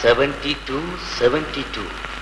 Seventy two seventy two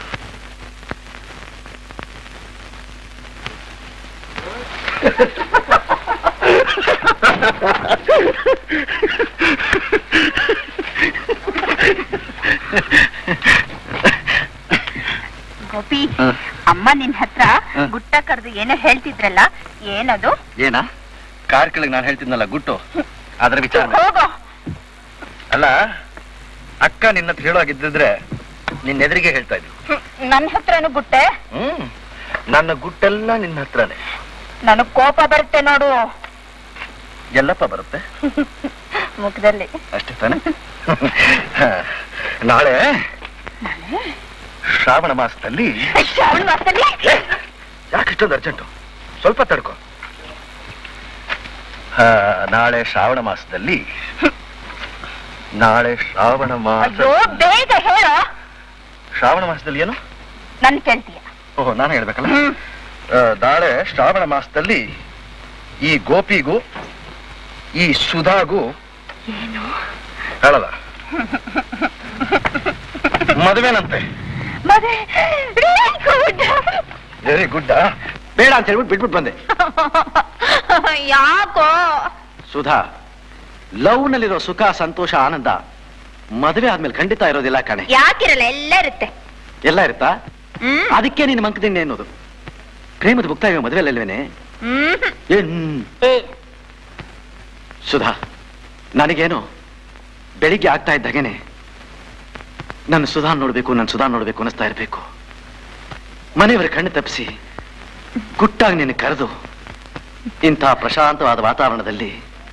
Gopi ಹ. ಅಮ್ಮ ನಿನ್ ಹತ್ರ ಹ. ಗುಟ್ಟ ಕರೆದು ಏನೋ ಹೇಳ್ತಿದ್ರಲ್ಲ ಏನದು ಏನ ಕಾರ್ ಕೆಳಗೆ ನಾನು ಹೇಳ್ತಿದ್ನಲ್ಲ ಗುಟ್ಟು ಅದರ ವಿಚಾರ ಹೋಗೋ ಅಲ್ಲ ಅಕ್ಕ ನಿನ್ನ ಹತ್ರ ಹೇಳೋಗಿದ್ದಿದ್ರೆ ನಿನ್ನ ಎದುರಿಗೆ ಹೇಳ್ತಾ ಇದ್ವಿ ಹ್ಮ್, ನನ್ ಹತ್ರನು ಗುಟ್ಟೆ ಹ್ಮ್ ನನ್ನ ಗುಟ್ಟೆಲ್ಲ ನಿನ್ನ ಹತ್ರನೇ ನನಗ್ ಕೋಪ ಬರುತ್ತೆ ನೋಡು ಎಲ್ಲಪ್ಪ ಬರುತ್ತೆ ಮುಖದಲ್ಲಿ ಅಷ್ಟೇ ತಾನೆ ನಾಳೆ ಶ್ರಾವಣ ಮಾಸದಲ್ಲಿ ಶ್ರಾವಣ ಮಾಸದಲ್ಲಿ ಯಾಕೆ ಇಷ್ಟೊಂದು ಅರ್ಜೆಂಟು ಸ್ವಲ್ಪ ತಡ್ಕೊ ಆ, ನಾಳೆ ಶ್ರಾವಣ ಮಾಸದಲ್ಲಿ ನಾಳೆ ಶ್ರಾವಣ ಮಾಸ ಅಯ್ಯೋ ಬೇಗ ಹೇಳೋ ಶ್ರಾವಣ ಮಾಸದಲ್ಲಿ ಏನು ನನ್ ಕೇಳ್ತೀಯ ಓಹೋ ನಾನು ಹೇಳ್ಬೇಕಲ್ಲ ಹ್ಮ್. ಆ, ನಾಳೆ ಶ್ರಾವಣ ಮಾಸದಲ್ಲಿ ಈ ಗೋಪಿಗೂ ಈ ಸುಧಾಗೂ ಹೇಳಲ್ಲ ಮದುವೆನಂತೆ ಮದುವೆ good. ವೆರಿ ಗುಡ್ ಬೇಡ ಅಂತ ಹೇಳ್ಬಿಟ್ಟು ಬಿಟ್ಬಿಟ್ಟು ಬಂದೆ ಯಾಕೋ ಸುಧಾ ಲವ್ ನಲ್ಲಿರೋ ಸುಖ ಸಂತೋಷ ಆನಂದ ಮದುವೆ ಆದ್ಮೇಲೆ ಖಂಡಿತ ಇರೋದಿಲ್ಲ ಕಣೆ ಯಾಕಿರಲ್ಲ ಎಲ್ಲ ಇರುತ್ತೆ ಎಲ್ಲ ಇರುತ್ತಾ ಹ್ಮ್ ಅದಕ್ಕೆ ನಿನ್ನ ಮಂಕದಿಂಡೆ ಅನ್ನೋದು ಪ್ರೇಮದ ಮುಕ್ತಾಯ ಮದುವೆಲ್ಲಲ್ವೇನೆ ಹ್ಮ್ ಏನ್ ಸುಧಾ ನನಗೇನು ಬೆಳಿಗ್ಗೆ ಆಗ್ತಾ ಇದ್ದಾಗೇನೆ ನನ್ನ ಸುಧಾ ನೋಡ್ಬೇಕು ನನ್ನ ಸುಧಾ ನೋಡ್ಬೇಕು ಅನಿಸ್ತಾ ಇರಬೇಕು ಮನೆಯವರ ಕಣ್ಣು ತಪ್ಪಿಸಿ ಗುಟ್ಟಾಗಿ ನಿನ್ನ ಕರೆದು ಇಂಥ ಪ್ರಶಾಂತವಾದ ವಾತಾವರಣದಲ್ಲಿ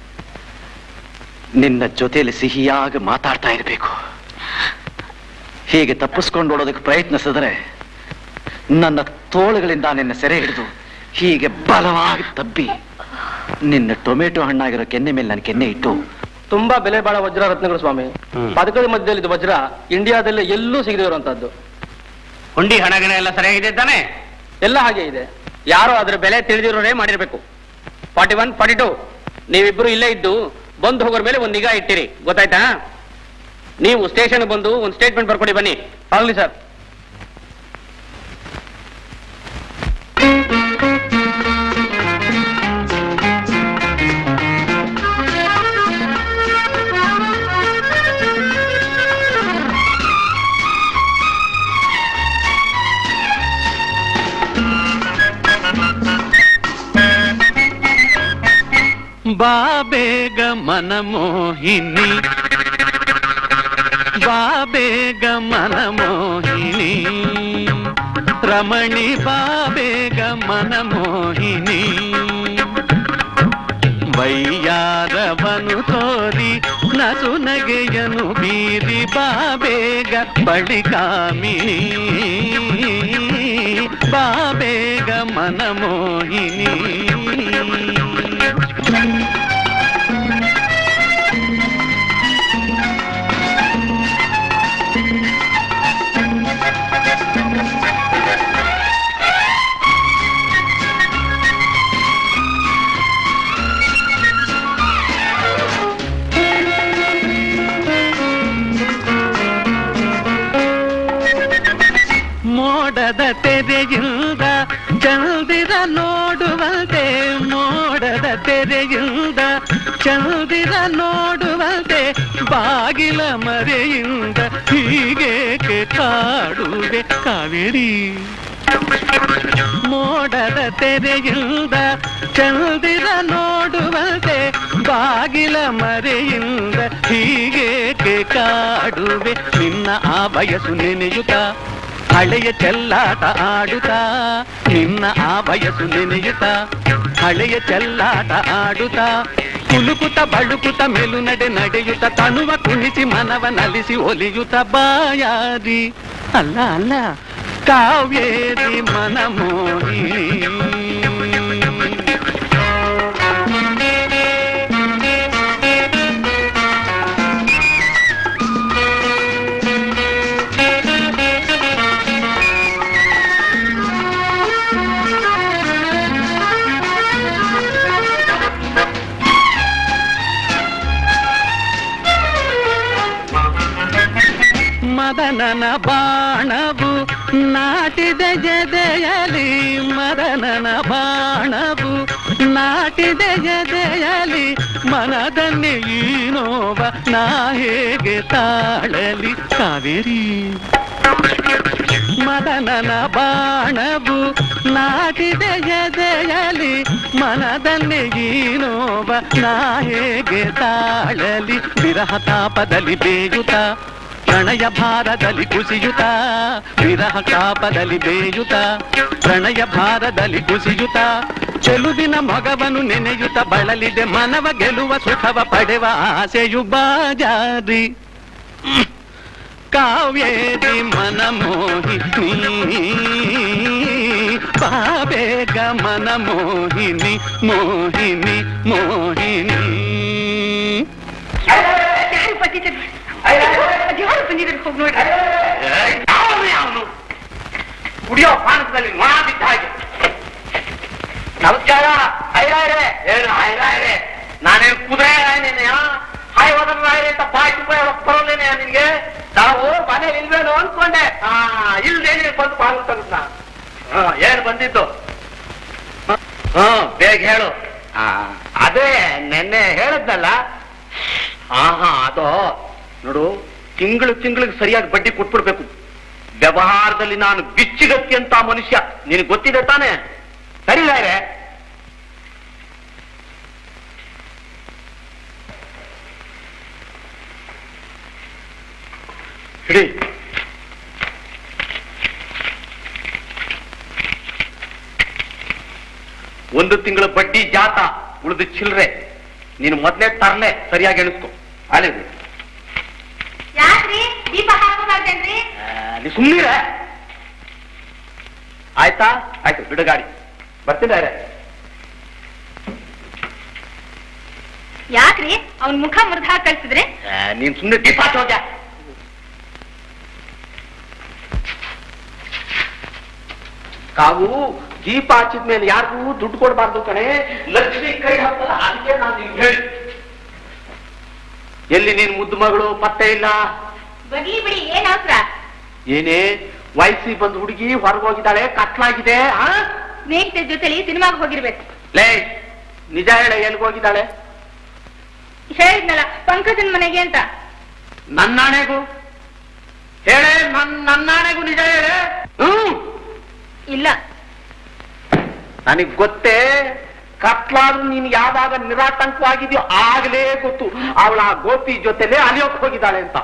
ನಿನ್ನ ಜೊತೆಯಲ್ಲಿ ಸಿಹಿಯಾಗಿ ಮಾತಾಡ್ತಾ ಇರಬೇಕು ಹೀಗೆ ತಪ್ಪಿಸ್ಕೊಂಡು ಓಡೋದಕ್ಕೆ ಪ್ರಯತ್ನಿಸಿದ್ರೆ ನನ್ನ ತೋಳುಗಳಿಂದ ನಿನ್ನ ಸೆರೆ ಹಿಡಿದು ಹೀಗೆ ಬಲವಾಗಿ ತಬ್ಬಿ ನಿನ್ನ ಟೊಮೆಟೊ ಹಣ್ಣಾಗಿರೋ ಕೆನ್ನೆ ಮೇಲೆ ನನ್ನ ಕೆನ್ನೆ ಇಟ್ಟು ತುಂಬಾ ಬೆಲೆ ಬಾಳ ವಜ್ರ ರತ್ನಗಳು ಸ್ವಾಮಿ ಪದಕದ ಮಧ್ಯದಲ್ಲಿ ಇದು ವಜ್ರ ಇಂಡಿಯಾದಲ್ಲಿ ಎಲ್ಲೂ ಸಿಗದೇ ಇರುವಂತದ್ದು ಹುಂಡಿ ಹಣ ಗಿಣ ಎಲ್ಲ ಸರಿಯಾಗಿದೆ ತಾನೆ ಎಲ್ಲ ಹಾಗೆ ಇದೆ ಯಾರೋ ಅದ್ರ ಬೆಲೆ ತಿಳಿದಿರೋರೇ ಮಾಡಿರ್ಬೇಕು ಫಾರ್ಟಿ ಒನ್ ಫಾರ್ಟಿ ಟು ನೀವಿಬ್ರು ಇಲ್ಲೇ ಇದ್ದು ಬಂದು ಹೋಗೋರ್ ಮೇಲೆ ಒಂದು ನಿಗಾ ಇಟ್ಟಿರಿ ಗೊತ್ತಾಯ್ತಾ ನೀವು ಸ್ಟೇಷನ್ ಬಂದು ಒಂದು ಸ್ಟೇಟ್ಮೆಂಟ್ ಬರ್ಕೊಡಿ ಬನ್ನಿ ಆಗ್ಲಿ ಸರ್ ಬಾಬೇಗ ಮನಮೋಹಿನಿ ಬಾಬೇಗ ಮನಮೋಹಿನಿ ರಮಣಿ ಬಾಬೇಗ ಮನಮೋಹಿನಿ ವೈಯಾರವನು ತೋರಿ ನಸು ನಗೆಯನು ಬೀರಿ ಬಾಬೇಗ ಬಳಿಕಾಮಿನಿ ಬಾಬೇಗ ಮನಮೋಹಿನಿ ಮೋಡದ ತೆರೆಯಿಂದ ಚಂದಿರ ನೋಡುವಂತೆ ಮೋಡದ ತೆರೆಯಿಂದ ಚಂದಿರ ನೋಡುವಂತೆ ಬಾಗಿಲ ಮರೆಯಿಂದ ಹೀಗೇಕೆ ಕಾಡುವೆ ಕಾವೇರಿ ಮೋಡದ ತೆರೆಯಿಂದ ಚಂದಿರ ನೋಡುವಂತೆ ಬಾಗಿಲ ಮರೆಯಿಂದ ಹೀಗೇಕೆ ಕಾಡುವೆ ನಿನ್ನ ಆ ಬಯಸು ನೆನೆಯುತ್ತ ಹಳೆಯ ಚೆಲ್ಲಾಟ ಆಡುತ್ತಾ ನಿನ್ನ ಆ ಬಯಸು ನೆನೆಯುತ್ತ ಹಳೆಯ ಚೆಲ್ಲಾಟ ಆಡುತ್ತಾ ಕುಲುಕುತ ಬಳುಕುತ ಮೆಲು ನಡೆ ನಡೆಯುತ್ತ ತನುವ ಕುಣಿಸಿ ಮನವ ನಲಿಸಿ ಒಲಿಯುತ್ತ ಬಾಯಾರಿ ಅಲ್ಲ ಅಲ್ಲ ಕಾವೇರಿ ಮನಮೋಹಿನಿ ಮದನನ ಬಾಣವು ನಾಟಿದ ಜದೆಯಲಿ ಮದನನ ಬಾಣವು ನಾಟಿದ ಜದೆಯಲಿ ಮನದಲ್ಲಿ ಈ ನೋವ ನಾ ಹೇಗೆ ತಾಳಲಿ ಕಾವೇರಿ ಮದನನ ಬಾಣವು ನಾಟಿದ ಎದೆಯಲಿ ಮನದಲ್ಲಿ ಈ ನೋವ ನಾ ಹೇಗೆ ತಾಳಲಿ ವಿರಹ ತಾಪದಲ್ಲಿ ಬೇಯುತ್ತ ಪ್ರಣಯ ಭಾರದಲ್ಲಿ ಕುಸಿಯುತ್ತ ವಿರಹ ತಾಪದಲ್ಲಿ ಬೇಯುತ್ತ ಪ್ರಣಯ ಭಾರದಲ್ಲಿ ಕುಸಿಯುತ್ತ ಚೆಲುವಿನ ಮಗವನು ನೆನೆಯುತ್ತ ಬಳಲಿದೆ ಮನವ ಗೆಲುವ ಸುಖವ ಪಡೆವ ಆಸೆಯು ಬಾಜಾರಿ ಕಾವೇರಿ ಮನ ಮೋಹಿನಿ ಬಾಬೇಗ ಮನ ಮೋಹಿನಿ ಮೋಹಿನಿ ಮೋಹಿನಿ ಯಾರು ಬಂದಿದ್ದಾರೆ ಯಾರು ಬಂದಿದ್ದಾರೆ ಹೋಗಿ ನೋಡಿ ಅವನು ಕುಡಿಯೋ ಪಾನಕದಲ್ಲಿ ನೊಣ ಬಿದ್ದ ಹಾಗೆ ನಮಸ್ಕಾರ ಐರಾಯ್ರೆ ಏನು ಐರಾಯ್ರೆ ನಾನೇನು ಕುದುರೆ ರಾಯನೇನೆಯ ಹಾಯ್ ಹೋದ್ರ ರಾಯರೆ ಅಂತ ಬಾಯಿ ತುಂಬ ಬರೋಲೇನೆ ನಿನ್ಗೆ ನಾವು ಮನೇಲಿ ಇಲ್ವೇನೋ ಅನ್ಕೊಂಡೆ ಹಾ ಇಲ್ದೇನೆ ಬಂದು ಪಾಲು ತೆಗೆದ್ನ ಹಾ ಏನು ಬಂದಿದ್ದು ಹಾ ಬೇಗ ಹೇಳು ಆ, ಅದೇ ನೆನ್ನೆ ಹೇಳದ್ನಲ್ಲ ಹಾ ಹಾ ಅದು ನೋಡು ತಿಂಗಳು ತಿಂಗಳಿಗೆ ಸರಿಯಾಗಿ ಬಡ್ಡಿ ಕೊಟ್ಬಿಡ್ಬೇಕು ವ್ಯವಹಾರದಲ್ಲಿ ನಾನು ಬಿಚ್ಚಿಗತ್ತಿ ಅಂತ ಮನುಷ್ಯ ನಿನಗೆ ಗೊತ್ತಿದೆ ತಾನೆ ಸರಿ ರಾಯ್ರೆ ಹಿಡಿ ಒಂದು ತಿಂಗಳ ಬಡ್ಡಿ ಜಾತ ಉಳಿದು ಚಿಲ್ರೆ ನೀನು ಮೊದ್ಲೇ ತರ್ಲೆ ಸರಿಯಾಗಿ ಎಣಿಸ್ಕೊ ಅಲೆ ಯಾಕ್ರಿ ದೀಪ ಹಾಕೋಬಾರ್ದೇನ್ರಿ ನೀ ಸುಮ್ಮನೆ ಆಯ್ತಾ ಆಯ್ತು ಬಿಡು ಗಾಡಿ ಬರ್ತಿದ್ದಾರೆ ಯಾಕ್ರಿ ಅವ್ನ್ ಮುಖ ಮುರಿದು ಹಾಕಿ ಕಳ್ಸಿದ್ರೆ ನೀನ್ ಸುಮ್ಮನೆ ದೀಪ ಹೋಗ್ಯ ಕಾವು ದೀಪ ಹಚ್ಚಿದ ಮೇಲೆ ಯಾರಿಗೂ ದುಡ್ಡು ಕೊಡಬಾರ್ದು ಕಣೆ ಲಕ್ಷ್ಮಿ ಕೈ ಹಾಕಲ್ಲ ಅದಕ್ಕೆ ನಾನು ನಿನ್ಗೆ ಹೇಳಿ ಎಲ್ಲಿ ನೀನ್ ಮುದ್ದು ಮಗಳು ಪತ್ತೆ ಇಲ್ಲ ಬಗ್ಲಿ ಬಿಡಿ ಏನ್ ಅವಸರ ಏನೇ ವಯಸ್ಸಿಗೆ ಬಂದು ಹುಡುಗಿ ಹೊರಗೆ ಹೋಗಿದ್ದಾಳೆ ಕತ್ಲಾಗಿದೆ ಆ ಸ್ನೇಹಿತರ ಜೊತೆಲಿ ಸಿನಿಮಾಗ್ ಹೋಗಿರ್ಬೇಕು ಲೇ ನಿಜ ಹೇಳ ಎಲ್ಗೆ ಹೋಗಿದ್ದಾಳೆ ಹೇಳಿದ್ನಲ್ಲ ಪಂಕಜನ್ ಮನೆಗೆ ಅಂತ ನನ್ನಾಣೆಗೂ ಹೇಳೆ ನನ್ ನನ್ನಾಣೆಗೂ ನಿಜ ಹೇಳೆ ಹ್ಮ್ ಇಲ್ಲ ನನಗ್ ಗೊತ್ತೇ ಕತ್ಲಾದ್ರೂ ನೀನು ಯಾವಾಗ ನಿರಾತಂಕವಾಗಿದೆಯೋ ಆಗ್ಲೇ ಗೊತ್ತು ಅವಳ ಆ ಗೋಪಿ ಜೊತೆಲೇ ಅಲಿಯೋಕ್ ಹೋಗಿದ್ದಾಳೆ ಅಂತ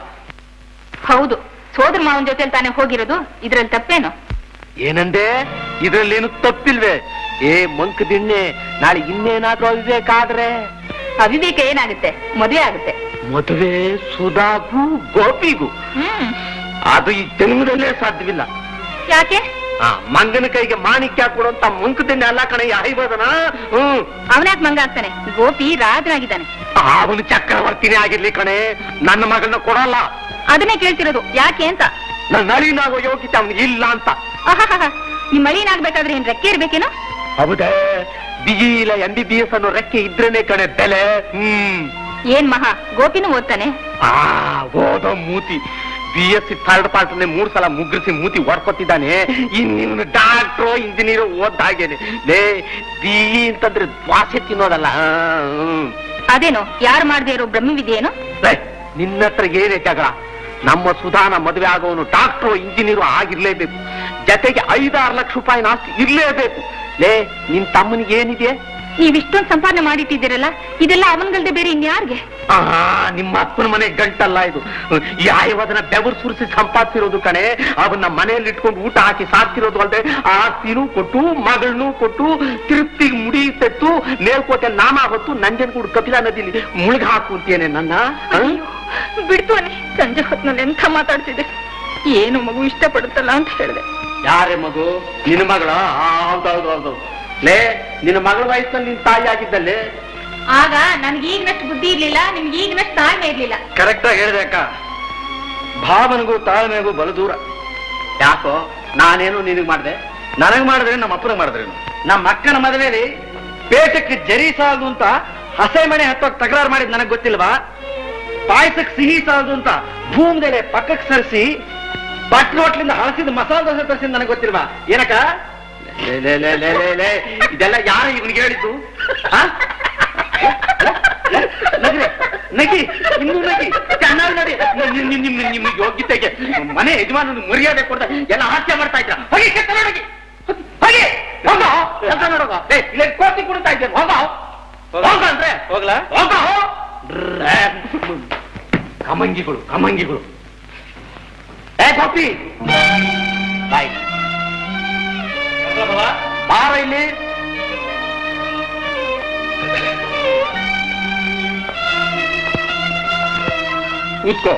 ಹೌದು ಸೋದರ ಮಾವನ್ ಜೊತೆ ತಾನೇ ಹೋಗಿರೋದು ಇದ್ರಲ್ಲಿ ತಪ್ಪೇನು ಏನಂದೆ ಇದ್ರಲ್ಲೇನು ತಪ್ಪಿಲ್ವೇ ಏ ಮಂಕ್ ದಿಣ್ಣೆ ನಾಳೆ ಇನ್ನೇನಾದ್ರೂ ಅವಿವೇಕಾದ್ರೆ ಅವಿವೇಕ ಏನಾಗುತ್ತೆ ಮದುವೆ ಆಗುತ್ತೆ ಮದುವೆ ಸುಧಾಗೂ ಗೋಪಿಗೂ ಹ್ಮ್ ಅದು ಈ ಜನ್ಮದಲ್ಲೇ ಸಾಧ್ಯವಿಲ್ಲ ಯಾಕೆ ಆ ಮಂಗನ ಕೈಗೆ ಮಾಣಿಕ್ಯ ಕೊಡುವಂತ ಮಂಕ್ ದಿಣ್ಣೆ ಅಲ್ಲ ಕಣ ಐವದನ ಹ್ಮ್ ಅವನ್ಯಾಕ್ ಮಂಗ ಆಗ್ತಾನೆ ಗೋಪಿ ರಾಜನಾಗಿದ್ದಾನೆ ಅವನು ಚಕ್ರವರ್ತಿನೇ ಆಗಿರ್ಲಿ ಕಣೆ ನನ್ನ ಮಗಳನ್ನ ಕೊಡಲ್ಲ ಅದನ್ನೇ ಕೇಳ್ತಿರೋದು ಯಾಕೆ ಅಂತ ನನ್ನ ನಳಿನಾಗೋ ಯೋಗ್ಯತೆ ಅವನಿಗೆ ಇಲ್ಲ ಅಂತ ಆಹಾಹಾಹಾ. ನಿಮ್ ಮಳಿನಾಗ್ಬೇಕಾದ್ರೆ ಏನ್ ರೆಕ್ಕೆ ಇರ್ಬೇಕೇನೋ ಹೌದೇ ಬಿಗಿ ಇಲ್ಲ ಎಂ ಬಿ ಬಿ ಎಸ್ ಅನ್ನೋ ರೆಕ್ಕೆ ಇದ್ರೇನೆ ಕಣೆ ಬೆಲೆ ಹ್ಮ್ ಏನ್ ಮಹಾ ಗೋಪಿನೂ ಓದ್ತಾನೆ ಆ ಓದೋ ಮೂತಿ B S C third part ಮೂರ್ ಸಲ ಮುಗ್ರಿಸಿ ಮೂತಿ ಹೊಡ್ಕೊತಿದ್ದಾನೆ ಇನ್ನು ಡಾಕ್ಟ್ರು ಇಂಜಿನಿಯರ್ ಓದ್ ಹಾಗೇನೆ ಲೇ ಬಿ ಅಂತಂದ್ರೆ ದ್ವಾಸೆ ತಿನ್ನೋದಲ್ಲ ಆ, ಹ್ಮ್. ಅದೇನೋ ಯಾರು ಮಾಡದೇ ಇರೋ ಬ್ರಹ್ಮವಿದೆಯೇನೋ ಲೇ, ನಿನ್ನ ಹತ್ರ ಏನೇ ಜಗಳ ನಮ್ಮ ಸುಧಾನ ಮದುವೆ ಆಗೋನು ಡಾಕ್ಟ್ರು ಇಂಜಿನಿಯರು ಆಗಿರ್ಲೇಬೇಕು ಜೊತೆಗೆ ಐದಾರು ಲಕ್ಷ ರೂಪಾಯಿ ಆಸ್ತಿ ಇರ್ಲೇಬೇಕು ಲೇ ನಿನ್ ತಮ್ಮನಿಗೆ ಏನಿದೆ ನೀವ್ ಇಷ್ಟೊಂದ್ ಸಂಪಾದನೆ ಮಾಡಿಟ್ಟಿದ್ದೀರಲ್ಲ ಇದೆಲ್ಲ ಅವನ್ಗಲ್ದೆ ಬೇರೆ ಇನ್ಯಾರ್ಗೆ ಆ ನಿಮ್ಮ ಅಪ್ಪನ ಮನೆ ಗಂಟಲ್ಲ ಇದು ಯಾಯವದನ್ನ ಬೆವರು ಸುರಿಸಿ ಸಂಪಾದಿಸಿರೋದು ಕಣೆ ಅವನ್ನ ಮನೆಯಲ್ಲಿ ಇಟ್ಕೊಂಡು ಊಟ ಹಾಕಿ ಸಾಕ್ತಿರೋದು ಅಲ್ಲದೆ ಆಸ್ತಿನೂ ಕೊಟ್ಟು ಮಗಳನ್ನೂ ಕೊಟ್ಟು ತಿರುಪ್ತಿಗೆ ಮುಡಿ ತೆತ್ತು ನೇಲ್ಕೋಟೆ ನಾಮ ಹೊತ್ತು ನಂಜನಗೂಡು ಕಪಿಲಾ ನದಿಲಿ ಮುಳುಗ ಹಾಕು ಅಂತೀಯನೆ ನನ್ನ ಆ? ಬಿಡ್ತವನೆ ಸಂಜೆ ಹೊತ್ನಲ್ಲಿ ಎಂಥ ಮಾತಾಡ್ತಿದ್ದೆ ಏನು ಮಗು ಇಷ್ಟಪಡುತ್ತಲ್ಲ ಅಂತ ಹೇಳಿದೆ ಯಾರೇ ಮಗು ನಿನ್ನ ಮಗಳ ಹೌದೌದು ಹೌದು ಲೇ ನಿನ್ನ ಮಗಳ ವಯಸ್ಸಲ್ಲಿ ನಿನ್ ತಾಯಿ ಆಗಿದ್ದಲ್ಲೇ ಆಗ ನನ್ಗೆ ಈಗಿನಷ್ಟು ಬುದ್ಧಿ ಇರ್ಲಿಲ್ಲ ನಿಮ್ಗೆ ಈಗಿನಷ್ಟು ತಾಳ್ಮೆ ಇರ್ಲಿಲ್ಲ ಕರೆಕ್ಟ್ ಆಗಿ ಹೇಳಿದೆ ಅಕ್ಕ ಭಾವನಿಗೂ ತಾಳ್ಮೆಗೂ ಬಲು ದೂರ ಯಾಕೋ ನಾನೇನು ನಿನಗ್ ಮಾಡಿದೆ ನನಗ್ ಮಾಡಿದ್ರೆ ನಮ್ಮ ಅಪ್ಪನಿಗೆ ಮಾಡಿದ್ರೇನು ನಮ್ಮ ಅಕ್ಕನ ಮದುವೆಲಿ ಪೇಟಕ್ಕೆ ಜರಿ ಸಾಲದು ಅಂತ ಹಸೆ ಮನೆ ಹತ್ತೋಕ್ ತಕರಾರು ಮಾಡಿದ್ ನನಗ್ ಗೊತ್ತಿಲ್ವಾ ಪಾಯಸಕ್ಕೆ ಸಿಹಿ ಸಾಲದು ಅಂತ ಭೂಮಿದೆಲೆ ಪಕ್ಕಕ್ಕೆ ಸರಿಸಿ ಬಟ್ಲು ಹೋಟ್ಲಿಂದ ಹಳಸಿದ ಮಸಾಲ ದೋಸೆ ತರಿಸಿದ ನನಗೆ ಗೊತ್ತಿಲ್ವಾ ಏನಕ್ಕ ಲೇ, ಲೇ, ಲೇ, ಲೇ, ಲೇ, ಲೇ. ಇದೆಲ್ಲ ಯಾರು ಇವನಿಗೆ ಹೇಳಿದ್ದು ಆ? ನಗ್ರಿ ನಗಿ ಇನ್ನೂ ನಗಿ ಚೆನ್ನಾಗಿ ನೋಡಿ ನಿಮ್- ನಿಮ್- ನಿಮ್- ನಿಮ್ಮ ಯೋಗ್ಯತೆಗೆ ಮನೆ ಯಜಮಾನ ಮರ್ಯಾದೆ ಕೊಡ್ತಾ ಎಲ್ಲ ಹಾಸ್ಯ ಮಾಡ್ತಾ ಇದ್ರ ಹೋಗಿ ಕೆತ್ತ ನೋಡಗಿ ಹೋಗಿ ಹೋಗೋ ಕೆಲಸ ನೋಡೋಗ ಏ ಇಲ್ಲ ಕೋಟಿ ಕೊಡ್ತಾ ಇದ್ದೇನೆ ಹೋಗೋ ಹೋಗ ಅಂದ್ರೆ ಹೋಗ್ಲಾ ಹೋಗೋ ಕಮಂಗಿಗಳು ಕಮಂಗಿಗಳು ಏ ಗೋಪಿ ಬಾಯ್ ಬಾರ ಇಲ್ಲಿ ಕೂತ್ಕೋ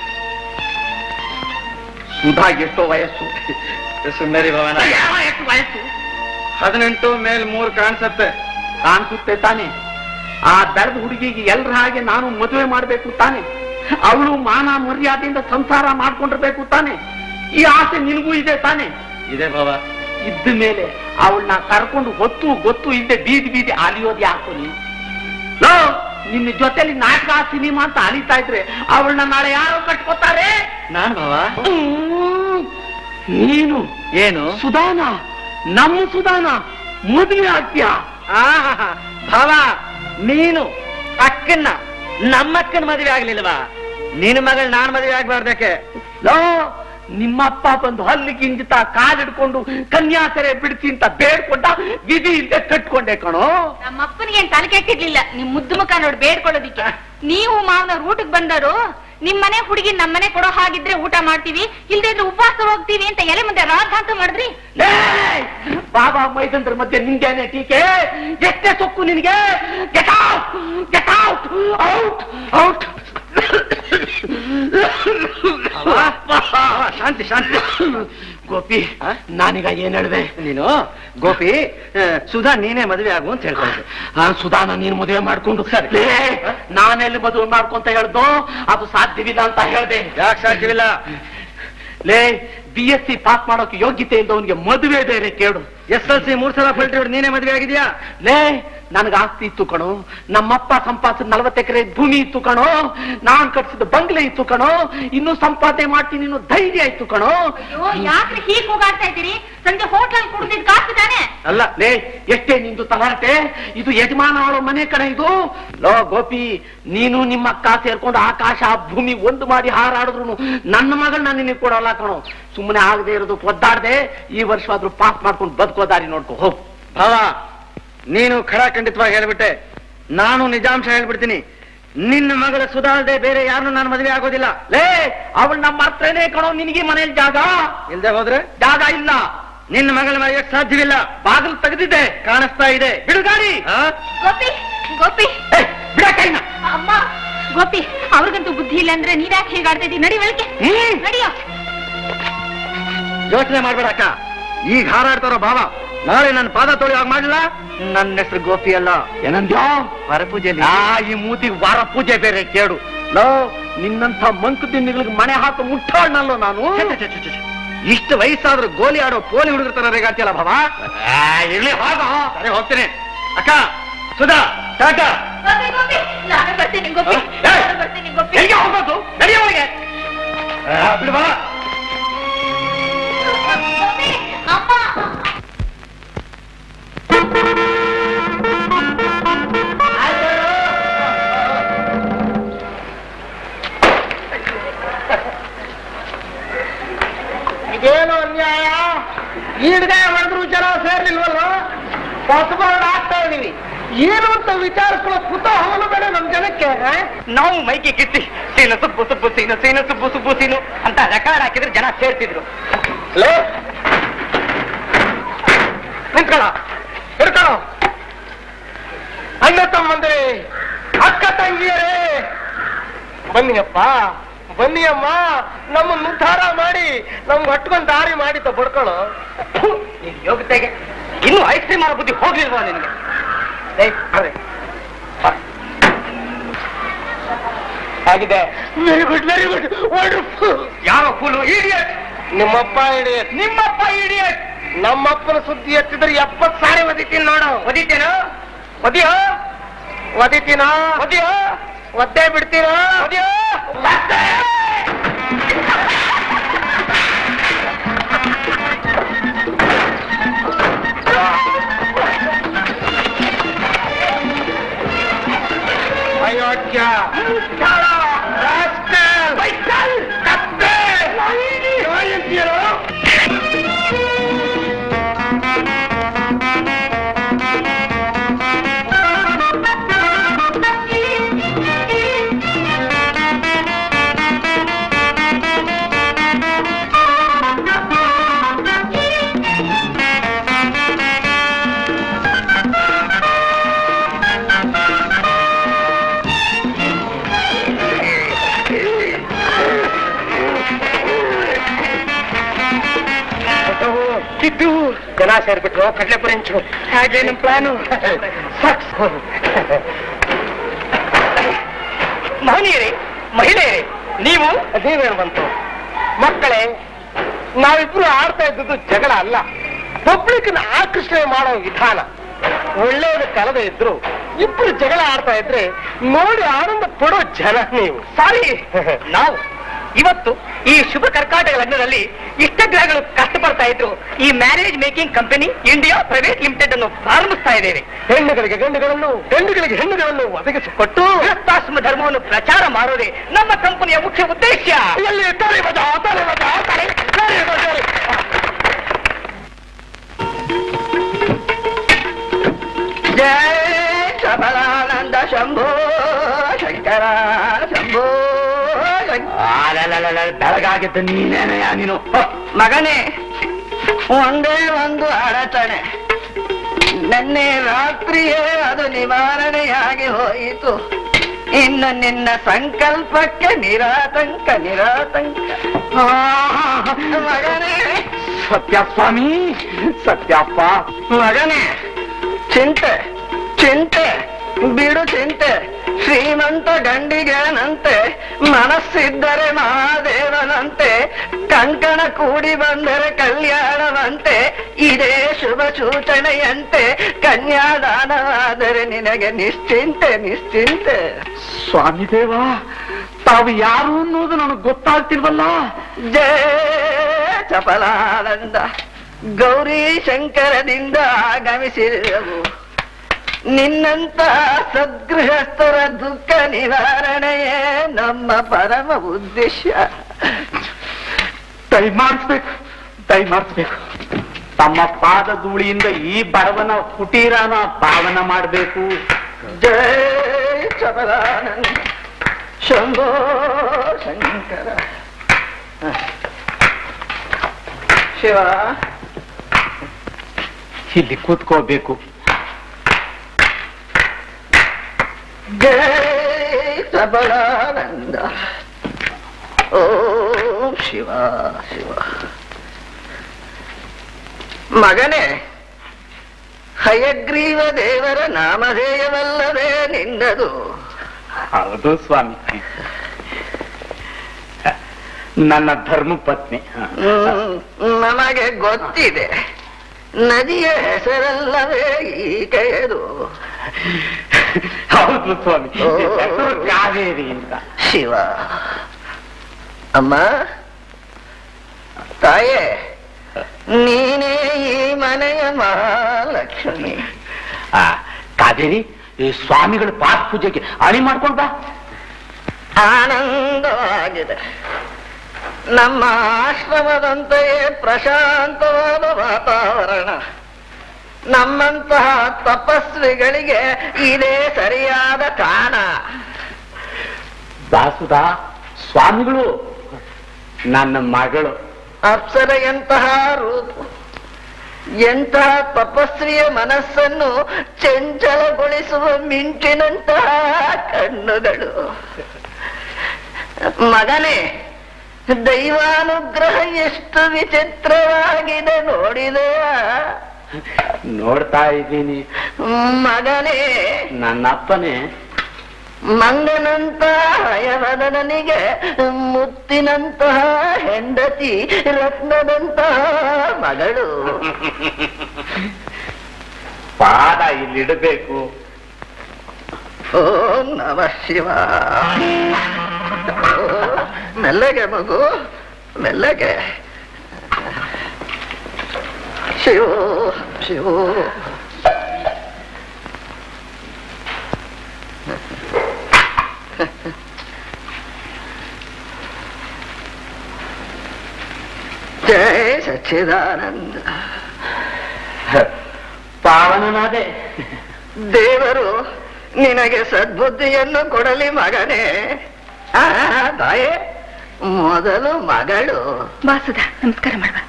ಸುಧಾಗ್ ಎಷ್ಟೋ ವಯಸ್ಸು ಸುಂದರಿ ಭವನ ಯಾವ ಎಷ್ಟು ವಯಸ್ಸು ಹದಿನೆಂಟು ಮೇಲ್ ಮೂರ್ ಕಾಣಿಸತ್ತೆ ಕಾಣಿಸುತ್ತೆ ತಾನೆ ಆ ಬೆಳೆದ ಹುಡುಗಿಗೆ ಎಲ್ರ ಹಾಗೆ ನಾನು ಮದುವೆ ಮಾಡ್ಬೇಕು ತಾನೆ ಅವಳು ಮಾನ ಮರ್ಯಾದೆಯಿಂದ ಸಂಸಾರ ಮಾಡ್ಕೊಂಡಿರ್ಬೇಕು ತಾನೆ ಈ ಆಸೆ ನಿನಗೂ ಇದೆ ತಾನೆ ಇದೆ ಭಾವ ಇದ್ದ ಮೇಲೆ ಅವಳನ್ನ ಕರ್ಕೊಂಡು ಹೊತ್ತು ಗೊತ್ತು ಇಲ್ಲದೆ ಬೀದಿ ಬೀದಿ ಅಲಿಯೋದು ಯಾಕೋ ನೀನು ಲೋ, ನಿನ್ನ ಜೊತೆಲಿ ನಾಟಕ ಸಿನಿಮಾ ಅಂತ ಅಲಿತಾ ಇದ್ರೆ ಅವಳನ್ನ ನಾಳೆ ಯಾರೋ ಕಟ್ಕೋತಾರೆ ನಾನ್ ಭಾವ ಹ್ಮ್. ನೀನು ಏನು ಸುಧಾನ ನಮ್ಮ ಸುಧಾನ ಮದುವೆ ಆಗ್ತೀಯಾ ಭಾವ ನೀನು ಅಕ್ಕನ್ನ ನಮ್ಮಕ್ಕನ ಮದುವೆ ಆಗ್ಲಿಲ್ವಾ ನಿನ್ನ ಮಗಳು ನಾನ್ ಮದುವೆ ಆಗ್ಬಾರ್ದಕ್ಕೆ ಲೋ ನಿಮ್ಮಪ್ಪ ಬಂದು ಹಲ್ಲಿ ಗಿಂಜಿತ ಕಾಲಿಡ್ಕೊಂಡು ಕನ್ಯಾಸರೆ ಬಿಡಿಸಿ ಅಂತ ಬೇಡ್ಕೊಂಡ ವಿಧಿ ಇಲ್ಲದೆ ಕಟ್ಕೊಂಡೆ ಕಣೋ ನಮ್ಮಪ್ಪನಿಗೆ ಏನ್ ತಲೆ ಕೆಟ್ಟಿರ್ಲಿಲ್ಲ ನಿಮ್ ಮುದ್ದು ಮುಖ ನೋಡಿ ಬೇಡ್ಕೊಳ್ಳೋದಿಕ್ಕೆ ನೀವು ಮಾವನವ್ರ ಊಟಕ್ಕೆ ಬಂದರು ನಿಮ್ ಮನೆ ಹುಡುಗಿ ನಮ್ ಮನೆ ಕೊಡೋ ಹಾಗಿದ್ರೆ ಊಟ ಮಾಡ್ತೀವಿ ಇಲ್ದೇ ಇದ್ರೆ ಉಪವಾಸ ಹೋಗ್ತೀವಿ ಅಂತ ಎಲೆ ಮುಂದೆ ರಾಧಾಂತ ಮಾಡಿದ್ರಿ ಲೇ, ಬಾಬಾ ಮೈದಂದ್ರ ಮಧ್ಯೆ ನಿಂಗೇನೆ ಟೀಕೆ ಎಷ್ಟೇ ಸೊಕ್ಕು ನಿನಗೆ get out get out out out ಶಾಂತಿ ಶಾಂತಿ ಗೋಪಿ ನಾನೀಗ ಏನ್ ಹೇಳ್ದೆ ನೀನು ಗೋಪಿ ಆ, ಸುಧಾ ನೀನೇ ಮದುವೆ ಆಗು ಅಂತ ಹೇಳ್ಕೊಂಡೆ ಆ ಸುಧಾನ ನೀನ್ ಮದುವೆ ಮಾಡ್ಕೊಂಡು ಲೇ, ನಾನೆಲ್ಲಿ ಮದುವೆ ಮಾಡ್ಕೊಂತ ಹೇಳ್ದು ಅದು ಸಾಧ್ಯವಿಲ್ಲ ಅಂತ ಹೇಳ್ದೆ ಯಾಕೆ ಸಾಧ್ಯವಿಲ್ಲ ಲೇ ಬಿ ಎಸ್ ಸಿ ಪಾಸ್ ಮಾಡೋಕೆ ಯೋಗ್ಯತೆ ಇಲ್ದವನಿಗೆ ಮದುವೆ ಬೇರೆ ಕೇಳು ಎಸ್ ಎಲ್ ಸಿ ಮೂರ್ ಸಲ ಫಲ್ಟಿ ನೀನೇ ಮದುವೆ ಆಗಿದ್ಯಾ ಲೇ ನನಗ ಆಸ್ತಿ ಇತ್ತು ಕಣೋ ನಮ್ಮಪ್ಪ ಸಂಪಾದಿಸಿದ ನಲವತ್ತು ಎಕರೆ ಭೂಮಿ ಇತ್ತು ಕಣೋ ನಾನ್ ಕಟ್ಸಿದ ಬಂಗ್ಲೆ ಇತ್ತು ಕಣೋ ಇನ್ನು ಸಂಪಾದನೆ ಮಾಡ್ತೀನಿ ಇನ್ನು ಧೈರ್ಯ ಇತ್ತು ಕಣೋ ಅಯ್ಯೋ ಯಾಕ್ರಿ ಹೀಗ್ ಹೋಗಾಡ್ತಾ ಇದ್ದೀರಿ ಸಂಜೆ ಹೋಟ್ಲಲ್ಲಿ ಕುಡ್ದಿದ್ ಕಾಸು ತಾನೆ ಅಲ್ಲ ಲೇ ಎಷ್ಟೇ ನಿಂದು ತಲಾಟೆ ಇದು ಯಜಮಾನ ಅವಳ ಮನೆ ಕಡೆ ಇದು ಲೋ ಗೋಪಿ ನೀನು ನಿಮ್ಮ ಅಕ್ಕ ಸೇರ್ಕೊಂಡು ಆಕಾಶ ಭೂಮಿ ಒಂದು ಮಾಡಿ ಹಾರಾಡಿದ್ರು ನನ್ನ ಮಗಳನ್ನ ನಿನಗೆ ಕೊಡಲ್ಲ ಕಣೋ ಸುಮ್ಮನೆ ಆಗದೆ ಇರೋದು ಒದ್ದಾಡ್ದೆ ಈ ವರ್ಷವಾದ್ರೂ ಪಾಸ್ ಮಾಡ್ಕೊಂಡು ಬದುಕೋ ದಾರಿ ನೋಡ್ಕೋ ಹೋಗ್ ಭಾವ ನೀನು ಖಡಾಖಂಡಿತವಾಗಿ ಹೇಳ್ಬಿಟ್ಟೆ ನಾನು ನಿಜಾಂಶ ಹೇಳ್ಬಿಡ್ತೀನಿ ನಿನ್ನ ಮಗಳ ಸುಧಾಲ್ದೆ ಬೇರೆ ಯಾರನ್ನು ನಾನು ಮದುವೆ ಆಗೋದಿಲ್ಲ ಲೇ ಅವಳು ನಮ್ಮ ಹತ್ರನೇ ಕಣೋ ನಿನಗೆ ಮನೇಲಿ ಜಾಗ ಇಲ್ದೆ ಹೋದ್ರೆ ಜಾಗ ಇಲ್ಲ ನಿನ್ನ ಮಗಳ ಮರೆಯಕ್ ಸಾಧ್ಯವಿಲ್ಲ ಬಾಗಿಲು ತೆಗೆದಿದ್ದೆ ಕಾಣಿಸ್ತಾ ಇದೆ ಬಿಡುಗಾಡಿ ಆ? ಗೋಪಿ ಗೋಪಿ ಏ, ಬಿಡ ಕೈನ ಅಮ್ಮ ಗೋಪಿ ಅವ್ರಿಗಂತೂ ಬುದ್ಧಿ ಇಲ್ಲ ಅಂದ್ರೆ ನೀವ್ಯಾಕೆ ಹೀಗಾಡ್ತಾ ಇದ್ದೀವಿ ನಡಿ ಒಳಗೆ ಹ್ಮ್. ನಡಿಯೋ ಯೋಚನೆ ಮಾಡ್ಬೇಡ ಅಕ್ಕ ಈಗ ಹಾರಾಡ್ತಾರೋ ಭಾವ ನಾಳೆ ನನ್ನ ಪಾದ ತೊಳಿ ಆಗ ಮಾಡಲಿಲ್ಲ ನನ್ನ ಹೆಸರು ಗೋಪಿ ಅಲ್ಲ ಏನಂದ್ಯೋ ವರಪೂಜೆಯಲ್ಲಿ ಆ ಈ ಮೂತಿ ವಾರ ಪೂಜೆ ಬೇರೆ ಕೇಳು ಲೋ ನಿನ್ನಂಥ ಮಂಕು ತಿನ್ನಿಗಳಿಗೆ ಮನೆ ಹಾಕೋ ಮುಟ್ಟಾಡ್ನಲ್ಲೋ ನಾನು ಇಷ್ಟು ವಯಸ್ಸಾದ್ರೂ ಗೋಲಿ ಆಡೋ ಪೋಲಿ ಹುಡುಗರ ತರ ರೇಗಾಡ್ತಿಯಲ್ಲ ಭಾವ ಆ, ಇರ್ಲಿ ಹೋಗೋ ಸರಿ ಹೋಗ್ತೇನೆ ಅಕ್ಕ ಸುಧಾ ಟಾಟಾ ಗೋಪಿ ಗೋಪಿ ನಾನು ಬರ್ತೀನಿ ಗೋಪಿ ಏ, ನಾನು ಬರ್ತೀನಿ ಗೋಪಿ ಎಲ್ಲಿಗೆ ಹೋಗೋದು ನಡಿಯ ಒಳಗೆ ಆ, ಬಿಡು ಬಾ ಗೋಪಿ ಅಮ್ಮ ಇದೇನು ಅನ್ಯಾಯ ಈಡ್ಗಾಯ ಮಾಡಿದ್ರು ಜನ ಸೇರ್ಲಿಲ್ವಲ್ಲ ಹೊಸಬಾರ್ಡ್ ಆಗ್ತಾ ಇದೀವಿ ಏನು ಅಂತ ವಿಚಾರಿಸ್ಕೊಳ್ಳೋ ಕುತೂಹಲ ಬೇಡ ನಮ್ ಜನಕ್ಕೆ ನಾವು ಮೈಕೆ ಕಿತ್ತಿ ಸೀನ ಸುಬ್ಬು ಸುಬ್ಬು ಸೀನು ಸೀನು ಸುಬ್ಬು ಸುಬ್ಬು ಸೀನು ಅಂತ ರೆಕಾರ್ಡ್ ಹಾಕಿದ್ರೆ ಜನ ಸೇರ್ತಿದ್ರು ಹಲೋ ನಿಂತ್ಕೊಳ್ಳ ಹಿಡ್ಕೊಳ್ಳೋ ಅಣ್ಣ ತಮ್ಮಂದ್ರೆ ಅಕ್ಕ ತಂಗಿಯರೇ ಬನ್ನಿಯಪ್ಪ ಬನ್ನಿಯಮ್ಮ ನಮ್ಮನ್ನ ಉದ್ಧಾರ ಮಾಡಿ ನಮ್ಗೆ ಹಟ್ಕೊಂಡ್ ದಾರಿ ಮಾಡಿ ಬಡ್ಕೊಳ್ಳೋ ನಿನ್ ಯೋಗ್ಯತೆಗೆ ಇನ್ನು ಐಸ್ ಕ್ರೀಮ್ ಮಾಡೋ ಬುದ್ಧಿ ಹೋಗ್ಲಿಲ್ವಾ ನಿನಗೆ ಆಗಿದೆ very good very good wonderful ಯಾವ ಫುಲ್ ಇಡಿಯಟ್ ನಿಮ್ಮಪ್ಪ ಇಡಿಯಟ್ ನಿಮ್ಮಪ್ಪ ಇಡಿಯಟ್ ನಮ್ಮಪ್ಪನ ಸುದ್ದಿ ಎತ್ತಿದ್ರೆ ಎಪ್ಪತ್ ಸಾರಿ ಒದಿತೀನಿ ನೋಡು ಒದಿತೇನು ಒದಿಯೋ ಒದಿತೀನೋ ಒದಿಯೋ ಒದ್ದೇ ಬಿಡ್ತೀನೋ ಒದಿಯೋ ಅಯೋಗ್ಯ ರಾಸ್ಕಲ್, ಕತ್ತೆ, ಜಯಂತಿಯರು. ಕಿತ್ತು ಜನ ಸೇರ್ಬಿಟ್ರು ಕಡ್ಲೆಪುರಿ ಹಂಚು ಹಾಗೆ ನಿಮ್ ಪ್ಲಾನು ಮಹನೀಯರೇ ಮಹಿಳೆಯರೇ ನೀವು ನೀವೇನು ಬಂತು ಮಕ್ಕಳೇ ನಾವಿಬ್ರು ಆಡ್ತಾ ಇದ್ದದ್ದು ಜಗಳ ಅಲ್ಲ ಪಬ್ಲಿಕ್ ಆಕರ್ಷಣೆ ಮಾಡೋ ವಿಧಾನ ಒಳ್ಳೆಯದು ಕಲದ ಇದ್ರು ಇಬ್ರು ಜಗಳ ಆಡ್ತಾ ಇದ್ರೆ ನೋಡಿ ಆನಂದ ಪಡೋ ಜನ ನೀವು ಸಾರಿ ನಾವು ಇವತ್ತು ಈ ಶುಭ ಕರ್ಕಾಟಕ ಲಗ್ನದಲ್ಲಿ ಇಷ್ಟಗ್ರಹಗಳು ಕಷ್ಟಪಡ್ತಾ ಇದ್ರು ಈ marriage making company India private limited ಅನ್ನು ಪ್ರಾರಂಭಿಸ್ತಾ ಇದ್ದೇವೆ ಹೆಣ್ಣುಗಳಿಗೆ ಗಂಡುಗಳನ್ನು ಗಂಡುಗಳಿಗೆ ಹೆಣ್ಣುಗಳನ್ನು ಒದಗಿಸಿಕೊಟ್ಟು ಗೃಹಸ್ಥಾಶ್ರಮ ಧರ್ಮವನ್ನು ಪ್ರಚಾರ ಮಾಡೋದೇ ನಮ್ಮ ಕಂಪನಿಯ ಮುಖ್ಯ ಉದ್ದೇಶ ಎಲ್ಲಿ ತಾಳಿ ಬಜಾ, ತಾಳಿ ಬಜಾ, ತಾಳಿ, ತಾಳಿ ಬಜಾ. ಜಯ ಶಬಲಾನಂದ ಶಂಭೋ ಶಂಕರ ಶಂಭೋ ಬೆಳಗಾಗಿದ್ದು ನೀನೇನಯ್ಯ ನೀನು ಮಗನೇ ಒಂದೇ ಒಂದು ಅಡಚಣೆ ನಿನ್ನೆ ರಾತ್ರಿಯೇ ಅದು ನಿವಾರಣೆಯಾಗಿ ಹೋಯಿತು ಇನ್ನು ನಿನ್ನ ಸಂಕಲ್ಪಕ್ಕೆ ನಿರಾತಂಕ ನಿರಾತಂಕ ಮಗನೇ ಸತ್ಯ ಸ್ವಾಮಿ ಸತ್ಯಪ್ಪ ಮಗನೇ ಚಿಂತೆ ಚಿಂತೆ ಬಿಡು ಚಿಂತೆ ಶ್ರೀಮಂತ ಗಂಡಿಗೇನಂತೆ ಮನಸ್ಸಿದ್ದರೆ ಮಹಾದೇವನಂತೆ ಕಂಕಣ ಕೂಡಿ ಬಂದರೆ ಕಲ್ಯಾಣವಂತೆ ಇದೇ ಶುಭ ಸೂಚನೆಯಂತೆ ಕನ್ಯಾದಾನವಾದರೆ ನಿನಗೆ ನಿಶ್ಚಿಂತೆ ನಿಶ್ಚಿಂತೆ ಸ್ವಾಮಿ ದೇವ ತಾವು ಯಾರು ಅನ್ನೋದು ನನಗೆ ಗೊತ್ತಾಗ್ತಿಲ್ವಲ್ಲ ಜಯ ಚಪಲಾನಂದ ಗೌರಿ ಶಂಕರದಿಂದ ಆಗಮಿಸಿದವು ನಿನ್ನಂತ ಸದ್ಗೃಹಸ್ಥರ ದುಃಖ ನಿವಾರಣೆಯೇ ನಮ್ಮ ಪರಮ ಉದ್ದೇಶ ದಯಮಾಡಿಸ್ಬೇಕು ದಯಮಾಡಿಸ್ಬೇಕು ತಮ್ಮ ಪಾದ ಧೂಳಿಯಿಂದ ಈ ಬಡವನ ಕುಟೀರನ ಪಾವನ ಮಾಡಬೇಕು ಜಯ ಚಪಲಾನಂದ ಶಂಭೋ ಶಂಕರ ಶಿವ ಇಲ್ಲಿ ಕೂತ್ಕೋಬೇಕು ಜಯ ಚಪಲಾನಂದ ಓಂ ಶಿವ ಶಿವ ಮಗನೇ ಹಯಗ್ರೀವ ದೇವರ ನಾಮಧೇಯವಲ್ಲವೇ ನಿನ್ನದು ಹೌದು ಸ್ವಾಮಿ ನನ್ನ ಧರ್ಮ ಪತ್ನಿ ಹ್ಮ್, ನಮಗೆ ಗೊತ್ತಿದೆ ನದಿಯ ಹೆಸರಲ್ಲವೇ ಈಕೆಯದು ಹೌದು ಸ್ವಾಮಿ ಹೆಸರು ಕಾವೇರಿ ಅಂತ ಶಿವ ಅಮ್ಮ ತಾಯೇ ನೀನೇ ಈ ಮನೆಯ ಮಹಾಲಕ್ಷ್ಮಿ ಆ, ಕಾವೇರಿ ಈ ಸ್ವಾಮಿಗಳ ಪಾದ ಪೂಜೆಗೆ ಅಣಿ ಮಾಡ್ಕೊಂಡ್ ಬಾ ಆನಂದವಾಗಿದೆ ನಮ್ಮ ಆಶ್ರಮದಂತೆಯೇ ಪ್ರಶಾಂತವಾದ ವಾತಾವರಣ ನಮ್ಮಂತಹ ತಪಸ್ವಿಗಳಿಗೆ ಇದೇ ಸರಿಯಾದ ತಾಣ ದಾಸುದಾ ಸ್ವಾಮಿಗಳು ನನ್ನ ಮಗಳು ಅಪ್ಸರೆಯಂತಹ ರೂಪ ಎಂತಹ ತಪಸ್ವಿಯ ಮನಸ್ಸನ್ನು ಚಂಚಲಗೊಳಿಸುವ ಮಿಂಚಿನಂತಹ ಕಣ್ಣುಗಳು ಮಗನೇ ದೈವಾನುಗ್ರಹ ಎಷ್ಟು ವಿಚಿತ್ರವಾಗಿದೆ ನೋಡಿದೆಯಾ ನೋಡ್ತಾ ಇದ್ದೀನಿ ಮಗನೇ ನನ್ನಪ್ಪನೇ ಮಂಗನಂತಹ ಹಯವದನಿಗೆ ಮುತ್ತಿನಂತಹ ಹೆಂಡತಿ ರತ್ನದಂತಹ ಮಗಳು ಪಾದ ಇಲ್ಲಿಡಬೇಕು ಓಂ ನಮ ಶಿವ ಓ, ಮೆಲ್ಲಗೆ ಮಗು ಮೆಲ್ಲಗೆ ಶಿವ ಶಿವ ಜಯ ಸಚ್ಚಿದಾನಂದ ಪಾವನನಾದೆ ದೇವರು ನಿನಗೆ ಸದ್ಬುದ್ಧಿಯನ್ನು ಕೊಡಲಿ ಮಗನೇ ಆ, ತಾಯೇ ಮೊದಲು ಮಗಳು ಬಾಸುದ ನಮಸ್ಕಾರ ಮಾಡುವ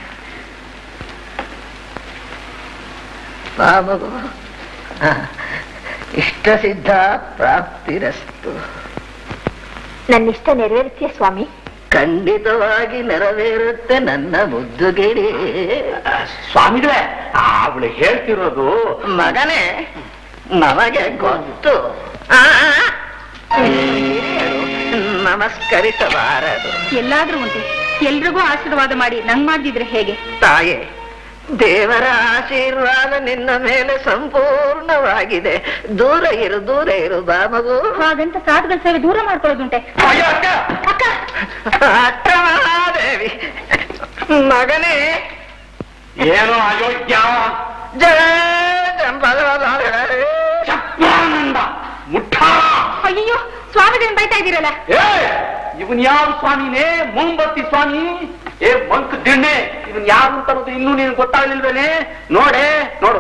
ಬಾ ಮಗು ಆ, ಇಷ್ಟ ಸಿದ್ಧ ಪ್ರಾಪ್ತಿರಸ್ತು ನನ್ನಿಷ್ಟ ನೆರವೇರಿಸಿಯ ಸ್ವಾಮಿ ಖಂಡಿತವಾಗಿ ನೆರವೇರುತ್ತೆ ನನ್ನ ಮುದ್ದುಗಿರಿ ಸ್ವಾಮಿಗಳೇ ಅವಳು ಹೇಳ್ತಿರೋದು ಮಗನೇ ನಮಗೆ ಗೊತ್ತು ಆ, ಹಿರಿಯರು ನಮಸ್ಕರಿಸಬಾರದು ಎಲ್ಲಾದ್ರೂ ಉಂಟೆ ಎಲ್ರಿಗೂ ಆಶೀರ್ವಾದ ಮಾಡಿ ನಂಗ್ ಮಾಡ್ದಿದ್ರೆ ಹೇಗೆ ತಾಯೇ ದೇವರ ಆಶೀರ್ವಾದ ನಿನ್ನ ಮೇಲೆ ಸಂಪೂರ್ಣವಾಗಿದೆ ದೂರ ಇರು ದೂರ ಇರು ಬಾ ಮಗು ಹಾಗಂತ ಸಾಧುಗಳ ಸೇವೆ ದೂರ ಮಾಡ್ಕೊಳ್ಳೋದುಂಟೆ ಅಕ್ಕ ಅಕ್ಕಮಹಾದೇವಿ ಮಗನೇ ಏನೋ ಅಯೋಗ್ಯ ಜಯ ಚಂಪದವಧಾರೆ. ಚಪ್ಪಾನಂದ ಮುಠ ಅಯ್ಯೋ ಸ್ವಾಮಿಗಳನ್ನ ಬೈತಾ ಇದ್ದೀರಲ್ಲ ಏ ಇವನ್ ಯಾವ ಸ್ವಾಮಿನೇ ಮುಂಬತ್ತಿ ಸ್ವಾಮಿ ಏ ಮಂಕ್ ದಿಣ್ಣೆ ಇವನ್ ಯಾರು ಅಂತ ಅನ್ನೋದು ಇನ್ನೂ ನೀನು ಗೊತ್ತಾಗ್ಲಿಲ್ವೇನೆ ನೋಡೆ ನೋಡು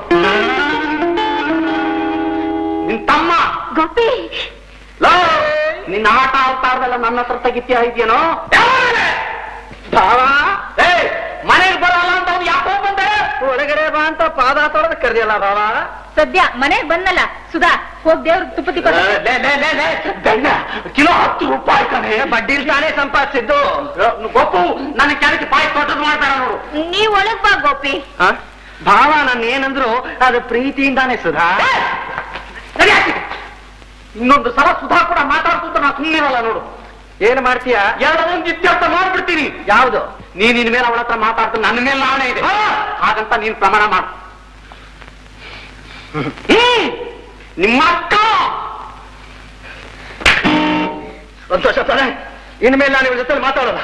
ನಿನ್ ತಮ್ಮ ಗೋಪಿ ಲೋ ನಿನ್ನ ಆಟ ಆಡ್ತಾ ಇರ್ದಲ್ಲ ನನ್ನ ಹತ್ರ ತೆಗಿತ್ಯಾ ಇದೆಯೇನೋ ಭಾವ ಏ ಮನೆಗೆ ಬರಲ್ಲ ಅಂತ ಅವ್ನು ಯಾಕೋ ಬಂದೆ ಒಳಗಡೆ ಬಾ ಅಂತ ಪಾದ ತೊಳೆದು ಕರೆದಿಲ್ಲ ಭಾವ ಸದ್ಯ ಮನೆಗ್ ಬಂದಲ್ಲ ಸುಧಾ ಹೋಗ್ ದೇವ್ರ ತುಪ್ಪತಿ ಕೊಡ ಲೇ, ಲೇ, ಲೇ, ಲೇ, ದಣ್ಣ, ಕಿಲೋ ಹತ್ತು ರೂಪಾಯಿ ಕಣೆ ಬಡ್ಡಿಲ್ ತಾನೇ ಸಂಪಾದಿಸಿದ್ದು ಗೊಪ್ಪು ನನ್ನ ಕೆಳಗೆ ಬಾಯಿ ತೊಟ್ಟದ್ ಮಾಡ್ತಾರ ನೋಡು ನೀವ್ ಒಳಗ್ ಬಾ ಗೋಪಿ ಆ? ಭಾವ ನಾನು ಏನಂದ್ರು ಅದು ಪ್ರೀತಿಯಿಂದಾನೇ ಸುಧಾ ಏ, ನಡಿ ಆಚೆಗೆ. ಇನ್ನೊಂದು ಸಲ ಸುಧಾ ಕೂಡ ಮಾತಾಡ್ತು ನಾ ಸುಮ್ಮನಿರಲ್ಲ ನೋಡು ಏನ್ ಮಾಡ್ತೀಯ ಎರಡೊಂದು ಇತ್ಯರ್ಥ ಮಾಡ್ಬಿಡ್ತೀನಿ ಯಾವ್ದು ನೀನ್ ನಿನ್ ಮೇಲೆ ಅವಳ ಹತ್ರ ಮಾತಾಡ್ತು ನನ್ನ ಮೇಲೆ ನಾವೇ ಇದೆ ಹಾಗಂತ ನೀನ್ ಪ್ರಮಾಣ ಮಾಡು ಹ್ಮ್. ನಿಮ್ಮ ಅಕ್ಕ ಸಂತೋಷ ತಾನೆ ಇನ್ಮೇಲೆ ನಾನು ಇವ್ರ ಜೊತೆ ಮಾತಾಡೋಲ್ಲ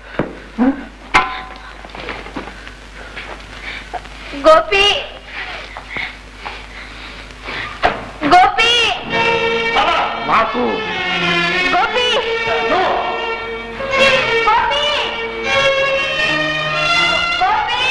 ಗೋಪಿ ಗೋಪಿ ಮಾತು Gopi Gopi Gopi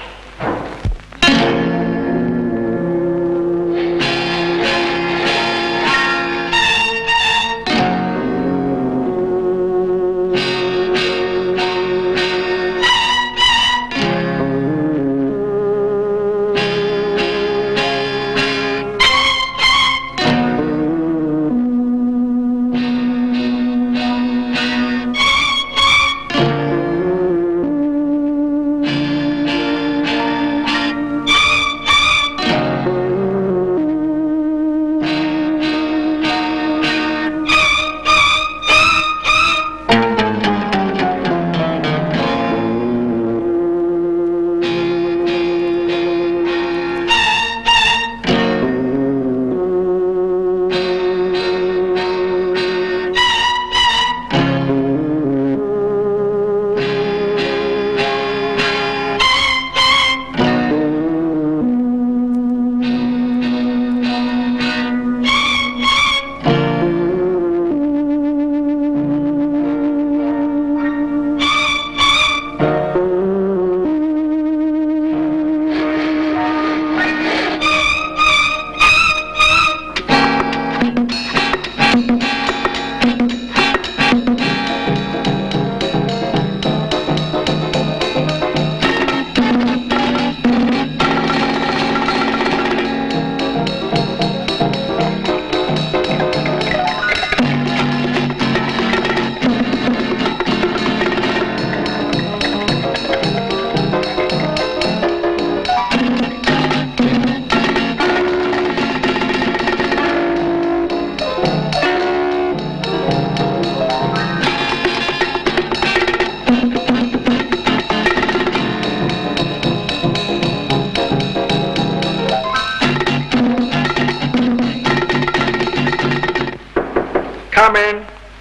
Come in.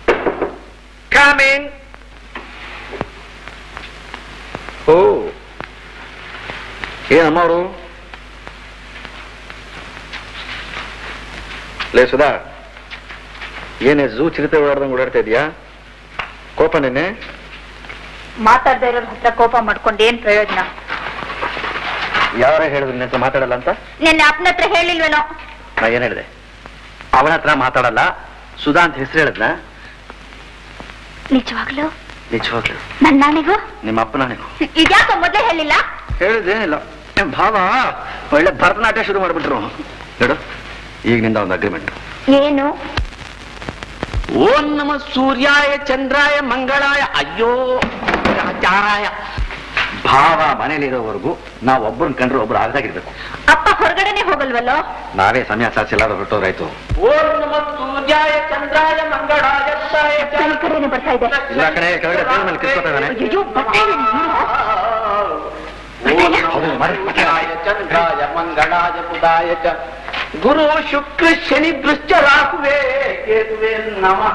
Come in. ಓ ಏನಮ್ಮ ಅವರು ಲೇ ಸುಧಾ ಏನೇ ಝೂ ಚಿರತೆ ಓಡಾಡ್ದಂಗೆ ಓಡಾಡ್ತಾ ಇದೀಯಾ ಕೋಪ ನೆನ್ನೆ ಮಾತಾಡ್ತಾ ಇರೋರ್ ಹತ್ರ ಕೋಪ ಮಾಡ್ಕೊಂಡು ಏನ್ ಪ್ರಯೋಜನ ಯಾರ ಹೇಳಿದ್ರು ನಿನ್ನ ಹತ್ರ ಮಾತಾಡಲ್ಲ ಅಂತ ನಿನ್ನೆ ಅಪ್ಪನ ಹತ್ರ ಹೇಳಿಲ್ವೇನೋ ನಾ ಏನ್ ಹೇಳಿದೆ ಅವನ ಹತ್ರ ಮಾತಾಡಲ್ಲ ಸುಧಾ ಅಂತ ಹೆಸರು ಹೇಳಿದ್ನ ನಿಜವಾಗ್ಲು ನಿಜವಾಗ್ಲು ನನ್ ನಾನಿಗೂ ನಿಮ್ಮ ಅಪ್ಪನ ನೀವು ಇದ್ಯಾಕೋ ಮೊದ್ಲೇ ಹೇಳಿಲ್ಲ ಹೇಳಿದೇನಿಲ್ಲ ಏ, ಭಾವ ಒಳ್ಳೆ ಭರತನಾಟ್ಯ ಶುರು ಮಾಡ್ಬಿಟ್ರು ನೋಡು ಈಗಿನಿಂದ ಒಂದು ಅಗ್ರಿಮೆಂಟ್ ಏನು ಓಂ ನಮ ಸೂರ್ಯಾಯ ಚಂದ್ರಾಯ ಮಂಗಳಾಯ ಅಯ್ಯೋ ಚಾರಾಯ ಭಾವ ಮನೇಲಿರೋವರೆಗೂ ನಾವು ಒಬ್ಬರನ್ನ ಕಂಡ್ರೆ ಒಬ್ರು ಆಗದಾಗಿರ್ಬೇಕು ಅಪ್ಪ ಹೊರಗಡೆನೆ ಹೋಗಲ್ವಲ್ಲೋ ನಾವೇ ಸಮಯ ಸಾಚಿ ಎಲ್ಲಾದ್ರೂ ಹೊರಟೋರಾಯ್ತು ಓಂ ನಮ ಸೂರ್ಯಾಯ ಚಂದ್ರಾಯ ಮಂಗಳಾಯ ಬುಧಾಯ ಚ- ಈ ಕಡೆನೆ ಬರ್ತಾ ಇದೆ ಇಲ್ಲ ಕಣೆ ಕೆಳಗಡೆ ಟೇಬಲ್ ಮೇಲೆ ಕಿತ್ಕೊತಾ ಇದ್ದಾನೆ ಅಯ್ಯೋ ಬರ್ತಾ ಇದೆ ನೀನು. ಓಂ ನಮೋ ಸೂರ್ಯಾಯ ಚಂದ್ರಾಯ ಮಂಗಳಾಯ ಬುಧಾಯ ಚ ಗುರು ಶುಕ್ರ ಶನಿ ವೃಶ್ಚ ರಾಹುವೇ ಕೇತುವೆ ನಮಃ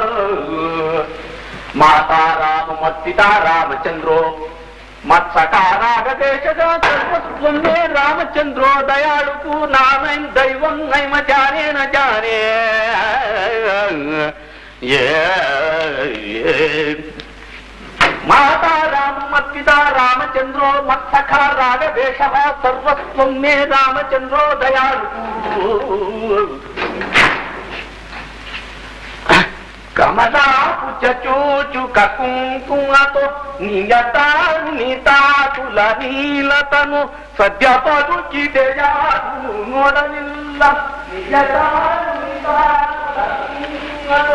ಮಾತಾ ರಾಮ ಮತ್ಪಿತಾ ರಾಮಚಂದ್ರೋ ಮತ್ಸಕಾರಾಗದೇಶದ ಸರ್ವಸ್ವನ್ನೇ ರಾಮಚಂದ್ರೋ ದಯಾಳುಕು ನಾನೈಂ ದೈವಂ ನೈಮ ಜಾನೇನ ಜಾನೇ ಏ ಏ. ಮಾತಾ ರಾಮ ಮತ್ಪಿತಾ ರಾಮಚಂದ್ರೋ ಮತ್ಸಖ ರಾಗವೇಶ ಸರ್ವಸ್ವಂ ಮೇ ರಾಮಚಂದ್ರೋ ದಯಾಳು ಕಮಲಾ ಚೂಚು ಕುಂಕುಮತು ನಿಯತ ನೀತಾ ತುಲ ನೀಲತನು ಸದ್ಯ ಪದುಚಿದೆಯಾರು ನೋಡಲಿಲ್ಲ ನಿಯತ ನೀತಾ ತುಲ ನೀಲತನು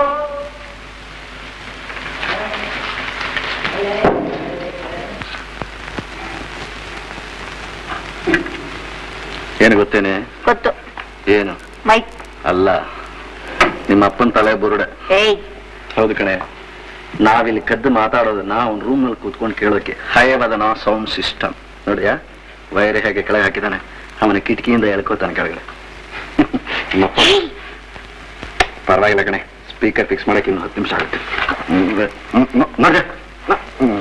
ಏನು ಗೊತ್ತೇನೆ ಗೊತ್ತು ಏನು ಮೈ ಅಲ್ಲ ನಿಮ್ಮ ಅಪ್ಪನ ತಲೆ ಬುರುಡೆ ಏಯ್ ಹೌದು ಕಣೆ ನಾವಿಲ್ಲಿ ಕದ್ದು ಮಾತಾಡೋದನ್ನ ಅವ್ನ ರೂಮ್ ನಲ್ಲಿ ಕೂತ್ಕೊಂಡು ಕೇಳೋಕೆ ಹಯವದನ ಸೌಂಡ್ ಸಿಸ್ಟಮ್ ನೋಡಿಯಾ ವೈರ್ ಹೇಗೆ ಕೆಳಗೆ ಹಾಕಿದಾನೆ ಅವನ ಕಿಟಕಿಯಿಂದ ಎಳ್ಕೋತಾನೆ ಕೆಳಗಡೆ ನಿಮ್ಮಪ್ಪ ಪರವಾಗಿಲ್ಲ ಕಣೆ ಸ್ಪೀಕರ್ ಫಿಕ್ಸ್ ಮಾಡಕ್ಕೆ ಇನ್ನು ಹತ್ತು ನಿಮಿಷ ಆಗುತ್ತೆ ಹ್ಮ್, ಹ್ಮ್, ಹ್ಮ್, ನೋಡ್ದೆ? ಹ್ಮ್.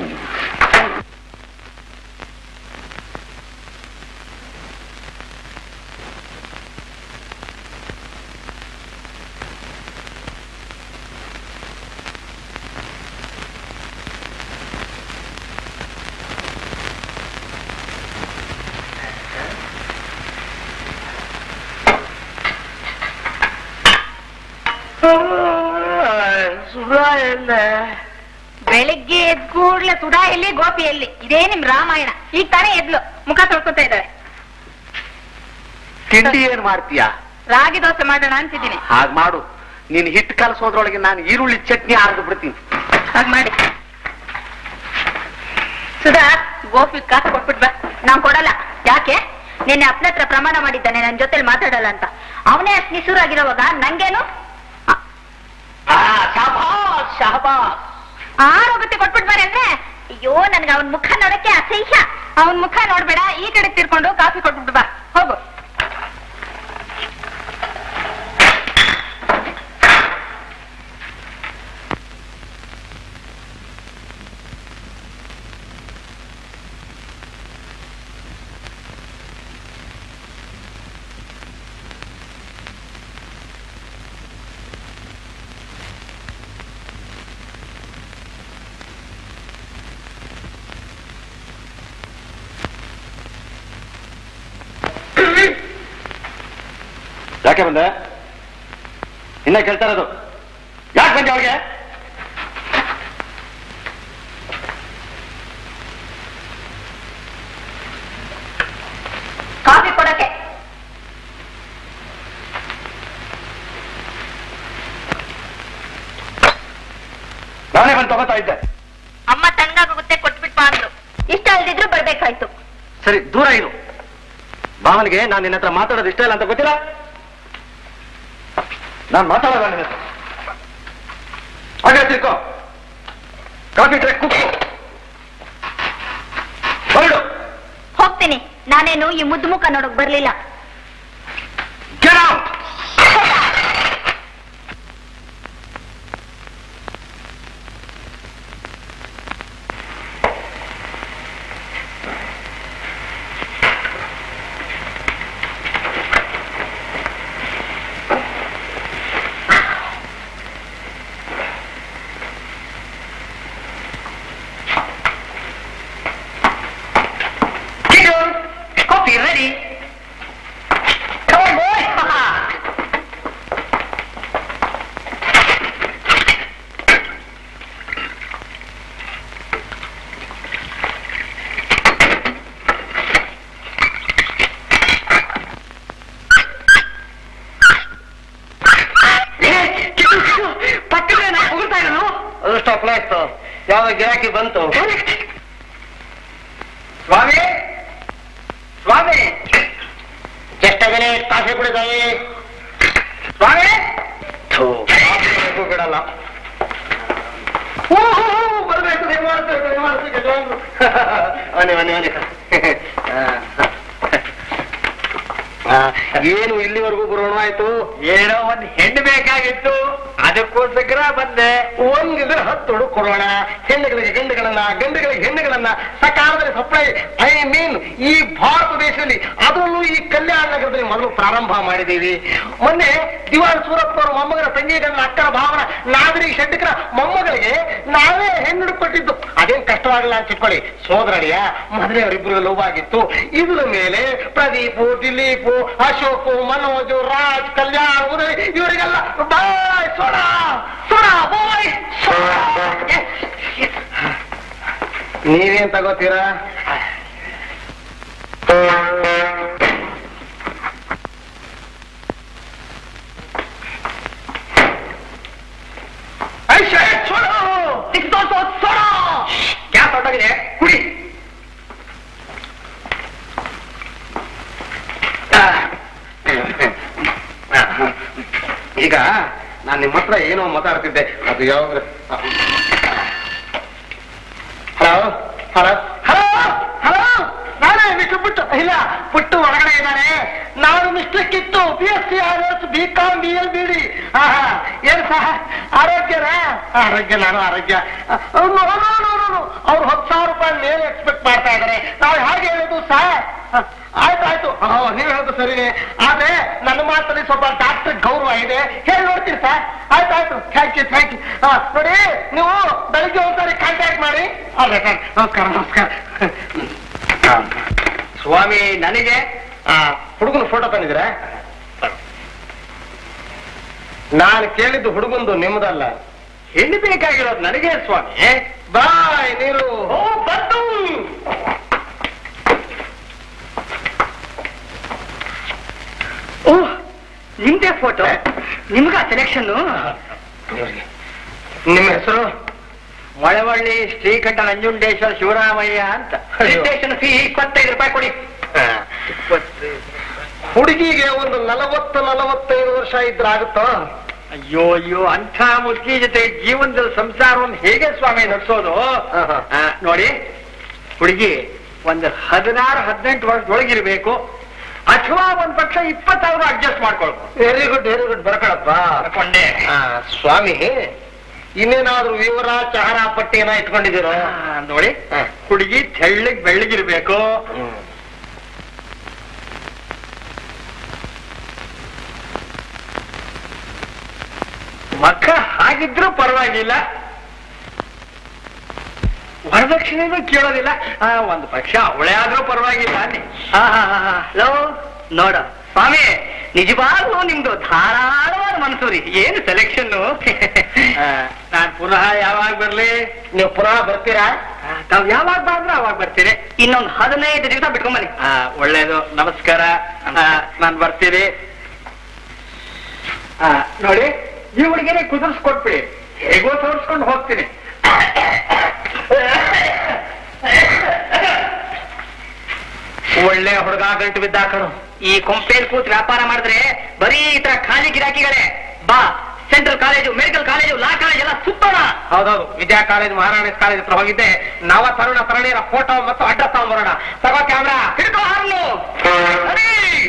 ಬೆಳಿಗ್ಗೆ ಎದ್ ಕೂಡ್ಲೆ ಸುಡಾ ಎಲ್ಲಿ ಗೋಪಿ ಎಲ್ಲಿ ಇದೇ ನಿಮ್ ರಾಮಾಯಣ ಈಗ ತಾನೇ ಎದ್ಲು ಮುಖ ತೊಳ್ಕೊತಾ ಇದ್ದಾಳೆ ತಿಂಡಿ ಏನ್ ಮಾಡ್ತೀಯಾ ರಾಗಿ ದೋಸೆ ಮಾಡೋಣ ಅಂತಿದ್ದೀನಿ ಹಾಗ್ ಮಾಡು ನೀನ್ ಹಿಟ್ಟು ಕಲಸೋದ್ರೊಳಗೆ ನಾನು ಈರುಳ್ಳಿ ಚಟ್ನಿ ಆರ್ದು ಬಿಡ್ತೀನಿ ಹಾಗ್ ಮಾಡಿ ಸುಧಾ ಗೋಪಿ ಕಾಸು ಕೊಟ್ಬಿಟ್ ಬಾ ನಾನ್ ಕೊಡಲ್ಲ ಯಾಕೆ ನಿನ್ನೆ ಅಪ್ಪನ ಹತ್ರ ಪ್ರಮಾಣ ಮಾಡಿದ್ದಾನೆ ನನ್ ಜೊತೆಲಿ ಮಾತಾಡಲ್ಲ ಅಂತ ಅವನೇ ಅಷ್ಟು ನಿಸೂರಾಗಿರೋವಾಗ ನಂಗೇನು ಆ- ಆ, ಶಹಬಾಸ್ ಶಹಬಾಸ್ ಆರೋಗ್ಯತೆ ಕೊಟ್ಬಿಟ್ ಬಾರೆ ಅಂದ್ರೆ ಅಯ್ಯೋ ನನ್ಗೆ ಅವನ್ ಮುಖ ನೋಡಕ್ಕೆ ಅಸಹ್ಯ ಅವನ್ ಮುಖ ನೋಡ್ಬೇಡ ಈ ಕಡೆ ತಿರ್ಕೊಂಡು ಕಾಫಿ ಕೊಟ್ಬಿಟ್ಟು ಬಾ ಹೋಗು ಯಾಕೆ ಬಂದೆ ಇನ್ನ ಕೇಳ್ತಾ ಇರೋದು ಯಾಕೆ ಬಂದೆ ಅವ್ರಿಗೆ ಕಾಫಿ ಕೊಡಕ್ಕೆ ನಾನೇ ಬಂದು ತಗೋತಾ ಇದ್ದೆ ಅಮ್ಮ ತಣ್ಣಗಾಗುತ್ತೆ ಕೊಟ್ಬಿಟ್ ಬಾ ಅಂದ್ರು ಇಷ್ಟ ಅಲ್ದಿದ್ರು ಬರ್ಬೇಕಾಯ್ತು ಸರಿ ದೂರ ಇರು ಭಾವನಿಗೆ ನಾನು ನಿನ್ನ ಹತ್ರ ಮಾತಾಡೋದು ಇಷ್ಟ ಇಲ್ಲ ಅಂತ ಗೊತ್ತಿಲ್ಲ ನಾನು ಮಾತಾಡೋಲ್ಲ ನಿನ್ನ ಹತ್ರ ಹಾಗೆ ತಿರ್ಕೋ ಕಾಫಿ ಟ್ರಕ್ ಕುಕ್ಕು ಹೊರಡು ಹೋಗ್ತೀನಿ ನಾನೇನು ಈ ಮುದ್ದು ಮುಖ ನೋಡಕ್ ಬರ್ಲಿಲ್ಲ Get out! ಅದೃಷ್ಟ ಅಪ್ಲಾಯಿಸ್ತು ಯಾವ ಗಿರಾಕಿ ಬಂತು ಸ್ವಾಮಿ ಸ್ವಾಮಿ ಎಷ್ಟಾಗಲೇ ಕಾಫಿ ಕುಡಿದಾಯಿ ಸ್ವಾಮಿ ಥು, ಕಾಫಿ ಕುಡಿಯೋಕ್ಕೂ ಬಿಡಲ್ಲ ಓ, ಓ, ಓ, ಬರ್ಬೇಕು ನೀವು ಮಾಡ್ಬೇಕು ನೀವು ಮಾಡ್ಬೇಕು ಯಜಮಾನ್ರು. ಬನ್ನಿ ಬನ್ನಿ ಬನ್ನಿ ಆ, ಏನು ಇಲ್ಲಿವರೆಗೂ ಬರೋಣ ಆಯ್ತು ಏನೋ ಒಂದ್ ಹೆಣ್ಣು ಬೇಕಾಗಿತ್ತು ಅದಕ್ಕೋಸ್ಕರ ಬಂದೆ ಒಂದಿದ್ರೆ ಹತ್ತು ಹುಡುಗ ಕೊಡೋಣ ಹೆಣ್ಣುಗಳಿಗೆ ಗಂಡುಗಳನ್ನ ಗಂಡುಗಳಿಗೆ ಹೆಣ್ಣುಗಳನ್ನ ಸಕಾಲದಲ್ಲಿ ಸಪ್ಲೈ ಐ ಮೀನ್ ಈ ಭಾರತ ದೇಶದಲ್ಲಿ ಅದರಲ್ಲೂ ಈ ಕಲ್ಯಾಣ ನಗರದಲ್ಲಿ ಮೊದಲು ಪ್ರಾರಂಭ ಮಾಡಿದ್ದೀವಿ ಮೊನ್ನೆ ದಿವಾನ್ ಸೂರಪ್ಪ ಅವರ ಮೊಮ್ಮಗನ ತಂಗಿಗಳನ್ನ ಅಕ್ಕನ ಭಾವನ ನಾಗರಿಕ ಶೆಟ್ಟಿಕರ ಮೊಮ್ಮಗಳಿಗೆ ನಾವೇ ಹೆಣ್ಣು ಕೊಟ್ಟಿದ್ದು ಅದೇನ್ ಕಷ್ಟವಾಗಿಲ್ಲ ಅಂತ ಇಟ್ಕೊಳ್ಳಿ ಸೋದರಡಿಯ ಮೊದಲೇ ಅವರಿಬ್ರು ಲವ್ ಆಗಿತ್ತು ಇದ್ರ ಮೇಲೆ ಪ್ರದೀಪು ದಿಲೀಪು ಅಶೋಕು ಮನೋಜು ರಾಜ್ ಕಲ್ಯಾಣ್ ಉದಯ್ ಇವರಿಗೆಲ್ಲ ಬಾಯ್ ಸೋಡಾ ಸೋಡಾ ಬಾಯ್ ನೀವೇನ್ ತಗೋತೀರಾ ಗ್ಯಾಸ್ ಹೊರಟೋಗಿದೆ ಕುಡಿ ಈಗ ನಾನು ನಿಮ್ಮ ಹತ್ರ ಏನೋ ಮಾತಾಡ್ತಿದ್ದೆ ಅದು ಯಾವಾಗ ಹಲೋ ಹಲೋ ಹಲೋ ಹಲೋ ನಾನೇ ಮಿಸ್ಟರ್ ಪುಟ್ಟು ಇಲ್ಲ ಪುಟ್ಟು ಹೊರಗಡೆ ಇದ್ದಾರೆ ನಾನು mister Kittu B S C R S B com B L B D ಏನು ಸಹ ಆರೋಗ್ಯನ ಆರೋಗ್ಯ ನಾನು ಆರೋಗ್ಯ ಅವ್ರು ಹತ್ತು ಸಾವಿರ ರೂಪಾಯಿ ಮೇಲೆ ಎಕ್ಸ್ಪೆಕ್ಟ್ ಮಾಡ್ತಾ ಇದ್ದಾರೆ ನಾವು ಹೇಗೆ ಹೇಳೋದು ಸರ್ ಆಯ್ತು ಆಯ್ತು ನೀವು ಹೇಳೋದು ಸರಿನೇ ಆದ್ರೆ ನನ್ನ ಮಾತಲ್ಲಿ ಸ್ವಲ್ಪ ಡಾಕ್ಟರ್ ಗೌರವ ಇದೆ ಹೇಳಿ ನೋಡ್ತೀನಿ ಸರ್ ಆಯ್ತು ಆಯ್ತು ಥ್ಯಾಂಕ್ ಯು ಥ್ಯಾಂಕ್ ಯು ನೋಡಿ ನೀವು ಬೆಳಿಗ್ಗೆ ಒಂದ್ಸರಿ ಕಾಂಟ್ಯಾಕ್ಟ್ ಮಾಡಿ ಅಲ್ಲ ಸರ್ ನಮಸ್ಕಾರ ನಮಸ್ಕಾರ ಸ್ವಾಮಿ ನನಗೆ ಹುಡುಗನ ಫೋಟೋ ತಂದಿದ್ರ ನಾನು ಕೇಳಿದ್ದು ಹುಡುಗಂದು ನಿಮ್ಮದಲ್ಲ ಹೆಣ್ಣು ಬೇಕಾಗಿರೋದು ನನಗೆ ಸ್ವಾಮಿ ಬಾಯ್ ನೀರು ಓ ಬಂತು ಓ ನಿಮ್ದೇ ಫೋಟೋ ನಿಮ್ಗ ಸೆಲೆಕ್ಷನ್ ನಿಮ್ಮ ಹೆಸರು ಮಳವಳ್ಳಿ ಶ್ರೀಕಂಠ ನಂಜುಂಡೇಶ್ವರ ಶಿವರಾಮಯ್ಯ ಅಂತ ರಿಜಿಸ್ಟ್ರೇಷನ್ ಫೀ ಇಪ್ಪತ್ತೈದು ರೂಪಾಯಿ ಕೊಡಿ ಹುಡುಗಿಗೆ ಒಂದು ನಲವತ್ತು ನಲವತ್ತೈದು ವರ್ಷ ಇದ್ರೆ ಆಗುತ್ತೋ ಅಯ್ಯೋ ಅಯ್ಯೋ ಅಂಥ ಮುಸ್ಲಿ ಜೊತೆ ಜೀವನದಲ್ಲಿ ಸಂಸಾರವನ್ನು ಹೇಗೆ ಸ್ವಾಮಿ ನಡೆಸೋದು ಆಹಾ. ಆ, ನೋಡಿ ಹುಡುಗಿ ಒಂದು ಹದಿನಾರು ಹದಿನೆಂಟು ವರ್ಷದೊಳಗಿರ್ಬೇಕು ಅಥವಾ ಒಂದ್ ಪಕ್ಷ ಇಪ್ಪತ್ತಾರು ಅಡ್ಜಸ್ಟ್ ಮಾಡ್ಕೊಳ್ಬೇಕು ವೆರಿ ಗುಡ್ ವೆರಿ ಗುಡ್ ಬರ್ಕೊಳಪ್ಪ ಅನ್ಕೊಂಡೆ ಆ, ಸ್ವಾಮಿ ಇನ್ನೇನಾದ್ರೂ ವಿವರ ಚಹರ ಪಟ್ಟಿ ಏನ ಇಟ್ಕೊಂಡಿದ್ದೀರೋ ಆ, ನೋಡಿ ಹಾ. ಹುಡುಗಿ ತೆಳ್ಳಗ್ ಬೆಳ್ಳಗಿರ್ಬೇಕು ಮಕ್ಕ ಹಾಗಿದ್ರೂ ಪರವಾಗಿಲ್ಲ ವರದಕ್ಷಿಣೆನೂ ಕೇಳೋದಿಲ್ಲ ಆ, ಒಂದು ಪಕ್ಷ ಅವಳೇ ಆದ್ರೂ ಪರವಾಗಿಲ್ಲ ಅನ್ನಿ. ಹಾ ಹಾ ಹಾ ಹಾ. ಲೋ ನೋಡ ಸ್ವಾಮಿ ನಿಜವಾಗ್ಲೂ ನಿಮ್ದು ಧಾರಾಳವಾದ ಮನಸ್ಸು ರೀ ಏನು ಸೆಲೆಕ್ಷನ್ ನಾನ್ ಪುನಃ ಯಾವಾಗ ಬರ್ಲಿ ನೀವು ಪುನಃ ಬರ್ತೀರಾ ತಾವ್ ಯಾವಾಗ ಬಂದ್ರೆ ಅವಾಗ ಬರ್ತೀನಿ ಇನ್ನೊಂದು ಹದಿನೈದು ದಿವಸ ಬಿಟ್ಕೊಂಬನ್ನಿ ಒಳ್ಳೇದು ನಮಸ್ಕಾರ ನಾನು ಬರ್ತೀನಿ ಆ, ನೋಡಿ ಈ ಹುಡುಗಿನೇ ಕುದುರ್ಸ್ಕೊಟ್ಬಿಡಿ ಹೇಗೋ ತೋರಿಸ್ಕೊಂಡು ಹೋಗ್ತೀನಿ ಒಳ್ಳೆ ಹುಡುಗ ಗಂಟು ಬಿದ್ದ ಕಣು ಈ ಕೊಂಪೇಲ್ ಕೂತ್ ವ್ಯಾಪಾರ ಮಾಡಿದ್ರೆ ಬರೀ ಈ ತರ ಖಾಲಿ ಗಿರಾಕಿಗಳೇ ಬಾ central college medical college law college ಎಲ್ಲ ಸುತ್ತೋಣ ಹೌದೌದು ವಿದ್ಯಾ ಕಾಲೇಜ್ ಮಹಾರಾಣೀಸ್ ಕಾಲೇಜ್ ಹತ್ರ ಹೋಗಿದ್ದೆ ನವ ತರುಣ ತರುಣಿಯರ ಫೋಟೋ ಮತ್ತು ಅಡ್ರೆಸ್ ತಗೊಂಡ್ಬರೋಣ ತಗೋ ಕ್ಯಾಮ್ರಾ ಹಿಡ್ಕೋ ಹಾರ್ನು ಸರಿ.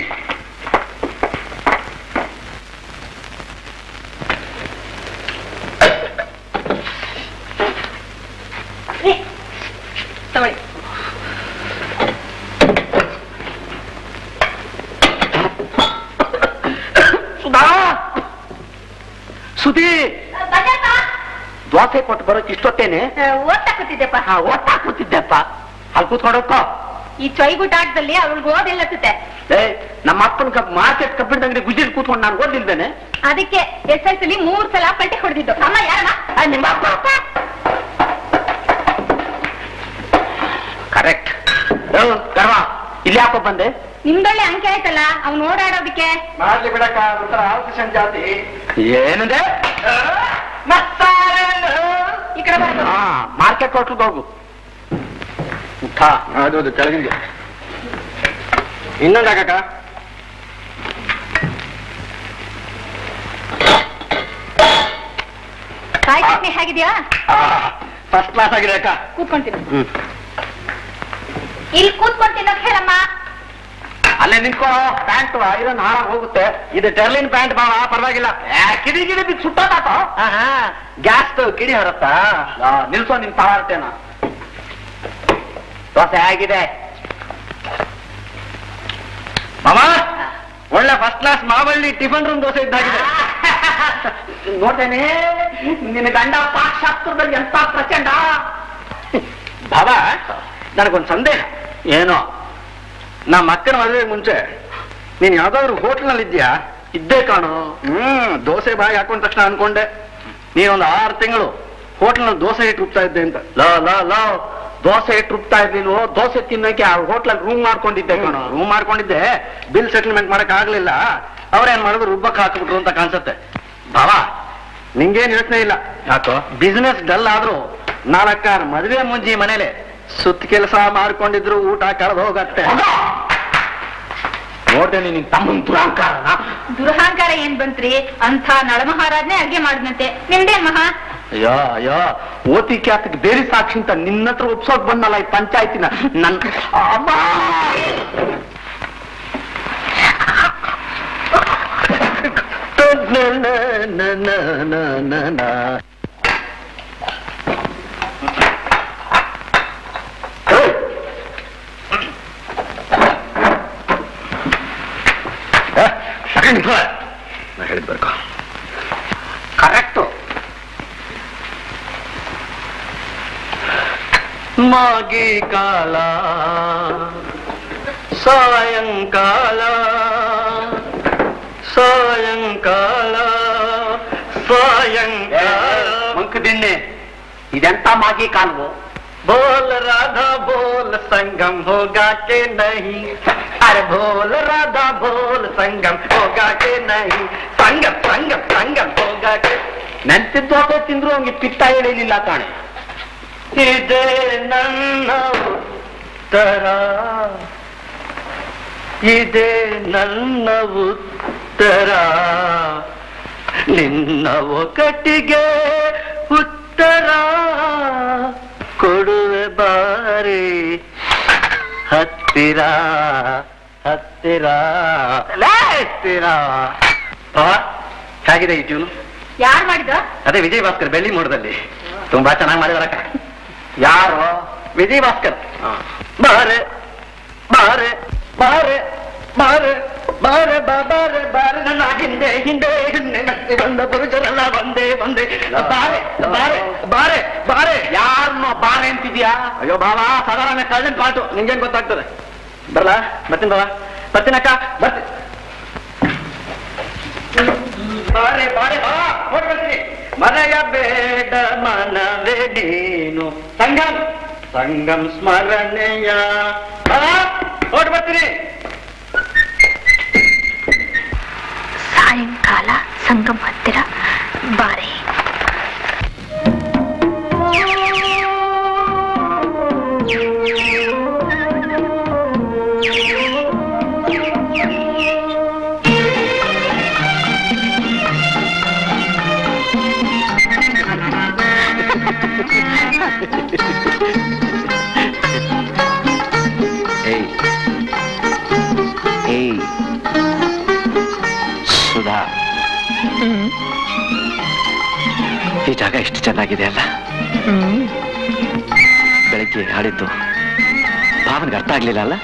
ತಗೊಳ್ಳಿ ಸುಧಿ ದೋಸೆ ಕೊಟ್ಟು ಬರೋಕ್ ಇಷ್ಟೊತ್ತೇನೆ ಓದ್ತಾ ಕೂತಿದ್ದೆಪ್ಪ ಓದ್ತಾ ಕೂತಿದ್ದೆಪ್ಪ ಅಲ್ಲಿ ಕೂತ್ಕೊಂಡೋಕೋ ಈ ಚೊಯ್ಗುಟ್ ಆಟದಲ್ಲಿ ಅವಳಿಗೆ ಓದಿಲ್ಲತ್ತೆ ಏ ನಮ್ಮ ಅಪ್ಪನ ಕಪ್ ಮಾರ್ಕೆಟ್ ಕಬ್ಬಿಣದ ಅಂಗಡಿ ಗುಜರಿ ಕೂತ್ಕೊಂಡು ನಾನು ಓದಿಲ್ದೇನೆ ಅದಕ್ಕೆ ಎಸ್ ಎಲ್ ಸಿಲಿ ಮೂರ್ ಸಲ ಪಲ್ಟಿ ಹೊಡೆದಿದ್ದು ಅಮ್ಮ ಯಾರಮ್ಮ ನಿಮ್ಮ ಅಪ್ಪ ಕರೆಕ್ಟ್ ಗರ್ವ ಇಲ್ಲಿ ಯಾಕೋ ಬಂದೆ ನಿಮ್ದೊಳ್ಳೆ ಅಂಕೆ ಆಯ್ತಲ್ಲ ಅವ್ನು ಓಡಾಡೋದಕ್ಕೆ ಮಾಡ್ಲಿ ಬಿಡಕ್ಕ ಒಂಥರ ಆಲ್ಫಿಷನ್ ಜಾತಿ ಏನಂದೆ ಈ ಕೆಡಬಾರ್ದು ಮಾರ್ಕೆಟ್ ಹೋಟ್ಲಿಗೆ ಹೋಗು ಹಾ ಅದು ಕೆಳಗಿಂದು ಇನ್ನೊಂದು ಹಾಕಕ್ಕ ಕಾಯಿ ಚಟ್ನಿ ಹೇಗಿದ್ಯಾ ಫಸ್ಟ್ ಕ್ಲಾಸ್ ಆಗಿದೆ ಅಕ್ಕ ಕೂತ್ಕೊಂತೀನಿ ಹ್ಮ್ ಇಲ್ಲಿ ಕೂತ್ಕೊಂತೀನಿ ಹೇಳಮ್ಮ ಅಲ್ಲೇ ನಿಂತ್ಕೋ ಪ್ಯಾಂಟ್ ಐರನ್ ಹಾಳಾಗ್ ಹೋಗುತ್ತೆ ಇದು ಟೆರ್ಲಿನ್ ಪ್ಯಾಂಟ್ ಬಾವ ಪರವಾಗಿಲ್ಲ ಏ, ಕಿಡಿ ಗಿಡಿ ಬಿದ್ದು ಸುಟ್ಟಾತ ಗ್ಯಾಸ್ ಕಿಡಿ ಹರತ್ತಾ ನಿಲ್ಸೋ ನಿನ್ ತಾವಾರ್ತೇನ ದೋಸೆ ಆಗಿದೆ ಮಾಮ ಒಳ್ಳೆ first class Mavalli tiffin room dosa ಇದ್ದಾಗಿದೆ ನೋಡ್ತೇನೆ ನಿನ್ನ ಗಂಡ ಪಾಶ್ಚಾತ್ಯದಲ್ಲಿ ಎಂತ ಪ್ರಚಂಡ ಬಾಬಾ ನನಗೊಂದು ಸಂದೇಹ ಏನೋ ನಮ್ಮ ಅಕ್ಕನ ಮದುವೆಗೆ ಮುಂಚೆ ನೀನ್ ಯಾವ್ದಾದ್ರು ಹೋಟ್ಲ್ನಲ್ಲಿ ಇದ್ಯಾ ಇದ್ದೇ ಕಾಣು ಹ್ಮ್ ದೋಸೆ ಬಾಯಿ ಹಾಕೊಂಡ ತಕ್ಷಣ ಅನ್ಕೊಂಡೆ ನೀನೊಂದು ಆರು ತಿಂಗಳು ಹೋಟ್ಲ್ನಲ್ಲಿ ದೋಸೆ ಇಟ್ಟು ರುಬ್ತಾ ಇದ್ದೆ ಅಂತ ಲೋ ಲೋ ಲೋ ದೋಸೆ ಇಟ್ಟು ರುಬ್ತಾ ಇರ್ಲಿಲ್ವೋ ದೋಸೆ ತಿನ್ನೋಕೆ ಆ ಹೋಟ್ಲಲ್ಲಿ ರೂಮ್ ಮಾಡ್ಕೊಂಡಿದ್ದೆ ಕಣೋ ರೂಮ್ ಮಾಡ್ಕೊಂಡಿದ್ದೆ ಬಿಲ್ ಸೆಟಲ್ಮೆಂಟ್ ಮಾಡಕ್ ಆಗ್ಲಿಲ್ಲ ಅವ್ರೇನ್ ಮಾಡಿದ್ರು ರುಬ್ಬಕ್ ಹಾಕ್ಬಿಟ್ರು ಅಂತ ಕಾಣಿಸುತ್ತೆ ಬಾವಾ ನಿಂಗೇನ್ ಯೋಚನೆ ಇಲ್ಲ ಯಾಕೋ ಬಿಸ್ನೆಸ್ ಡಲ್ ಆದ್ರೂ ನಾಲ್ಕಾರು ಮದುವೆ ಮುಂಜಿ ಮನೇಲೆ ಸುತ್ತ ಕೆಲಸ ಮಾಡ್ಕೊಂಡಿದ್ರು ಊಟ ಕಳೆದು ಹೋಗತ್ತೆ ನೋಡ್ತೇನೆ ನಿನ್ ತಮ್ಮನ್ ದುರಾಂಕಾರನ ದುರಹಂಕಾರ ಏನ್ ಬಂತ್ರಿ ಅಂತ ನಳಮಹಾರಾಜ್ನೇ ಅಡ್ಗೆ ಮಾಡಿದ್ನಂತೆ ನಿಮ್ದೇನ್ ಮಹಾ ಅಯ್ಯೋ ಅಯ್ಯೋ ಓತಿ ಕ್ಯಾತಕ್ಕೆ ಬೇರೆ ಸಾಕ್ಷಿ ಅಂತ ನಿನ್ನ ಹತ್ರ ಒಪ್ಸೋಕ್ ಬಂದಲ್ಲ ಈ ಪಂಚಾಯತಿನ ನನ್ ಅಮ್ಮ ನಾ ಹೇಳಿದ್ ಬರ್ಕೋ ಕರೆಕ್ಟು ಮಾಗಿ ಕಾಲ ಸಾಯಂಕಾಲ ಸಾಯಂಕಾಲ ಸಾಯಂಕಾಲ ಮಂಕದಿನ್ನೆ ಇದೆಂತ ಮಾಗಿ ಕಾಲವು बोल राधा बोल संगम होगा के नहीं अरे बोल राधा बोल संगम होगा के नहीं ಸಂಗಮ್ ಸಂಗಮ್ ಸಂಗಮ್ ಹೋगा के ನೆನ್ಪಿದ್ದು ಹೋಗೋ ತಿಂದ್ರು ಅವ್ನಿಗೆ ಪಿತ್ತ ಹೇಳಿಲಿಲ್ಲ ಕಾಣೆ ಇದೇ ನನ್ನ ಉತ್ತರ ಇದೇ ನನ್ನ ಉತ್ತರ ನಿನ್ನ ಒಕಟಿಗೆ ಉತ್ತರ ಕೊಡುವೆ ಬಾರಿ ಹತ್ತಿರ ಹತ್ತಿರ ಹತ್ತಿರ ಆ, ಹೇಗಿದೆ ಈ ಟ್ಯೂನು ಯಾರ್ ಮಾಡಿದ ಅದೇ ವಿಜಯ್ ಭಾಸ್ಕರ್ ಬೆಳ್ಳಿ ಮೋಡದಲ್ಲಿ ತುಂಬಾ ಚೆನ್ನಾಗಿ ಮಾಡಿದಾರಕ್ಕ ಯಾರು ವಿಜಯ್ ಭಾಸ್ಕರ್ ಬಾರೆ ಬಾರೆ ಬಾರೆ ಬಾರೆ ಬಾರೆ ಬಾ ಬಾರೆ ಬಾರೆ ನನ್ನ ಹಿಂದೆ ಹಿಂದೆ ಹಿಂದೆ ನಟ್ಟಿ ಬಂದ ಪುರುಷರೆಲ್ಲ ಬಂದೆ ಬಂದೆ ಬಾರೆ ಬಾರೆ ಬಾರೆ ಬಾರೆ ಯಾರನ್ನೋ ಬಾರೆ ಅಂತಿದ್ಯಾ ಅಯ್ಯೋ ಬಾಬಾ ಸಾಧಾರಣ ಕಳ್ಳನ್ ಪಾಟು ನಿಂಗೇನ್ ಗೊತ್ತಾಗ್ತದೆ ಬರಲ್ಲ ಬರ್ತೀನಿ ಬಾಬಾ ಬರ್ತೀನಕ್ಕ ಬರ್ತೀನಿ ಬಾರೆ ಬಾರೆ ಬಾ ಹೊರಡ್ ಬರ್ತೀನಿ ಮನೆಯ ಬೇಡ ಮನವೇ ನೀನು ಸಂಗಮ್ ಸಂಗಮ್ ಸ್ಮರಣೆಯ ಬಾ ಹೊರಡ್ ಬರ್ತೀನಿ ಸಾಯಂಕಾಲ ಸಂಗಮ ಹತ್ತಿರ ಬಾರೆ ಏಯ್ ಏಯ್ ಸುಧಾ ಈ ಜಾಗ ಎಷ್ಟು ಚೆನ್ನಾಗಿದೆ ಅಲ್ಲ ಬೆಳಗ್ಗೆ ಹಾಡಿದ್ದು ಭಾವನ್ಗೆ ಅರ್ಥ ಆಗ್ಲಿಲ್ಲ ಅಲ್ಲ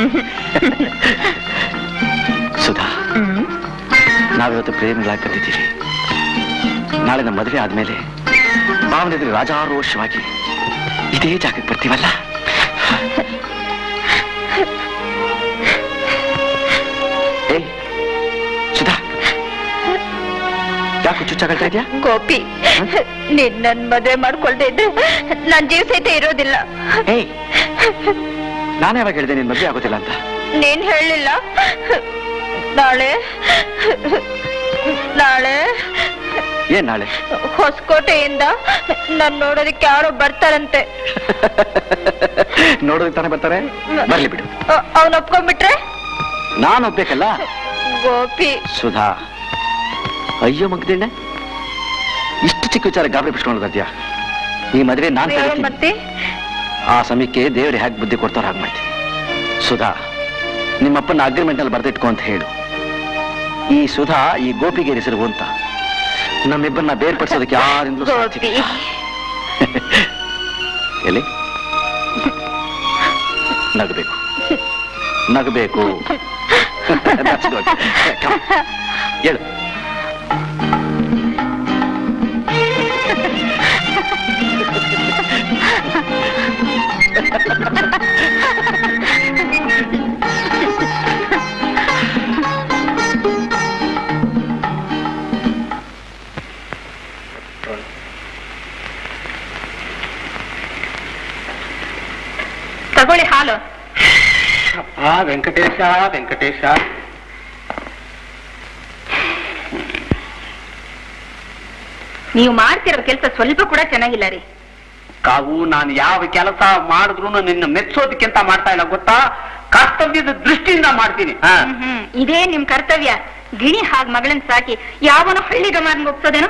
ಸುಧಾ ನಾವಿವತ್ತು ಪ್ರೇಮಿಗಳಾಗಿ ಕಟ್ಟಿದ್ದೀವಿ ನಾಳೆ ನಮ್ಮ ಮದುವೆ ಆದ್ಮೇಲೆ ಭಾವನ ಎದುರು ರಾಜಾರೋಷವಾಗಿ ಇದೇ ಜಾಗಕ್ಕೆ ಬರ್ತೀವಲ್ಲ ಏಯ್ ಸುಧಾ ಯಾಕೆ ಚುಚ್ಚಾಗಳ್ತಾ ಇದೆಯಾ ಗೋಪಿ ನೀನ್ ನನ್ ಮದ್ವೆ ಮಾಡ್ಕೊಳ್ದೆ ಇದ್ರೆ ನನ್ ಜೀವ ಸಹಿತ ಇರೋದಿಲ್ಲ ಏಯ್ ನಾನೇ ಯಾವಾಗ ಹೇಳಿದೆ ನಿನ್ ಮದುವೆ ಆಗೋದಿಲ್ಲ ಅಂತ ನೀನ್ ಹೇಳಿಲ್ಲ ನಾಳೆ ನಾಳೆ ಏನ್ ನಾಳೆ ಹೊಸಕೋಟೆಯಿಂದ ನಾನ್ ನೋಡೋದಕ್ಕೆ ಯಾರೋ ಬರ್ತಾರಂತೆ ನೋಡೋದಕ್ಕೆ ತಾನೇ ಬರ್ತಾರೆ ಬರ್ಲಿ ಬಿಡು ಅವನ್ ಒಪ್ಕೊಂಡ್ಬಿಟ್ರೆ ನಾನು ಒಪ್ಬೇಕಲ್ಲ ಗೋಪಿ ಸುಧಾ ಅಯ್ಯೋ ಮಗ್ದಿಣ್ಣೆ ಇಷ್ಟು ಚಿಕ್ಕ ವಿಚಾರ ಗಾಬರಿ ಬಿಟ್ಕೊಂಡು ಬರ್ತೀಯ ಈ ಮದುವೆ ನಾನ್ ಏನ್ ತಡಿತೀನಿ. ಮತ್ತೆ ಆ ಸಮಯಕ್ಕೆ ದೇವ್ರು ಹೇಗೆ ಬುದ್ಧಿ ಕೊಡ್ತಾರೋ ಹಾಗೆ ಮಾಡ್ತೀನಿ ಸುಧಾ ನಿಮ್ಮಪ್ಪನ ಅಗ್ರಿಮೆಂಟ್ ಅಲ್ಲಿ ಬರ್ದಿಟ್ಕೊ ಅಂತ ಹೇಳು ಈ ಸುಧಾ ಈ ಗೋಪಿಗೆ ಹೆಸರು ಅಂತ ನಮ್ಮಿಬ್ಬರನ್ನ ಬೇರ್ಪಡಿಸೋದಕ್ಕೆ ಯಾರಿಂದಲೂ ಸಾಧ್ಯ ಗೋಪಿ ಇಲ್ಲ. ಎಲ್ಲಿ ನಗಬೇಕು ನಗಬೇಕು That's good. Come. ಹೇಳು ತಗೊಳ್ಳಿ ಹಾಲು ಆ ವೆಂಕಟೇಶ ವೆಂಕಟೇಶ ನೀವು ಮಾಡ್ತಿರೋ ಕೆಲಸ ಸ್ವಲ್ಪ ಕೂಡ ಚೆನ್ನಾಗಿಲ್ಲ ರೀ ಕಾವು ನಾನು ಯಾವ ಕೆಲಸ ಮಾಡಿದ್ರು ನಿನ್ನ ಮೆಚ್ಚೋದಕ್ಕಿಂತ ಮಾಡ್ತಾ ಇಲ್ಲ ಗೊತ್ತಾ ಕರ್ತವ್ಯದ ದೃಷ್ಟಿಯಿಂದ ಮಾಡ್ತೀನಿ ಹಾ. ಹ್ಮ್, ಹ್ಮ್. ಇದೇ ನಿಮ್ ಕರ್ತವ್ಯ ಗಿಣಿ ಹಾಗ್ ಮಗಳನ್ ಸಾಕಿ ಯಾವನು ಹಳ್ಳಿ ಗಮಾರ್ಗೆ ಒಪ್ಸೋದೇನೋ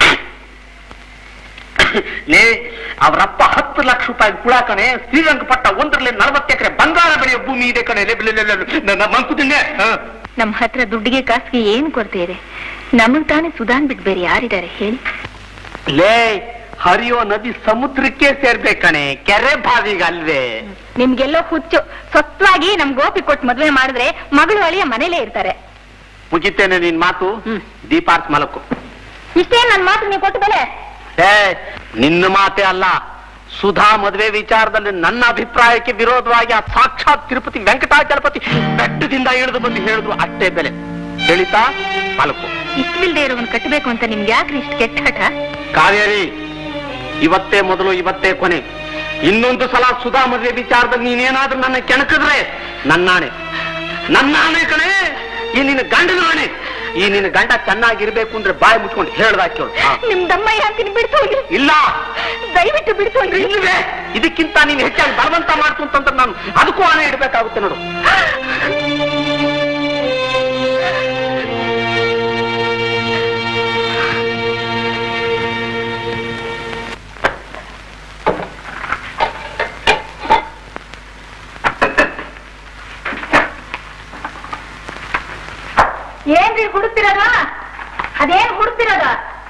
ಲೇ ಅವರಪ್ಪ ಹತ್ತು ಲಕ್ಷ ರೂಪಾಯಿ ಕುಳ ಕಣೆ ಶ್ರೀರಂಗಪಟ್ಟ ಒಂದರಲ್ಲಿ ನಲವತ್ತು ಎಕರೆ ಬಂಗಾರ ಬೆಳೆಯೋ ಭೂಮಿ ಇದೆ ಕಣೆ ಲೇ, ಲೇ, ಲೇ, ಲೇ, ಲೇ, ನನ್ನ ಮಂಕುದಿನ್ನೆ ಹಾ. ನಮ್ ಹತ್ರ ದುಡ್ಡಿಗೆ ಕಾಸಿಗೆ ಏನ್ ಕೊರತೆ ಇದೆ ನಮಗ್ ತಾನೇ ಸುಧಾನ್ ಬಿಟ್ ಬೇರೆ ಯಾರಿದ್ದಾರೆ ಹೇಳಿ ಲೇ ಹರಿಯೋ ನದಿ ಸಮುದ್ರಕ್ಕೆ ಸೇರ್ಬೇಕಣೆ ಕೆರೆ ಬಾವಿಗಲ್ವೇ ನಿಮ್ಗೆಲ್ಲೋ ಹುಚ್ಚು ಸ್ವತ್ವಾಗಿ ನಮ್ ಗೋಪಿ ಕೊಟ್ಟು ಮದ್ವೆ ಮಾಡಿದ್ರೆ ಮಗಳು ಅಳಿಯ ಮನೇಲೇ ಇರ್ತಾರೆ ಮುಗಿತೇನೆ ನಿನ್ ಮಾತು ದೀಪಾರ್ಥ ಮಲಕು ಇಷ್ಟೇ ನನ್ ಮಾತು ನೀವು ಕೊಟ್ಟು ಬೆಲೆ ಏ ನಿನ್ನ ಮಾತೆ ಅಲ್ಲ ಸುಧಾ ಮದುವೆ ವಿಚಾರದಲ್ಲಿ ನನ್ನ ಅಭಿಪ್ರಾಯಕ್ಕೆ ವಿರೋಧವಾಗಿ ಆ ಸಾಕ್ಷಾತ್ ತಿರುಪತಿ ವೆಂಕಟಾಚಲಪತಿ ಬೆಟ್ಟದಿಂದ ಇಳಿದು ಬಂದು ಹೇಳಿದ್ರು ಅಷ್ಟೇ ಬೆಲೆ ಹೇಳಿತಾ ಮಲಕು ಇಷ್ಟವಿಲ್ದೇ ಇರೋವನ್ ಕಟ್ಟಬೇಕು ಅಂತ ನಿಮ್ಗೆ ಯಾಕ್ರಿ ಇಷ್ಟು ಕೆಟ್ಟ ಹಠ ಕಾವೇರಿ ಇವತ್ತೇ ಮೊದಲು ಇವತ್ತೇ ಕೊನೆ ಇನ್ನೊಂದು ಸಲ ಸುಧಾ ಮದುವೆ ವಿಚಾರದಲ್ಲಿ ನೀನೇನಾದ್ರೂ ನನ್ನ ಕೆಣಕಿದ್ರೆ ನನ್ನಾಣೆ ನನ್ನಾಣೆ ಕಣೆ ಈ ನಿನ್ನ ಗಂಡನ ಆಣೆ ಈ ನಿನ್ನ ಗಂಡ ಚೆನ್ನಾಗಿರ್ಬೇಕು ಅಂದ್ರೆ ಬಾಯಿ ಮುಚ್ಕೊಂಡು ಹೇಳ್ದಾಕ ಕೇಳು ಹಾ. ನಿಮ್ ದಮ್ಮಯ್ಯ ಅಂತೀನಿ ಬಿಡ್ಸೋನ್ರಿ ಇಲ್ಲ ದಯವಿಟ್ಟು ಬಿಡ್ಸೋನ್ರಿ ಇಲ್ವೇ ಇದಕ್ಕಿಂತ ನೀನು ಹೆಚ್ಚಾಗಿ ಬಲವಂತ ಮಾಡ್ತು ಅಂತಂದ್ರೆ ನಾನು ಅದಕ್ಕೂ ಹಣ ಇಡಬೇಕಾಗುತ್ತೆ ನೋಡು ಏನ್ರಿ ಹುಡುಕ್ತಿರೋದ ಅದೇನ್ ಹುಡುಕ್ತಿರೋದ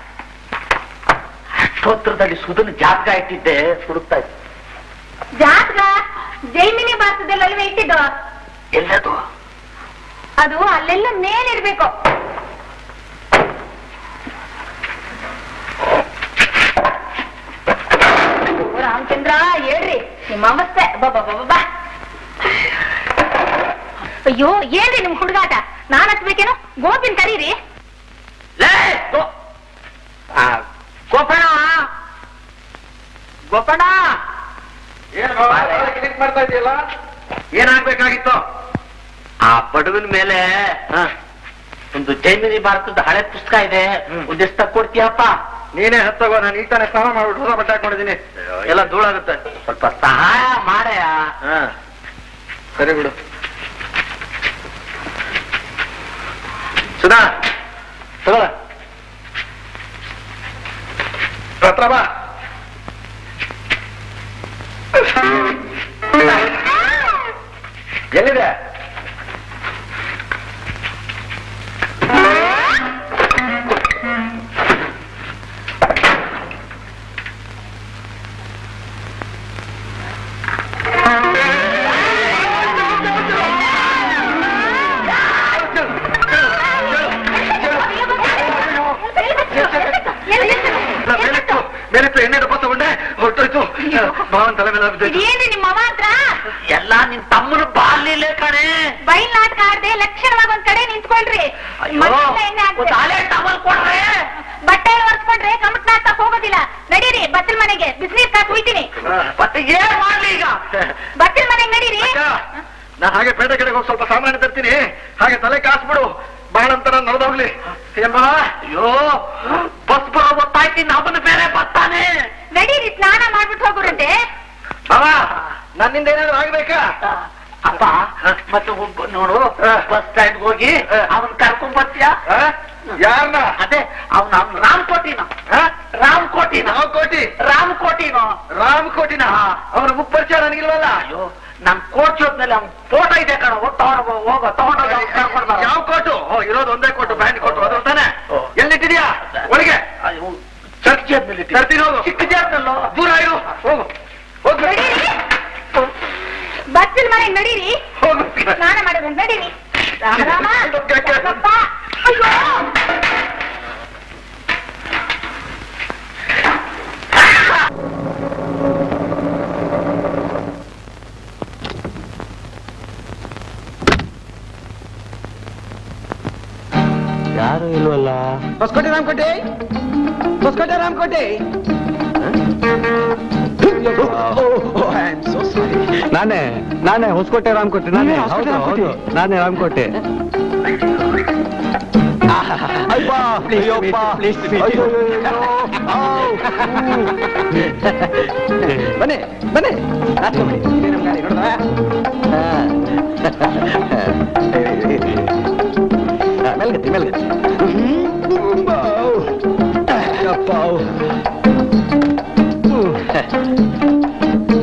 ಸ್ತೋತ್ರದಲ್ಲಿ ಸುಧನ ಜಾತಕ ಇಟ್ಟಿದ್ದೆ ಹುಡುಕ್ತಾ ಇದ್ದೆ ಜಾತಕ ಜೈಮಿನಿ ಭಾರತದಲ್ಲಿ ಅಲ್ವೇ ಇಟ್ಟಿದ್ದು ಎಲ್ಲದು ಅದು ಅಲ್ಲೆಲ್ಲ ಮೇಲಿರ್ಬೇಕು ಓ ರಾಮಚಂದ್ರ ಹೇಳ್ರಿ ನಿಮ್ಮ ಅವಸ್ಥೆ ಬಾ ಅಯ್ಯೋ ಏನ್ರಿ ನಿಮ್ ಹುಡುಗಾಟ ನಾನ್ ಹಚ್ಬೇಕೇನು ಗೋಪಿನ್ ಕರೀರಿ ಲೇ ಗೋ- ಆ, ಗೋಪಣ್ಣ ಗೋಪಣ್ಣ ಮಾಡ್ತಾ ಇದೆಯಲ್ಲ ಏನಾಗ್ಬೇಕಾಗಿತ್ತು ಆ ಬಡವನ ಮೇಲೆ ಹ, ಒಂದು ಜೈಮಿನಿ ಭಾರತದ ಹಳೆ ಪುಸ್ತಕ ಇದೆ ಒಂದಿಷ್ಟ ಕೊಡ್ತೀಯಪ್ಪ ನೀನೇ ಹತ್ತಗೋ ನಾನು ಈಗ ತಾನೇ ಸ್ನಾನ ಮಾಡ್ಬಿಟ್ಟು ಹೊಸ ಬಟ್ಟೆ ಹಾಕೊಂಡಿದ್ದೀನಿ ಎಲ್ಲ ಧೂಳಾಗುತ್ತೆ ಸ್ವಲ್ಪ ಸಹಾಯ ಮಾಡಯ ಹಾ ಸರಿ ಬಿಡು ಸುಧಾ ತಗೊಳ ಹತ್ರ ಬಾ ಎಲ್ಲಿದೆ ಮೇಲೆತ್ತು ಮೇಲೆತ್ತು ಎಣ್ಣೆ ಡಬ್ಬ ತಗೊಂಡೆ ಹೊರಟೋಯ್ತು ಭಾವನ್ ತಲೆ ಮೇಲೆ ಬಿದ್ದೋಯ್ತು. ಇದೇನ್ರಿ ನಿಮ್ಮ ಅವ ಹತ್ರ ಎಲ್ಲ ನಿನ್ ತಮ್ಮನ ಬಾಲಿಲೆ ಕಣೆ ಬೈಲ್ ನಾಟಕ ಆಡ್ದೆ ಲಕ್ಷಣವಾಗಿ ಒಂದ್ ಕಡೆ ನಿಂತ್ಕೊಳ್ರಿ ಅಯ್ಯೋ ಮತ್ತೆಲ್ಲ ಎಣ್ಣೆ ಹಾಕ್ದೆ. ಒಂದ್ ಹಳೆ ಟವಲ್ ಕೊಡ್ರೆ ಬಟ್ಟೆ ಒರೆಸ್ಕೊಂಡ್ರೆ ಕಮಟ್ ನಾಟಕ ಹೋಗೋದಿಲ್ಲ ನಡೀರಿ ಬಚ್ಚಲ್ ಮನೆಗೆ ಬಿಸಿನೀರ್ ಕಾಸು ಹೋಯ್ತೀನಿ ಮತ್ತೆ ಏನ್ ಮಾಡ್ಲಿ ಈಗ ಬಚ್ಚಲ್ ಮನೆಗೆ ನಡೀರಿ ಅಕ್ಕ, ನಾ ಹಾಗೆ ಪೇಟೆ ಕಡೆಗೆ ಹೋಗಿ ಸ್ವಲ್ಪ ಸಾಮಾನು ತರ್ತೀನಿ ಹಾಗೆ ತಲೆ ಕಾಸ್ಬಿಡು ಬಹಳ ಅಂತ ನಾನು ನಡೆದೋಗ್ಲಿ ಅಯ್ಯೋ ಬಸ್ ಬರೋ ಇನ್ನು ಅವನು ಬೇರೆ ಬರ್ತಾನೆ ನಡೀರಿ ಸ್ನಾನ ಮಾಡ್ಬಿಟ್ಟು ಹೋಗುರಂತೆ ಅವ ನನ್ನಿಂದ ಏನಾದ್ರು ಆಗ್ಬೇಕಾ ಅಪ್ಪ ಮತ್ತೆ ಒಬ್ಬ ನೋಡು ಬಸ್ ಸ್ಟ್ಯಾಂಡ್ ಹೋಗಿ ಅವನ್ ಕರ್ಕೊಂಡ್ ಬರ್ತೀಯಾ ಯಾರನ್ನ ಅದೇ ಅವ್ನ ಅವ್ನ ರಾಮ್ ಕೋಟಿನ ರಾಮ್ ಕೋಟಿನ ಕೋಟಿ ರಾಮ್ ಕೋಟಿನ ರಾಮ್ ಕೋಟಿನ ಅವನ ಮುಪ್ಪರಿಚಯ ನನಗಿಲ್ವಲ್ಲ ಅಯ್ಯೋ ನನ್ ಕೋಟ್ ಜೋಬ್ನಲ್ಲಿ ಅವ್ನ ಫೋಟೋ ಇದೆ ಕಣ ತಗೊಂಡು ಹೋಗೋ ತಗೊಂಡು ಯಾವ ಕೋಟು ಇರೋದು ಒಂದೇ ಕೋಟು ಬ್ಯಾಂಡ್ ಕೋಟು ಅದ್ರ ತಾನೆ ಎಲ್ಲಿಟ್ಟಿದ್ಯಾ ಒಳಗೆ ಚರ್ಚ್ ಜೇಬ್ನಲ್ಲಿ ತರ್ತೀನಿ ಹೋಗು ಚಿಕ್ಕ ಜೇಬ್ನಲ್ಲೋ ದೂರ ಇರು ಹೋಗು ಹೋಗು ನಡೀರಿ ಬಸ್ಸಿಲ್ ಮನೆ ನಡೀರಿ ಹೋಗು ಸ್ನಾನ ಮಾಡೋದು ನಡೀರಿ ರಾಮ ರಾಮ ಅಪ್ಪ, ಅಯ್ಯೋ ಯಾರು ಇಲ್ವಲ್ಲ ಹೊಸಕೋಟೆ ರಾಮಕೋಟೆ ಹೊಸಕೋಟೆ ರಾಮಕೋಟೆ ನಾನೇ ನಾನೇ ಹೊಸಕೋಟೆ ರಾಮಕೋಟೆ ನಾನೇ ಹೌದು ಹೌದು ನಾನೇ ರಾಮಕೋಟೆ ಅಯ್ಯಪ್ಪ, ಅಯ್ಯಪ್ಪ, ಅಯ್ಯೋ, ಅಯ್ಯೋ, ಔ, ಬನ್ನಿ ಬನ್ನಿ ರಾತ್ರಿ ಬನ್ನಿ ನಮ್ ಗಾಡಿ ನೋಡ್ದಾ? ಹಾ. ಹಾ, ಮೇಲ್ಗತ್ತಿ ಮೇಲ್ಗತ್ತಿ ಹ್ಮ್. ಔ. ಅಯ್ಯಪ್ಪ, ಔ. ಹ್ಮ್.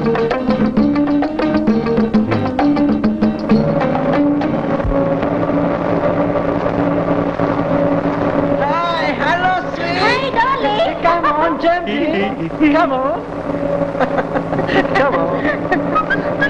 Hi, hello, sweet. Hi, darling. Come on, Jamie. Come on. Come on.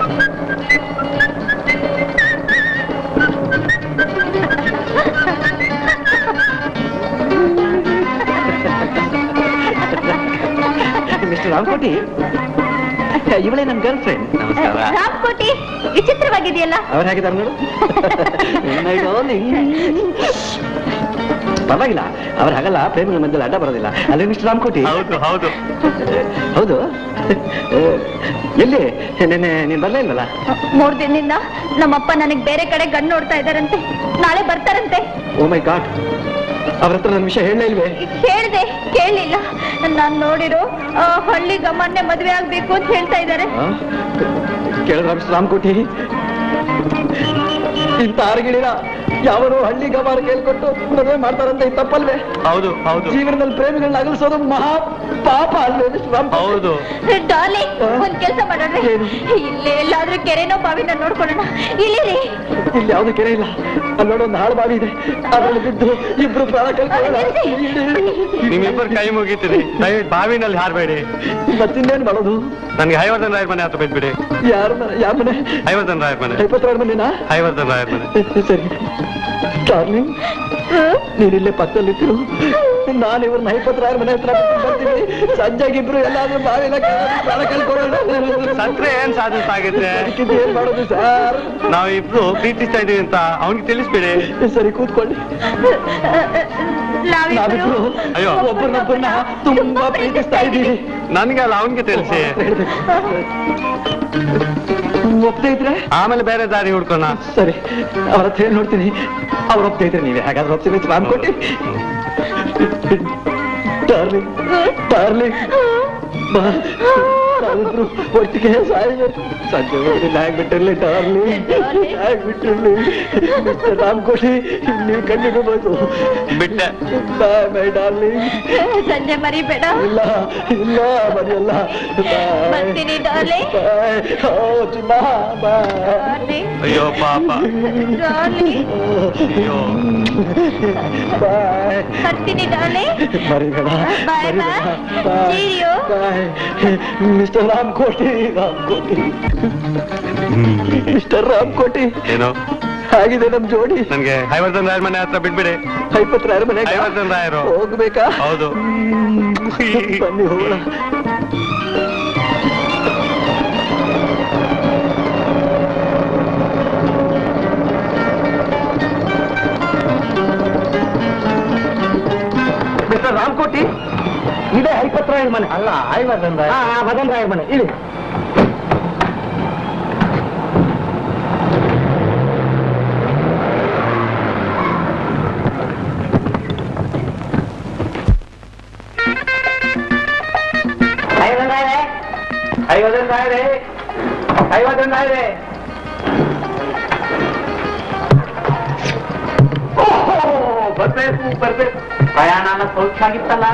Mister Ramkoti ಇವಳೇ ನನ್ನ ಗರ್ಲ್ ಫ್ರೆಂಡ್ ನಮಸ್ಕಾರ ರಾಮ್ಕೋಟಿ ವಿಚಿತ್ರವಾಗಿದೆಯಲ್ಲ ಅವ್ರು ಹೇಗಿದ್ದಾರೆ ನೋಡು My darling. ಪರವಾಗಿಲ್ಲ ಅವ್ರು ಹಾಗಲ್ಲ ಪ್ರೇಮಿಗಳ ಮಧ್ಯದಲ್ಲಿ ಅಡ್ಡ ಬರೋದಿಲ್ಲ ಅಲ್ಲಿ ಮಿಸ್ಟರ್ ರಾಮ್ಕೋಟಿ ಹೌದು ಹೌದು ಹೌದು ಎಲ್ಲಿ ನೆನ್ನೆ ನೀನ್ ಬರ್ಲೇ ಇಲ್ವಲ್ಲ ಮೂರ್ ದಿನದಿಂದ ನಮ್ಮಪ್ಪ ನನಗ್ ಬೇರೆ ಕಡೆ ಗಂಡು ನೋಡ್ತಾ ಇದಾರಂತೆ ನಾಳೆ ಬರ್ತಾರಂತೆ ಓ ಮೈ ಗಾಡ್ ಅವ್ರ ಹತ್ರ ನನ್ನ ವಿಷಯ ಹೇಳಲೇ ಇಲ್ವೇ ಹೇಳ್ದೆ ಕೇಳಲಿಲ್ಲ ನಾನ್ ನೋಡಿರೋ ಆ, ಹಳ್ಳಿ ಗಮ್ಮನ್ನೇ ಮದ್ವೆ ಆಗ್ಬೇಕು ಅಂತ ಹೇಳ್ತಾ ಇದ್ದಾರೆ ಆ? ಕೇಳಿದ್ರ ಮಿಸ್ಟರ್ ರಾಮ್ಕೋಟಿ ಇಂಥ ಆರ್ಗಿಳಿರ ಯಾವನು ಹಳ್ಳಿ ಗಮಾರ ಕೇಳ್ಕೊಟ್ಟು ಮದುವೆ ಮಾಡ್ತಾರಂತ ಇದು ತಪ್ಪಲ್ವೇ ಹೌದು ಹೌದು ಜೀವನದಲ್ಲಿ ಪ್ರೇಮಿಗಳನ್ನ ಅಗಲಿಸೋದು ಮಹಾ ಪಾಪ ಅಲ್ವೇ ಮಿಸ್ಟರ್ ರಾಮ್ಕೋಟಿ ಹೌದು ಡಾರ್ಲಿಂಗ್ ಒಂದ್ ಕೆಲ್ಸ ಮಾಡೋಣ ಇಲ್ಲೇ ಎಲ್ಲಾದ್ರೂ ಕೆರೆನೋ ಬಾವಿನ ನೋಡ್ಕೊಳ್ಳೋಣ ಇಲ್ಲಿರಿ ಇಲ್ಲಿ ಯಾವ್ದು ಕೆರೆ ಇಲ್ಲ ಅಲ್ಲಿ ನೋಡು ಒಂದು ಹಾಳು ಬಾವಿ ಇದೆ ಅದ್ರಲ್ಲಿ ಬಿದ್ದು ಇಬ್ರು ಪ್ರಾಣ ಕಳ್ಕೊಳ್ಳೋಣ ನಿಮ್ಮಿಬ್ಬರು ಕೈ ಮುಗಿತೀರಿ ದಯವಿಟ್ಟು ಬಾವಿನಲ್ಲಿ ಹಾರಬೇಡಿ ಮತ್ತಿನ್ನೇನ್ ಮಾಡೋದು ನನ್ಗೆ ಹೈವರ್ಧನ್ ರಾಯರ್ ಮನೆ ಹತ್ರ ಬಿದ್ಬಿಡಿ ಯಾರ ಮನೆ ಯಾರ ಮನೆ ಹೈವರ್ಧನ್ ರಾಯರ್ ಮನೆ ಇಪ್ಪತ್ತಾರು ಮನೆನಾ ಹೈವರ್ಧನ್ ರಾಯರ್ ಮನೆ ಸರಿ ಡಾರ್ಲಿಂಗ್ ನೀನಿಲ್ಲೇ ಪಕ್ಕದಲ್ಲಿದ್ರು ನಾನು ಇವ್ರನ್ನ ಐಪತ್ರಾಯರ ಮನೆ ಹತ್ರ ಬಿಟ್ಟು ಬರ್ತೀನಿ ಸಂಜೆಗಿಬ್ರು ಎಲ್ಲಾದ್ರೂ ಬಾವಿಲ ಪ್ರಾಣ ಕಳ್ಕೊಳ್ಳೋಣ ಸತ್ರೆ ಏನ್ ಸಾಧಿಸಾಗಿದ್ರೆ ಅದಕ್ಕಿಂತ ಏನ್ ಮಾಡೋದು ಸರ್ ನಾವಿಬ್ರು ಪ್ರೀತಿಸ್ತಾ ಇದೀವಿ ಅಂತ ಅವನಿಗೆ ತಿಳಿಸ್ಬಿಡಿ ಸರಿ ಕೂತ್ಕೊಳ್ಳಿ ನಾವಿಬ್ರು ನಾವಿಬ್ರು ಅಯ್ಯೋ. ಒಬ್ಬರನ್ನೊಬ್ಬರನ್ನ ತುಂಬಾ ಪ್ರೀತಿಸ್ತಾ ಇದ್ದೀವಿ ನನ್ಗೆ ಅಲ್ಲ ಅವನಿಗೆ ತಿಳಿಸಿ ಒಪ್ಪದೇ ಇದ್ರೆ ಆಮೇಲೆ ಬೇರೆ ದಾರಿ ಹುಡ್ಕೋಣ ಸರಿ ಅವ್ರ ಹತ್ರ ಹೇಳಿ ನೋಡ್ತೀನಿ ಅವ್ರು ಒಪ್ತಾ ಇದ್ರೆ ನೀವೇ ಹಾಗಾದ್ರೆ ಒಪ್ತೀನಿ ಅಂತ ಅನ್ಕೊಟ್ಟಿ ಡಾರ್ಲಿಂಗ್ ಡಾರ್ಲಿಂಗ್ ಬಾ ನಾವಿಬ್ರು ಒಟ್ಟಿಗೆ ಸಾಯ್ಬೇಕು ಸಂಜೆ ಹೋಗಿಲ್ಲ ಆಗ್ಬಿಟ್ಟಿರ್ಲಿ ಡಾರ್ಲಿಂಗ್ ಆಗ್ಬಿಟ್ಟಿರ್ಲಿ ಮಿಸ್ಟರ್ ರಾಮ್ಕೋಟಿ ನೀವು ಕಂಡಿಡ್ಬೋದು ಬಿಟ್ಟೆ ಬಾಯ್ ಮೈ ಡಾರ್ಲಿಂಗ್ ಸಂಜೆ ಮರಿಬೇಡ ಇಲ್ಲ ಇಲ್ಲ ಬರೆಯಲ್ಲ ಬರ್ತೀನಿ, darling. ಬಾಯ್ ಓ ಚಿನ್ನ ಬಾಯ್ ಡಾರ್ಲಿಂಗ್ ಅಯ್ಯೋ ಪಾಪ ಡಾರ್ಲಿಂಗ್ ಅಯ್ಯೋ ಬಾಯ್ ಬರ್ತೀನಿ ಡಾರ್ಲಿಂಗ್ ಮರಿಬೇಡ ಬಾಯ್ ಬಾಯ್ ಚೀರಿಯೋ ಬಾಯ್ ಮಿಸ್ಟರ್ ರಾಮ್ಕೋಟಿ ರಾಮ್ಕೋಟಿ ಮಿಸ್ಟರ್ ರಾಮ್ಕೋಟಿ ಏನೋ ಆಗಿದೆ ನಮ್ ಜೋಡಿ ನನ್ಗೆ ಹೈವರ್ಧನ್ ರಾಯರ್ ಮನೆ ಹತ್ರ ಬಿಟ್ಬಿಡಿ ಐಪತ್ರಾಯರ ಮನೆ ಐವತ್ತೊಂದು ರಾಯರು. ಹೋಗ್ಬೇಕಾ ಹೌದು ಬನ್ನಿ ಹೋಗೋಣ ಮಿಸ್ಟರ್ ರಾಮ್ಕೋಟಿ ಇದೇ ಐಪತ್ರಾಯರ ಮನೆ ಅಲ್ಲ ಐವರ್ಧನ್ ರಾಯ್ ವದನ್ ರಾಯರ ಮನೆ ಇಳಿ ಐವತ್ತೊಂದಾಯ್ರೆ ಐವತ್ತೊಂದಾಯ್ರೆ ಓಹೋ ಬರ್ಬೇಕು ಬರ್ಬೇಕು ಪ್ರಯಾಣ ಸೌಖ್ಯ ಆಗಿತ್ತಲ್ಲ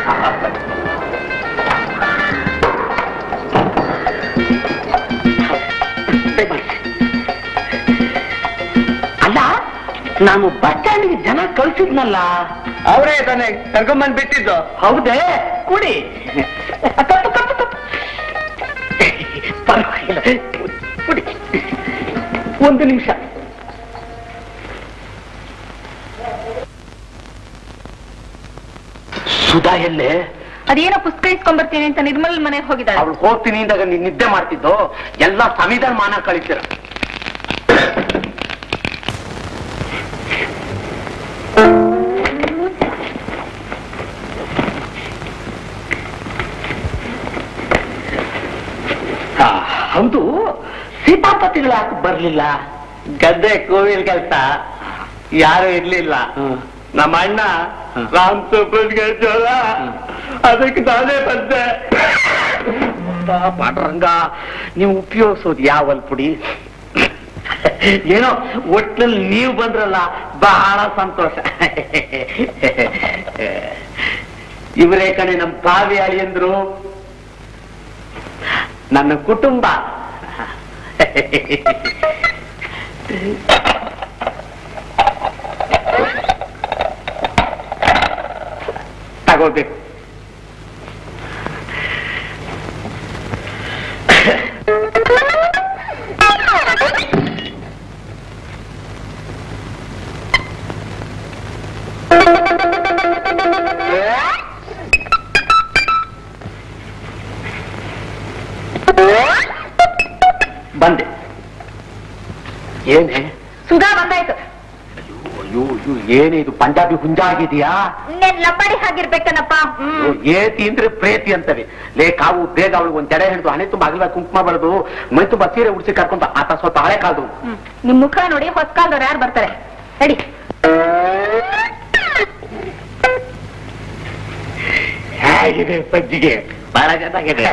ಅಲ್ಲ ನಾನು ಬಸ್ ಸ್ಟ್ಯಾಂಡ್ಗೆ ಜನ ಕಳ್ಸಿದ್ನಲ್ಲ ಅವರೇ ತಾನೆ ಕರ್ಕೊಂಬಂದ್ ಬಿಟ್ಟಿದ್ದು ಹೌದೇ ಕುಡಿ ತಪ್ಪು ತಪ್ಪು ತಪ್ಪು ಪರವಾಗಿಲ್ಲ ಕುಡಿ ಒಂದು ನಿಮಿಷ ಸುಧಾ ಎಲ್ಲೇ ಅದೇನೋ ಪುಸ್ತಕ ಇಸ್ಕೊಂಡ್ಬರ್ತೀನಿ ಅಂತ ನಿರ್ಮಲ್ ಮನೆಗೆ ಹೋಗಿದ್ದಾಳೆ ಅವಳು ಹೋಗ್ತೀನಿ ಅಂದಾಗ ನೀನ್ ನಿದ್ದೆ ಮಾಡ್ತಿದ್ದು ಎಲ್ಲ ಸಂವಿಧಾನ ಮಾನ ಕಳಿತೀರ ಆ, ಹೌದು ಸೀತಾಪತಿಗಳು ಯಾಕೆ ಬರ್ಲಿಲ್ಲ ಗದ್ದೆ ಕೋವಿಲ್ ಕೆಲಸ ಯಾರು ಇರ್ಲಿಲ್ಲ ನಮ್ಮ ಅಣ್ಣ ರಾಮ್ ಸುಬ್ರಹ್ಮಣ್ಯ ಜೋಳ ಅದಕ್ಕೆ ನಾನೇ ಬಂದೆ ಪಾಂಡುರಂಗ ನೀವು ಉಪಯೋಗಿಸೋದು ಯಾವಲ್ ಪುಡಿ ಏನೋ ಒಟ್ನಲ್ಲಿ ನೀವು ಬಂದ್ರಲ್ಲ ಬಹಳ ಸಂತೋಷ ಇವರೇ ಕಣೆ ನಮ್ಮ ಕಾವ್ಯ ಅಳಿಯಂದ್ರು ನನ್ನ ಕುಟುಂಬ ತಗೋಬೇಕು ಬಂದೆ ಏನೇ ಸುಧಾ ಬಂದಾಯ್ತು ಅಯ್ಯೋ ಅಯ್ಯೋ ಏನೇ ಇದು ಪಂಜಾಬಿ ಹುಂಜ ಆಗಿದೆಯಾ ಇನ್ನೇನ್ ಲಂಬಾಡಿ ಹಾಗಿರ್ಬೇಕನಪ್ಪ ಹ್ಮ್ ಏತಿ ಅಂದ್ರೆ ಪ್ರೇತಿ ಅಂತವೆ ಲೇ ಕಾವು ಬೇಗ ಅವಳು ಒಂದ್ ಜಡೆ ಹಿಡಿದು ಹಣೆ ತುಂಬ ಅಗಲ ಕುಂಕುಮ ಬರೋದು ಮೈ ತುಂಬ ಸೀರೆ ಉಡಿಸಿ ಕರ್ಕೊಂತ ಆತ ಸ್ವಲ್ಪ ಹಳೆ ಕಾಲದು ಹ್ಮ್. ನಿಮ್ ಮುಖ ನೋಡಿ ಹೊಸ ಕಾಲದವ್ರು ಯಾರು ಬರ್ತಾರೆ ನಡಿ ಹೇಗಿದೆ ಸಜ್ಜಿಗೆ ಬಹಳ ಚೆನ್ನಾಗಿದೆ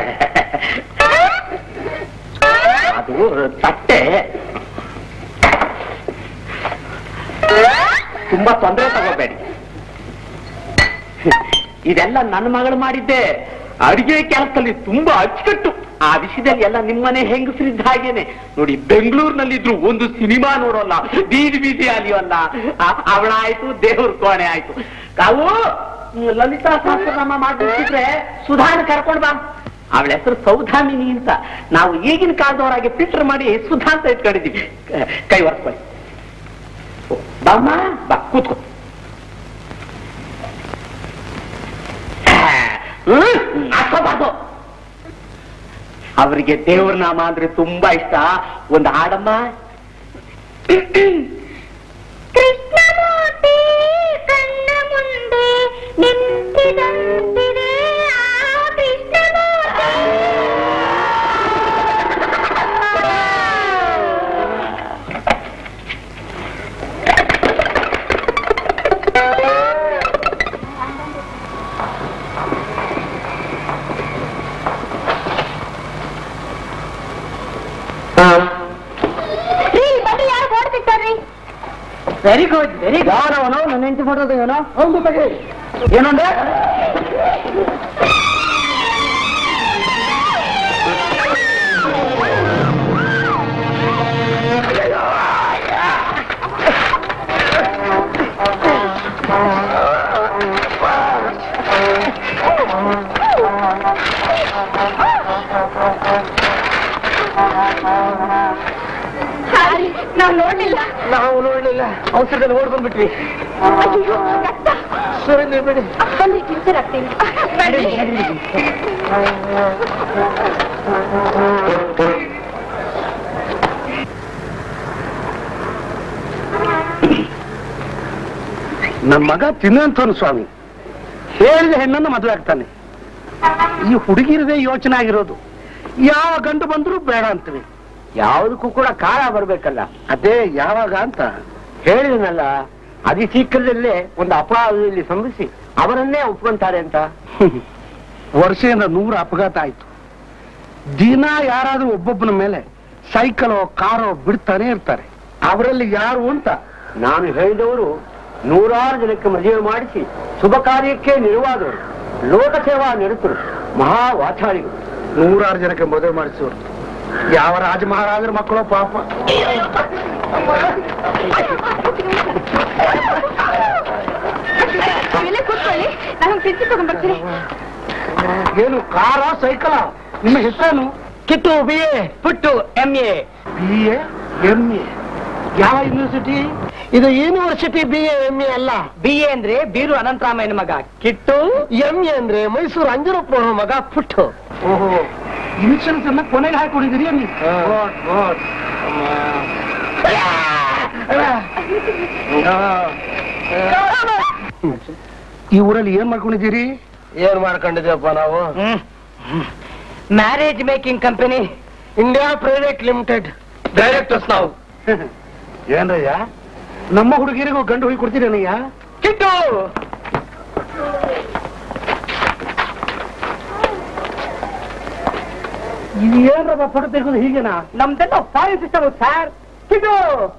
ಅದು ತಟ್ಟೆ ತುಂಬಾ ತೊಂದರೆ ತಗೋಬೇಡಿ ಇದೆಲ್ಲ ನನ್ನ ಮಗಳು ಮಾಡಿದ್ದೆ ಅಡಿಗೆ ಕೆಲಸದಲ್ಲಿ ತುಂಬಾ ಅಚ್ಚುಕಟ್ಟು ಆ ವಿಷಯದಲ್ಲಿ ಎಲ್ಲ ನಿಮ್ಮನೆ ಹೆಂಗಸರಿದ್ದ ಹಾಗೇನೆ ನೋಡಿ ಬೆಂಗಳೂರಿನಲ್ಲಿದ್ರು ಒಂದು ಸಿನಿಮಾ ನೋಡೋಲ್ಲ ಬೀದಿ ಬೀದಿ ಅಲಿಯೋಲ್ಲ ಅವಳ ಆಯ್ತು ದೇವ್ರ ಕೋಣೆ ಆಯ್ತು ತಾವು ಲಲಿತಾ ಸಹಸ್ರನಾಮ ಮಾಡ್ಬಿಟ್ಟಿದ್ರೆ ಸುಧಾನ ಕರ್ಕೊಂಡ್ ಬಾ ಅವಳ ಹೆಸರು ಸೌಧಾಮಿನಿ ಅಂತ ನಾವು ಈಗಿನ ಕಾಲದವರಾಗಿ ಫಿಲ್ಟರ್ ಮಾಡಿ ಸುಧಾ ಅಂತ ಇಟ್ಕೊಂಡಿದ್ದೀವಿ ಕೈ ಒರ್ಸ್ಕೊಳ್ಳಿ ಓ, ಬಾಮ್ಮ ಬಾ ಕೂತ್ಕೋ ಹ್ಮ್ ಹಾಕೋಬಾರ್ದು ಅವರಿಗೆ ದೇವ್ರ ನಾಮ ಅಂದ್ರೆ ತುಂಬಾ ಇಷ್ಟ ಒಂದು ಹಾಡಮ್ಮ ಕೃಷ್ಣಮೂರ್ತಿ ಕಣ್ಣ ಮುಂದೆ ನಿಂತಿದಂತಿದೆ ಆ ಕೃಷ್ಣಮೂರ್ತಿ ರೀ ಬನ್ನಿ ಯಾರು ಓಡ್ತಿರ್ತಾರ್ರಿ ವೆರಿ ಗುಡ್ ವೆರಿ ಗುಡ್ ಅವನು ನನ್ನ ಹೆಂಡತಿ ಮಾಡೋದು ಏನೋ ಹೌದು ತಗಿ ಏನಂದ್ರೆ ನಾವು ನೋಡ್ಲಿಲ್ಲ ನಾವು ನೋಡ್ಲಿಲ್ಲ ಔಷಧದಲ್ಲಿ ಓಡ್ ಬಂದ್ಬಿಟ್ವಿ ಅಯ್ಯೋ, ರಕ್ತ. ಸರಿ ನೀವು ಬಿಡಿ ಬನ್ನಿ ಕಿರ್ಚರ್ ಹಾಕ್ತೀನಿ ಬನ್ನಿ ನಮ್ಮ ಮಗ ತಿನ್ನಂತವನು ಸ್ವಾಮಿ ಹೇಳಿದ ಹೆಣ್ಣನ್ನು ಮದುವೆ ಆಗ್ತಾನೆ ಈ ಹುಡುಗಿರದೇ ಯೋಚನೆ ಆಗಿರೋದು ಯಾವ ಗಂಡು ಬಂದ್ರು ಬೇಡ ಅಂತೀವಿ ಯಾವುದಕ್ಕೂ ಕೂಡ ಕಾಲ ಬರ್ಬೇಕಲ್ಲ ಅದೇ ಯಾವಾಗ ಅಂತ ಹೇಳಿದನಲ್ಲ ಅತಿ ಶೀಘ್ರದಲ್ಲೇ ಒಂದು ಅಪರಾಧದಲ್ಲಿ ಸಂಧಿಸಿ ಅವರನ್ನೇ ಒಪ್ಕೊಂತಾರೆ ಅಂತ ವರ್ಷದಿಂದ ನೂರು ಅಪಘಾತ ಆಯ್ತು ದಿನ ಯಾರಾದ್ರೂ ಒಬ್ಬೊಬ್ಬನ ಮೇಲೆ ಸೈಕಲೋ ಕಾರೋ ಬಿಡ್ತಾನೆ ಇರ್ತಾರೆ ಅವರಲ್ಲಿ ಯಾರು ಅಂತ ನಾನು ಹೇಳಿದವರು ನೂರಾರು ಜನಕ್ಕೆ ಮದುವೆ ಮಾಡಿಸಿ ಶುಭ ಕಾರ್ಯಕ್ಕೆ ನಿರುವಾದವರು ಲೋಕಸೇವಾ ನಿರತರು ಮಹಾ ವಾಚಾಳಿಗಳು ನೂರಾರು ಜನಕ್ಕೆ ಮದುವೆ ಮಾಡಿಸುವರು ಯಾವ ರಾಜ ಮಹಾರಾಜರ ಮಕ್ಕಳು ಪಾಪ ಇಲ್ಲೇ ಕೂತ್ಕೊಳ್ಳಿ ನಾನು ಪಿಚ್ಚಿ ತಗೊಂಡ್ ಬರ್ತೀನಿ ಏನು ಕಾರ ಸೈಕಲ ನಿಮ್ಮ ಹೆಸರೇನು Kittu B A Puttu M A B A M A ಯಾವ ಯೂನಿವರ್ಸಿಟಿ ಇದು university B A M A ಅಲ್ಲ ಬಿ ಎ ಅಂದ್ರೆ ಬೀರು ಅನಂತರಾಮಯ್ಯನ ಮಗ ಕಿಟ್ಟು ಎಂ ಎ ಅಂದ್ರೆ ಮೈಸೂರು ಅಂಜನಪ್ಪ ಮಗ ಪುಟ್ಟು ಓಹೋ ಇನ್ಶೂರೆನ್ಸ್ ಅನ್ನ ಕೊನೆಗೆ ಹಾಕೊಂಡಿದ್ದೀರಿ ಅಲ್ಲಿ ಗುಡ್ ಗುಡ್ ಈ ಊರಲ್ಲಿ ಏನ್ ಮಾಡ್ಕೊಂಡಿದ್ದೀರಿ ಏನ್ ಮಾಡ್ಕೊಂಡಿದ್ದೀವಪ್ಪ ನಾವು marriage making company India private limited directors ನಾವು ಏನ್ರಯ್ಯ ನಮ್ಮ ಹುಡುಗಿರಿಗೂ ಗಂಡು ಹೋಗಿ ಕೊಡ್ತೀರೇನಯ್ಯ ಕಿಟ್ಟು ಇದು ಏನ್ರಪ್ಪ ಫೋಟೋ ತೆಗೆದು ಹೀಗೆನಾ ನಮ್ದೆಲ್ಲ foil system sir Kittu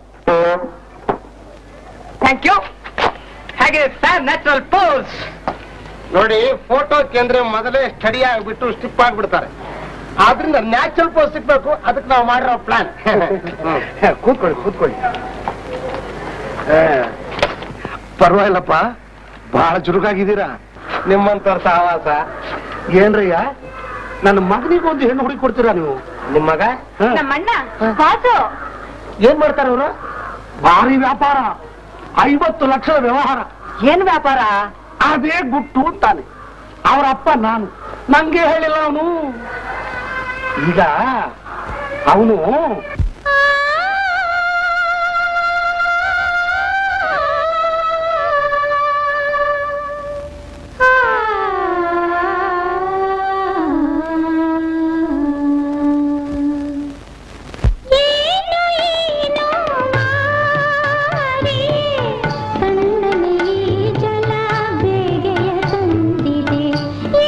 thank you ಹಾಗೆ ಸರ್ ನ್ಯಾಚುರಲ್ ಪೋಸ್ ನೋಡಿ ಫೋಟೋ ಕೇಂದ್ರ ಮೊದಲೇ ಸ್ಟಡಿ ಆಗಿಬಿಟ್ಟು ಸ್ಟಿಪ್ ಆಗ್ಬಿಡ್ತಾರೆ ಆದ್ರಿಂದ ನ್ಯಾಚುರಲ್ ಪೋಸ್ ಸಿಗ್ಬೇಕು ಅದಕ್ಕೆ ನಾವು ಮಾಡಿರೋ ಪ್ಲಾನ್ ಕೂತ್ಕೊಳ್ಳಿ ಕೂತ್ಕೊಳ್ಳಿ ಆ, ಪರವಾಗಿಲ್ಲಪ್ಪ ಬಹಳ ಚುರುಕಾಗಿದ್ದೀರಾ ನಿಮ್ಮಂತವ್ರ ಸಹವಾಸ ಏನ್ರಯ್ಯ ನನ್ನ ಮಗನಿಗೆ ಒಂದು ಹೆಣ್ಣು ಹುಡುಗಿ ಕೊಡ್ತೀರಾ ನೀವು ನಿಮ್ ಮಗ ಹ? ನಮ್ಮಣ್ಣ ಬಾಸು ಏನ್ ಮಾಡ್ತಾರೆ ಅವರು ಭಾರಿ ವ್ಯಾಪಾರ ಐವತ್ತು ಲಕ್ಷದ ವ್ಯವಹಾರ ಏನ್ ವ್ಯಾಪಾರ ಅದೇ ಗುಟ್ಟು ಅಂತಾನೆ ಅವರ ಅಪ್ಪ ನಾನು ನಂಗೆ ಹೇಳಿಲ್ಲ ಅವನು ಈಗ ಅವನು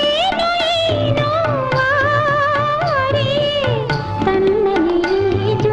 ತಣ್ಣನೆ ಜಲ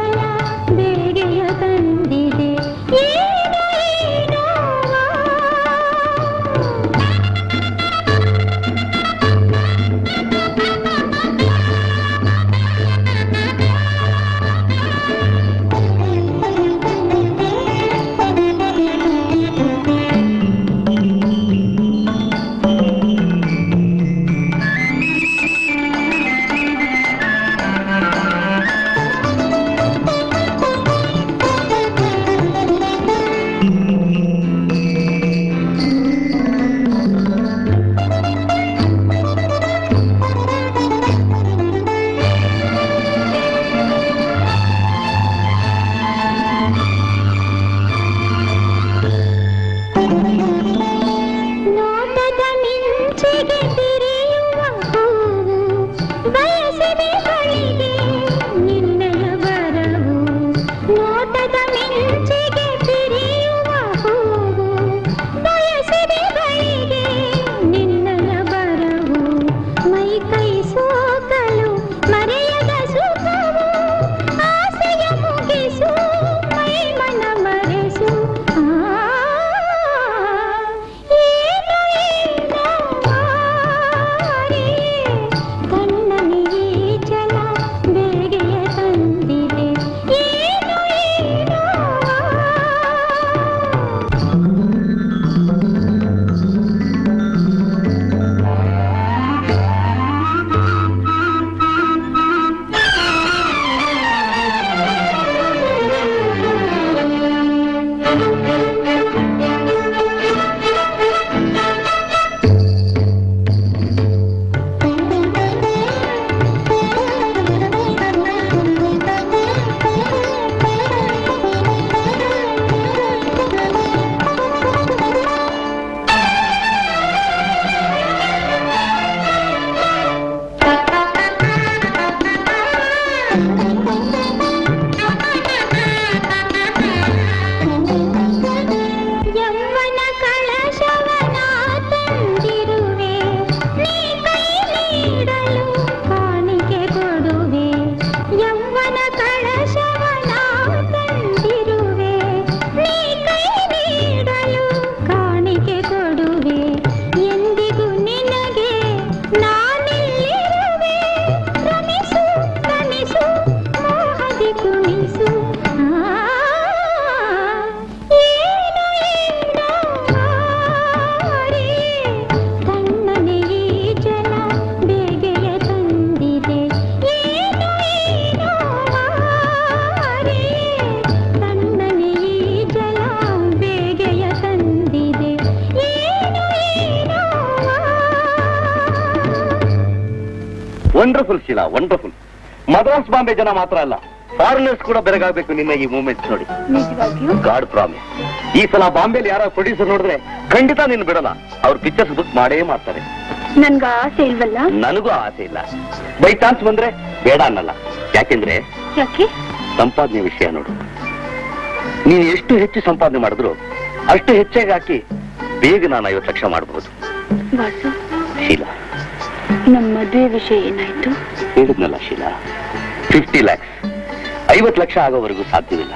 ವಂಡರ್ಫುಲ್ ಶೀಲಾ ವಂಡರ್ಫುಲ್ ಮದ್ರಾಸ್ ಬಾಂಬೆ ಜನ ಮಾತ್ರ ಅಲ್ಲ ಫಾರಿನರ್ಸ್ ಕೂಡ ಬೆರಗಾಗಬೇಕು ನಿನ್ನ ಈ ಮೂಮೆಂಟ್ಸ್ ನೋಡಿ ನಿಜವಾಗಿಯೂ ಗಾಡ್ ಪ್ರಾಮಿಸ್ ಈ ಸಲ ಬಾಂಬೆಲಿ ಯಾರೋ ಪ್ರೊಡ್ಯೂಸರ್ ನೋಡಿದ್ರೆ ಖಂಡಿತ ನಿನ್ ಬಿಡಲ್ಲ ಅವ್ರ ಪಿಕ್ಚರ್ಸ್ ಬುಕ್ ಮಾಡೇ ಮಾಡ್ತಾರೆ ನನ್ಗ ಆಸೆ ಇಲ್ವಲ್ಲ ನನಗೂ ಆಸೆ ಇಲ್ಲ ಬೈ ಚಾನ್ಸ್ ಬಂದ್ರೆ ಬೇಡ ಅನ್ನಲ್ಲ ಯಾಕೆಂದ್ರೆ ಯಾಕೆ ಸಂಪಾದನೆ ವಿಷಯ ನೋಡು ನೀನು ಎಷ್ಟು ಹೆಚ್ಚು ಸಂಪಾದನೆ ಮಾಡಿದ್ರು ಅಷ್ಟು ಹೆಚ್ಚಾಗಿ ಹಾಕಿ ಬೇಗ ನಾನು ಐವತ್ತು ಲಕ್ಷ ಮಾಡಬಹುದು ವಾಸು ಶೀಲಾ ನಮ್ಮ ಮದುವೆ ವಿಷಯ ಏನಾಯ್ತು ಹೇಳಿದ್ನಲ್ಲ ಶೀಲಾ ಫಿಫ್ಟಿ ಲ್ಯಾಕ್ಸ್ ಐವತ್ತು ಲಕ್ಷ ಆಗೋವರೆಗೂ ಸಾಧ್ಯವಿಲ್ಲ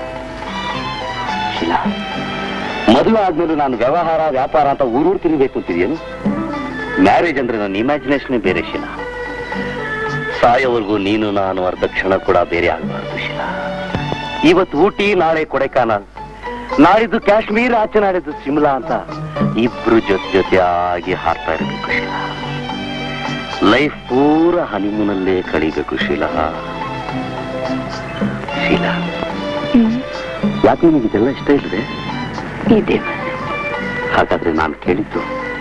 ಶೀಲಾ ಮದುವೆ ಆದ್ಮೇಲೆ ನಾನು ವ್ಯವಹಾರ ವ್ಯಾಪಾರ ಅಂತ ಊರೂರು ತಿರುಗಬೇಕು ಅಂತಿದೆಯೇನು ಮ್ಯಾರೇಜ್ ಅಂದ್ರೆ ನನ್ನ ಇಮ್ಯಾಜಿನೇಷನ್ ಬೇರೆ ಶೀಲಾ ಸಾಯೋವರೆಗೂ ನೀನು ನಾನು ಅರ್ಧ ಕ್ಷಣ ಕೂಡ ಬೇರೆ ಆಗಬಾರದು ಶೀಲಾ ಇವತ್ತು ಊಟಿ ನಾಳೆ ಕೊಡೆಕಾನಲ್ ನಾಳಿದ್ದು ಕಾಶ್ಮೀರ ಆಚೆ ನಾಡಿದ್ದು ಸಿಮ್ಲಾ ಅಂತ ಇಬ್ರು ಜೊತೆ ಜೊತೆ ಆಗಿ ಹಾರ್ತಾ ಇರಬೇಕು ಶೀಲಾ ಲೈಫ್ ಪೂರ ಹನಿಮೂನಲ್ಲೇ ಕಳಿಬೇಕು ಶೀಲಾ ಶೀಲಾ ಯಾಕೆ ನಿಮಗೆ ಇದೆಲ್ಲ ಇಷ್ಟ ಇಲ್ಲದೆ ಇದೆ ಹಾಗಾದ್ರೆ ನಾನು ಕೇಳಿದ್ದು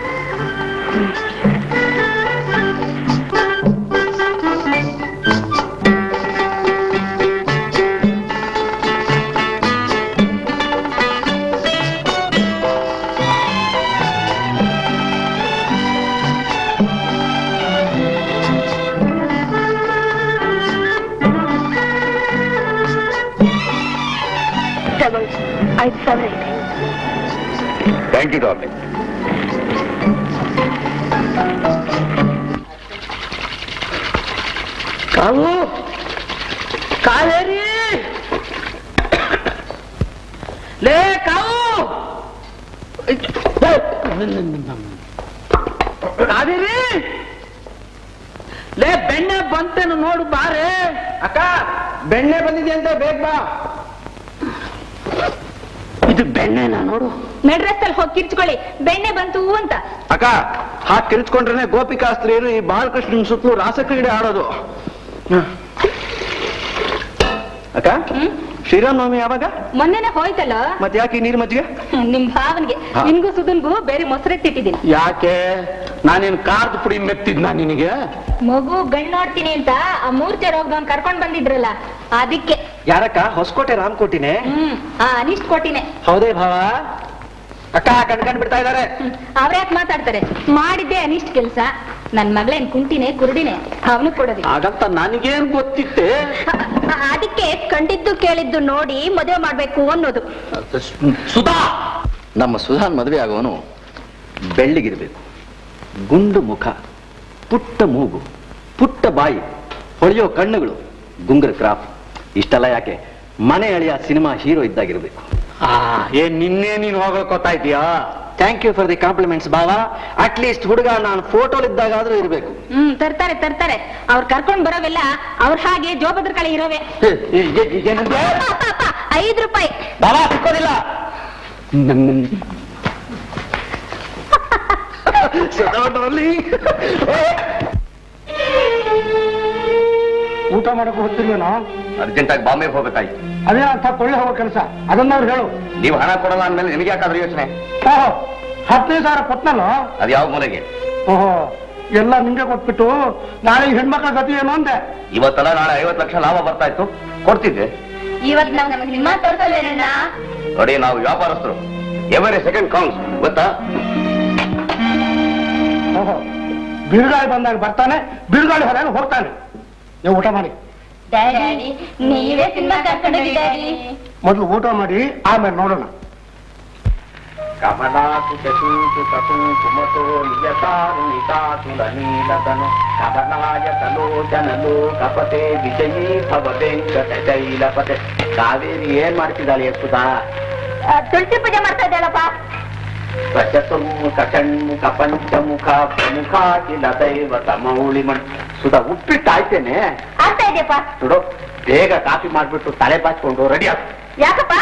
ಡಬಲ್ ಐದು ಸಾವಿರ ಇದೆ ಥ್ಯಾಂಕ್ ಯು ಡಾರ್ಲಿಂಗ್ ಕಾವು ಕಾವೇರಿ ಲೇ ಕಾವು ಕಾವೇರಿ ಲೇ ಬೆಣ್ಣೆ ಬಂತೇನು ನೋಡು ಬಾರೆ ಅಕ್ಕ ಬೆಣ್ಣೆ ಬಂದಿದೆ ಅಂತ ಬೇಗ ಬಾ ಇದು ಬೆಣ್ಣೆನಾ ನೋಡು ಮೆಡ್ರಸ್ಸಲ್ಲಿ ಹೋಗಿ ಕಿರ್ಚ್ಕೊಳ್ಳಿ ಬೆಣ್ಣೆ ಬಂತು ಅಂತ ಅಕ್ಕ ಹಾಗೆ ಕಿರಿಚ್ಕೊಂಡ್ರೆ ಗೋಪಿಕಾಸ್ತ್ರೀಯರು ಈ ಬಾಲಕೃಷ್ಣನ್ ಸುತ್ತಲೂ ರಾಸಕ್ರೀಡೆ ಆಡೋದು ಅಕ್ಕ ಶ್ರೀರಾಮನವಮಿ ಯಾವಾಗ ಮೊನ್ನೆನೆ ಹೋಯ್ತಲ್ಲ ಮತ್ತೆ ಯಾಕೆ ಈ ನೀರ್ ಮಜ್ಜಿಗೆ ನಿಮ್ ಭಾವನ್ಗೆ ಹಾ. ನಿಮ್ಗೂ ಸುಧನ್ಗೂ ಬೇರೆ ಮೊಸರೆತ್ತಿಟ್ಟಿದ್ದೀನಿ ಯಾಕೆ ನಾನೇನ್ ಕಾರ್ದ್ ಪುಡಿ ಮೆತ್ತಿದ್ನ ನಿನಗೆ ಮಗು ಗಂಡ್ ನೋಡ್ತೀನಿ ಅಂತ ಆ ಮೂರ್ತಿ ರೋಗದವನ್ ಕರ್ಕೊಂಡ್ ಬಂದಿದ್ರಲ್ಲ ಅದಕ್ಕೆ ಯಾರಕ್ಕ ಹೊಸಕೋಟೆ ರಾಮಕೋಟಿನೇ ಹ್ಮ್ ಆ ಅನಿಷ್ಟ್ ಕೊಟ್ಟಿನೇ ಹೌದೇ ಭಾವ ಅಕ್ಕ ಕಣ್ಕಂಡ್ ಬಿಡ್ತಾ ಇದಾರೆ ಅವ್ರ್ಯಾಕ್ ಮಾತಾಡ್ತಾರೆ ಮಾಡಿದ್ದೆ ಅನಿಷ್ಟ್ ಕೆಲ್ಸ ನನ್ ಮಗಳೇನ್ ಕುಂಟಿನೇ ಕುರುಡಿನೇ ಅವನು ಕೊಡೋದಿ ಹಾಗಂತ ನನಗೇನ್ ಗೊತ್ತಿತ್ತೆ ಅದಕ್ಕೆ ಕಂಡಿದ್ದು ಕೇಳಿದ್ದು ನೋಡಿ ಮದುವೆ ಮಾಡ್ಬೇಕು ಅನ್ನೋದು ಸುಧಾ ನಮ್ಮ ಸುಧಾನ್ ಮದುವೆ ಆಗೋನು ಬೆಳ್ಳಿಗಿರ್ಬೇಕು ಗುಂಡು ಮುಖ ಪುಟ್ಟ ಮೂಗು ಪುಟ್ಟ ಬಾಯಿ ಹೊಳೆಯೋ ಕಣ್ಣುಗಳು ಗುಂಗುರ ಕ್ರಾಫ್ ಇಷ್ಟೆಲ್ಲ ಯಾಕೆ ಮನೆ ಅಳಿಯ ಸಿನಿಮಾ ಹೀರೋ ಇದ್ದಾಗಿರ್ಬೇಕು ಆ ಏನ್ ನಿನ್ನೆ ನೀನ್ ಹೋಗೋಕೋತಾ ಇದೀಯಾ thank you for the compliments ಬಾವ ಅಟ್ ಲೀಸ್ಟ್ ಹುಡುಗ ನಾನು ಫೋಟೋಲಿದ್ದಾಗಾದ್ರೂ ಇರ್ಬೇಕು ಹ್ಮ್ ತರ್ತಾರೆ ತರ್ತಾರೆ ಅವ್ರು ಕರ್ಕೊಂಡ್ ಬರೋವೆಲ್ಲ ಅವ್ರ ಹಾಗೆ ಜೋಬದ್ರ ಕಳೆ ಇರೋವೆ ಏನಂದ್ರೆ ಐದ್ ರೂಪಾಯಿ ಬಾವ ಸಿಕ್ಕೋದಿಲ್ಲ ಊಟ ಮಾಡಕ್ ಹೋಗ್ತಿಲ್ವೇನೋ ಅರ್ಜೆಂಟ್ ಆಗಿ ಬಾಂಬೆಗೆ ಹೋಗ್ಬೇಕಾಯ್ತು ಅದೇ ಅಂತ ಕೊಳ್ಳೆ ಹೋಗೋ ಕೆಲಸ ಅದನ್ನ ಅವ್ರು ಹೇಳು ನೀವು ಹಣ ಕೊಡಲ್ಲ ಅಂದ್ಮೇಲೆ ನಿಮಗೆ ಯಾಕಾದ್ರೂ ಯೋಚನೆ ಓಹೋ ಹದಿನೈದು ಸಾವಿರ ಕೊಟ್ನಲ್ಲ ಅದು ಯಾವ ಮೂಲೆಗೆ ಓಹೋ ಎಲ್ಲ ನಿಂಗೆ ಕೊಟ್ಬಿಟ್ಟು ನಾಳೆ ಈ ಹೆಣ್ಮಕ್ಳ ಗತಿ ಏನು ಅಂದೆ ಇವತ್ತಲ್ಲ ನಾಳೆ ಐವತ್ತು ಲಕ್ಷ ಲಾಭ ಬರ್ತಾ ಇತ್ತು ಕೊಡ್ತಿದ್ದೆ ಇವತ್ ನಾವ್ ಸಿನಿಮಾ ತೋರ್ಸಲ್ಲೇನ ನೋಡಿ ನಾವು ವ್ಯಾಪಾರಸ್ಥರು ಎವರಿ ಸೆಕೆಂಡ್ ಕೌಂಟ್ಸ್ ಗೊತ್ತಾ ಓಹೋ ಬಿರುಗಾಳಿ ಬಂದಾಗ ಬರ್ತಾನೆ ಬಿರುಗಾಳಿ ಹೊರಗೆ ಹೋಗ್ತಾನೆ ನೀವು ಊಟ ಮಾಡಿ ಡ್ಯಾಡಿ ನೀವೇ ಸಿನಿಮಾ ಕರ್ಕೊಂಡೋಗಿ ಡ್ಯಾಡಿ ಮೊದಲು ಊಟ ಮಾಡಿ ಆಮೇಲೆ ನೋಡೋಣ ಕಮಲಾಸು ಚತೂತು ತತು ಕುಮತೋ ನಿಯತಾರು ನಿತಾತುಲ ನೀಲದನು ಕಮಲಾಯ ತಲೋಚನಲು ಕಪತೆ ವಿಜಯೀ ಭವ ವೆಂಕಟ ಶೈಲಪತೆ ಕಾವೇರಿ ಏನ್ ಮಾಡ್ತಿದ್ದಾಳೆ ಸುಧಾ ತುಳಸಿ ಪೂಜೆ ಮಾಡ್ತಾ ಇದ್ದಾಳಪ್ಪ ರಜತುರ್ಮುಖ ಷಣ್ಮುಖ ಪಂಚಮುಖ ಪ್ರಮುಖ ಕಿಲ ದೈವ ತಮೌಳಿ ಮಣ್ ಸುಧಾ ಉಪ್ಪಿಟ್ಟು ಆಯ್ತೇನೆ ಆಗ್ತಾ ಇದೆಯಪ್ಪ ನೋಡು ಬೇಗ ಕಾಫಿ ಮಾಡ್ಬಿಟ್ಟು ತಲೆ ಬಾಚ್ಕೊಂಡು ರೆಡಿ ಆಗ ಯಾಕಪ್ಪ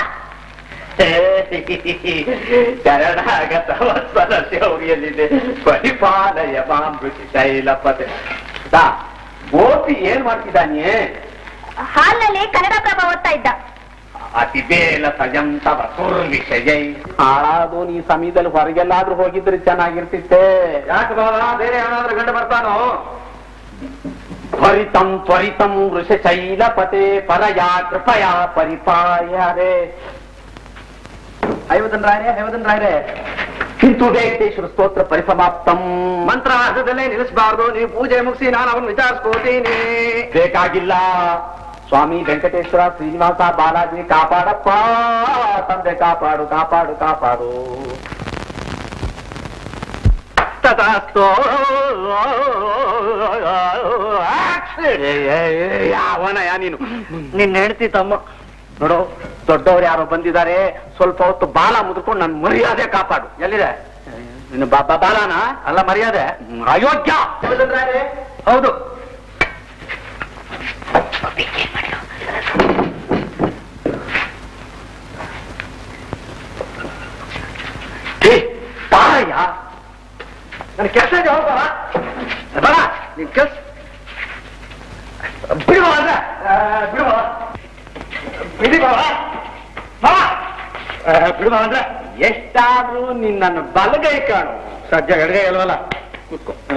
ಶರಣಾಗತ ವತ್ಸಲ ಶೌರ್ಯಲಿದೆ ಪರಿಪಾಲಯ ಮಾಂಬೃತಿ ಶೈಲಪತೆ ದಾ, ಗೋಪಿ ಏನ್ ಮಾಡ್ತಿದ್ದಾನೆ ಹಾಲ್ನಲ್ಲಿ ಕನ್ನಡ ಪ್ರಭ ಓದ್ತಾ ಇದ್ದ ಅತಿ ಬೇಲ ಸಜಂತವ ಸುರ್ವಿಷಯೈ ಹಾಳಾದು ನೀ ಸಮಯದಲ್ಲಿ ಹೊರಗೆಲ್ಲಾದ್ರೂ ಹೋಗಿದ್ರೆ ಚೆನ್ನಾಗಿರ್ತಿತ್ತೆ ಯಾಕೆ ಬಾಬಾ ಬೇರೆ ಯಾರಾದ್ರೂ ಗಂಡ ಬರ್ತಾನೋ ತ್ವರಿತಂ ತ್ವರಿತಂ ವೃಷಶೈಲಪತೆ ಪರಯಾ ಕೃಪಯಾ ಪರಿಪಾಯರೆ ಹೈವದನ್ ರಾಯರೇ ಹೈವದನ್ ರಾಯರೇ ಕಿಂತು ವೆಂಕಟೇಶ್ವರ ಸ್ತೋತ್ರ ಪರಿಸಮಾಪ್ತಂ ಮಂತ್ರಾರ್ಧದಲ್ಲೇ ನಿಲ್ಲಿಸಬಾರ್ದು ನೀವು ಪೂಜೆ ಮುಗಿಸಿ ನಾನು ಅವನು ವಿಚಾರಿಸ್ಕೋತೀನಿ ಬೇಕಾಗಿಲ್ಲ ಸ್ವಾಮಿ ವೆಂಕಟೇಶ್ವರ ಶ್ರೀನಿವಾಸ ಬಾಲಾಜಿ ಕಾಪಾಡಪ್ಪ ತಂದೆ ಕಾಪಾಡು ಕಾಪಾಡು ಕಾಪಾಡು ತಥಾಸ್ತು ಯಾವನಯ್ಯ ನೀನು ನಿನ್ನ ಹೆಂಡತಿ ತಮ್ಮ ನೋಡು ದೊಡ್ಡವ್ರು ಯಾರೋ ಬಂದಿದ್ದಾರೆ ಸ್ವಲ್ಪ ಹೊತ್ತು ಬಾಲ ಮುದ್ಕೊಂಡು ನನ್ನ ಮರ್ಯಾದೆ ಕಾಪಾಡು ಎಲ್ಲಿದೆ ನಿನ್ನ ಬಾ ಬಾ- ಬಾಲನ ಅಲ್ಲ ಮರ್ಯಾದೆ ಹ್ಮ್, ಅಯೋಗ್ಯ ಹೌದು ಏ, ಬಾರಯ್ಯ ನನ್ನ ಕೆಲಸ ಇದೆ ಹೋಗ ಬರ ನಿನ್ ಕೆಲ್ಸ ಬಿಡುವ ಅಂದ್ರೆ ಬಿಡುವ ಬಿಡಿ ಬಾವ ಬಾವ ಬಿಡುವ ಅಂದ್ರೆ ಎಷ್ಟಾದ್ರೂ ನಿನ್ನ ನನ್ನ ಬಲಗೈ ಕಾಣು ಸದ್ಯ ಎಡಗೈ ಅಲ್ವಲ್ಲ ಕೂತ್ಕೋ ಹ?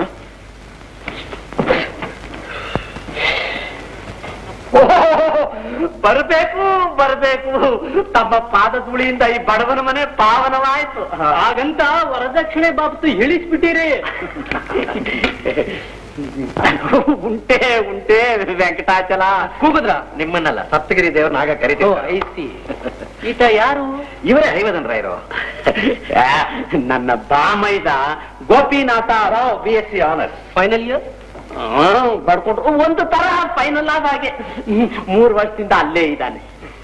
ಓಹೋ, ಬರ್ಬೇಕು ಬರ್ಬೇಕು ತಮ್ಮ ಪಾದ ಧೂಳಿಯಿಂದ ಈ ಬಡವನ ಮನೆ ಪಾವನವಾಯ್ತು ಹಾಗಂತ ವರದಕ್ಷಿಣೆ ಬಾಬತ್ತು ಇಳಿಸ್ಬಿಟ್ಟಿರಿ ಉಂಟೆ ಉಂಟೆ ವೆಂಕಟಾಚಲ ಕೂಗುದ್ರ ನಿಮ್ಮನ್ನಲ್ಲ ಸಪ್ತಗಿರಿ ದೇವ್ರನ್ನ ಆಗ ಕರಿತೀವಿ ಐಸಿ ಈತ ಯಾರು ಇವರೇ ಐವದನ್ ರಾಯರು ನನ್ನ ಬಾಮೈದ Gopinatha Rao B S C honours final year ಬಡ್ಕೊಂಡ್ರು ಒಂದು ತರ ಫೈನಲ್ ಆದ ಹಾಗೆ ಹ್ಮ್, ಮೂರು ವರ್ಷದಿಂದ ಅಲ್ಲೇ ಇದ್ದಾನೆ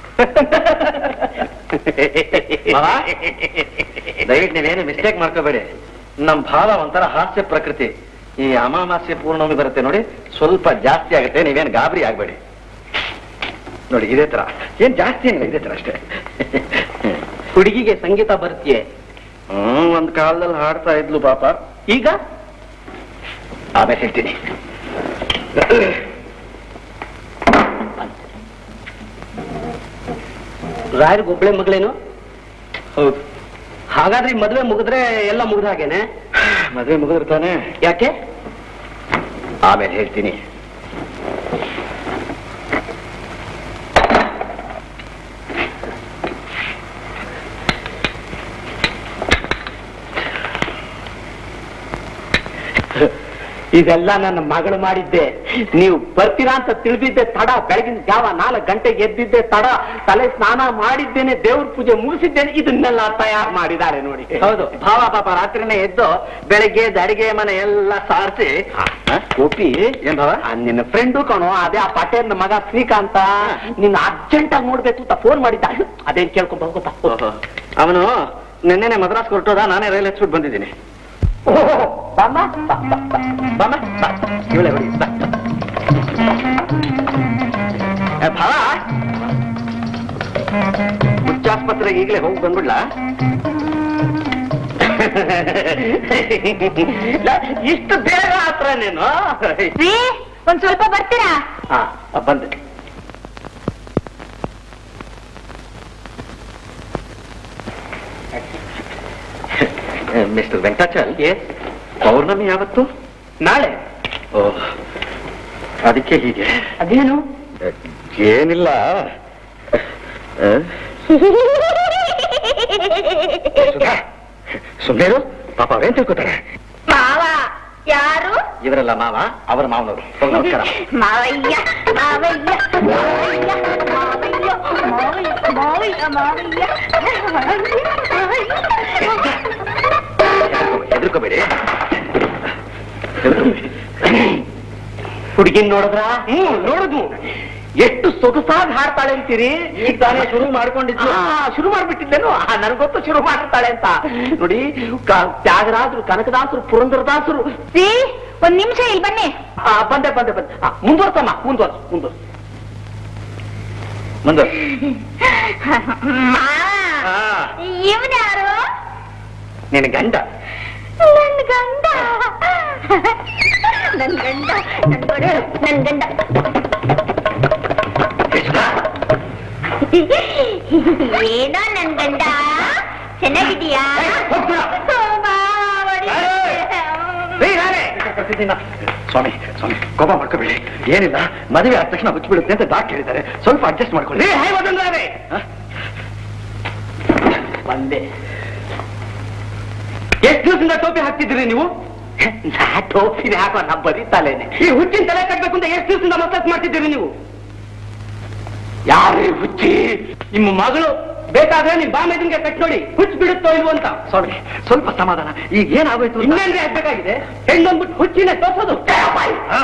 ದಯವಿಟ್ಟು ನೀವೇನು ಮಿಸ್ಟೇಕ್ ಮಾಡ್ಕೋಬೇಡಿ ನಮ್ ಭಾವ ಒಂಥರ ಹಾಸ್ಯ ಪ್ರಕೃತಿ ಈ ಅಮಾವಾಸ್ಯ ಪೂರ್ಣಮಿ ಬರುತ್ತೆ ನೋಡಿ ಸ್ವಲ್ಪ ಜಾಸ್ತಿ ಆಗುತ್ತೆ ನೀವೇನು ಗಾಬರಿ ಆಗ್ಬೇಡಿ ನೋಡಿ ಇದೇ ತರ ಏನ್ ಜಾಸ್ತಿ ಏನಿಲ್ಲ ಇದೇ ತರ ಅಷ್ಟೇ ಹುಡುಗಿಗೆ ಸಂಗೀತ ಬರ್ತೀಯೇ ಹ್ಮ್ ಒಂದ್ ಕಾಲದಲ್ಲಿ ಹಾಡ್ತಾ ಇದ್ಲು ಪಾಪ ಈಗ ಆಮೇಲೆ ಹೇಳ್ತೀನಿ ರಾಯರ್ಗೆ ಒಬ್ಳೆ ಮಗಳೇನು ಹೌದು ಹಾಗಾದ್ರೆ ಈ ಮದ್ವೆ ಮುಗಿದ್ರೆ ಎಲ್ಲ ಮುಗ್ದ ಹಾಗೇನೆ ಮದುವೆ ಮುಗಿದಿರ್ತಾನೆ ಯಾಕೆ ಆಮೇಲೆ ಹೇಳ್ತೀನಿ ಇದೆಲ್ಲ ನನ್ನ ಮಗಳು ಮಾಡಿದ್ದೆ ನೀವು ಬರ್ತೀರಾ ಅಂತ ತಿಳಿದಿದ್ದೆ ತಡ ಬೆಳಗಿನ ಜಾವ ನಾಲ್ಕು ಗಂಟೆಗೆ ಎದ್ದಿದ್ದೆ ತಡ ತಲೆ ಸ್ನಾನ ಮಾಡಿದ್ದೇನೆ ದೇವ್ರ ಪೂಜೆ ಮುಗಿಸಿದ್ದೇನೆ ಇದನ್ನೆಲ್ಲ ತಯಾರು ಮಾಡಿದ್ದಾರೆ ನೋಡಿ ಹೌದು ಭಾವ ಪಾಪ ರಾತ್ರಿನೇ ಎದ್ದು ಬೆಳಗ್ಗೆ ಎದ್ದು ಅಡಿಗೆ ಮನೆ ಎಲ್ಲ ಸಾರಿಸಿ ಗೋಪಿ ಏನ್ ಭಾವ ಆ, ನಿನ್ನ ಫ್ರೆಂಡು ಕಣೋ ಅದೇ ಆ ಪಟೇಲ್ ಮಗ ಶ್ರೀಕಾಂತ ನಿನ್ನ ಅರ್ಜೆಂಟ್ ಆಗಿ ನೋಡ್ಬೇಕು ಅಂತ ಫೋನ್ ಮಾಡಿದ್ದ ಅದೇನ್ ಕೇಳ್ಕೊಂಡ್ ಹೋಗುತ್ತಾ ಅವನು ನಿನ್ನೆನೆ ಮದ್ರಾಸ್ ಹೊರಟೋದ ನಾನೇ ರೈಲ್ ಹಚ್ಬಿಟ್ಟು ಬಂದಿದ್ದೀನಿ ಬಾಮ ಬಾಮ ಇವಳೆ ಹೊಡಿ ಬಾ. ಏ, ಭಾವ ಹುಚ್ಚಾಸ್ಪತ್ರೆಗೆ ಈಗಲೇ ಹೋಗಿ ಬಂದ್ಬಿಡ್ಲಾ ಇಷ್ಟು ಬೇಗ ಹತ್ರ ನೀನು ರೀ ಒಂದ್ ಸ್ವಲ್ಪ ಬರ್ತೀರಾ ಹಾ ಬಂದೆ ಮಿಸ್ಟರ್ ವೆಂಕಟಾಚಲ್ ಪೌರ್ಣಮಿ ಯಾವತ್ತು ನಾಳೆ ಓ ಅದಕ್ಕೆ ಹೀಗೆ ಅದೇನು ಏನಿಲ್ಲ ಸುಮ್ಮನೆ ಪಾಪ ಅವೇನ್ ತಿಳ್ಕೊತಾರೆ ಮಾವ ಯಾರು ಇವರೆಲ್ಲ ಮಾವ ಅವರ ಮಾವನವರು ಹೋಗಿ ನಮಸ್ಕಾರ ಮಾವಯ್ಯ ಮಾವಯ್ಯ ಮಾವಯ್ಯ ಮಾವಯ್ಯ ಮಾವಯ್ಯ ಮಾವಯ್ಯ ಮಾವಯ್ಯ ಹೆದರ್ಕೋಬೇಡಿ ಹುಡುಗಿನ್ ನೋಡಿದ್ರ ಹ್ಮ್ ನೋಡುದು ಎಷ್ಟು ಸೊಗಸಾಗಿ ಹಾಡ್ತಾಳೆ ಅಂತೀರಿ ಈಗ ತಾನೇ ಶುರು ಮಾಡ್ಕೊಂಡಿದ್ದು ಆ, ಶುರು ಮಾಡ್ಬಿಟ್ಟಿದ್ದೇನು ನನಗೆ ಗೊತ್ತು ಶುರು ಮಾಡಿರ್ತಾಳೆ ಅಂತ ನೋಡಿ ಕ- ತ್ಯಾಗರಾಜರು ಕನಕದಾಸರು ಪುರಂದರದಾಸರು ರೀ ಒಂದ್ ನಿಮಿಷ ಇಲ್ಲಿ ಬನ್ನಿ ಆ, ಬಂದೆ ಬಂದೆ ಬಂದೆ ಆ, ಮುಂದುವರ್ಸಮ್ಮ ಮುಂದುವರ್ಸು ಮುಂದುವರ್ಸು ಮುಂದೆ ಇವನ್ ಯಾರು ನಿನ್ನ ಗಂಡ ನನ್ ಗಂಡ ನನ್ ಗಂಡ ನನ್ ಗಂಡ ನನ್ ಗಂಡ ಏನೋ ನನ್ ಗಂಡ ಚೆನ್ನಾಗಿದೀಯಾ ಹೋಗ್ತೀರಾ? ಓ, ಮಾವ, ಹೊಡಿಬೇಡ. ಕರ್ತಿದ್ದೀನ ಸ್ವಾಮಿ ಸ್ವಾಮಿ ಕೋಪ ಮಾಡ್ಕೋಬೇಡಿ ಏನಿಲ್ಲ ಮದುವೆ ಆದ ತಕ್ಷಣ ಹುಚ್ಚಿಬಿಡುತ್ತೆ ಅಂತ ಡಾಕ್ಟರ್ ಹೇಳಿದ್ದಾರೆ ಸ್ವಲ್ಪ ಅಡ್ಜಸ್ಟ್ ಮಾಡ್ಕೊಳ್ಳಿ ಬಂದೆ ಎಷ್ಟು ದಿವಸದಿಂದ ಟೋಪಿ ಹಾಕ್ತಿದ್ದೀರಿ ನೀವು ನಾ ಟೋಪಿನ ಹಾಕೋ ನಾ ಬರೀ ತಲೆನೆ ಈ ಹುಚ್ಚಿನ ತಲೆ ಕಟ್ಬೇಕು ಅಂತ ಎಷ್ಟು ದಿವಸದಿಂದ ಮಸಾಜ್ ಮಾಡ್ತಿದ್ದೀರಿ ನೀವು ಯಾರೇ ಹುಚ್ಚಿ ನಿಮ್ಮ ಮಗಳು ಬೇಕಾದ್ರೆ ನಿಮ್ ಬಾಮೆದಿನ್ಗೆ ಕಟ್ ನೋಡಿ ಹುಚ್ಚ ಬಿಡುತ್ತೋ ಇಲ್ವೋ ಅಂತ ಸ್ವಾಮಿ ಸ್ವಲ್ಪ ಸಮಾಧಾನ ಈಗ ಏನಾಗೋಯ್ತು ಇನ್ನೇನ್ರಿ ಆಗ್ಬೇಕಾಗಿದೆ ಹೆಣ್ಣೊಂದ್ಬಿಟ್ಟು ಹುಚ್ಚಿನ ತೋರ್ಸೋದು ಹಾ?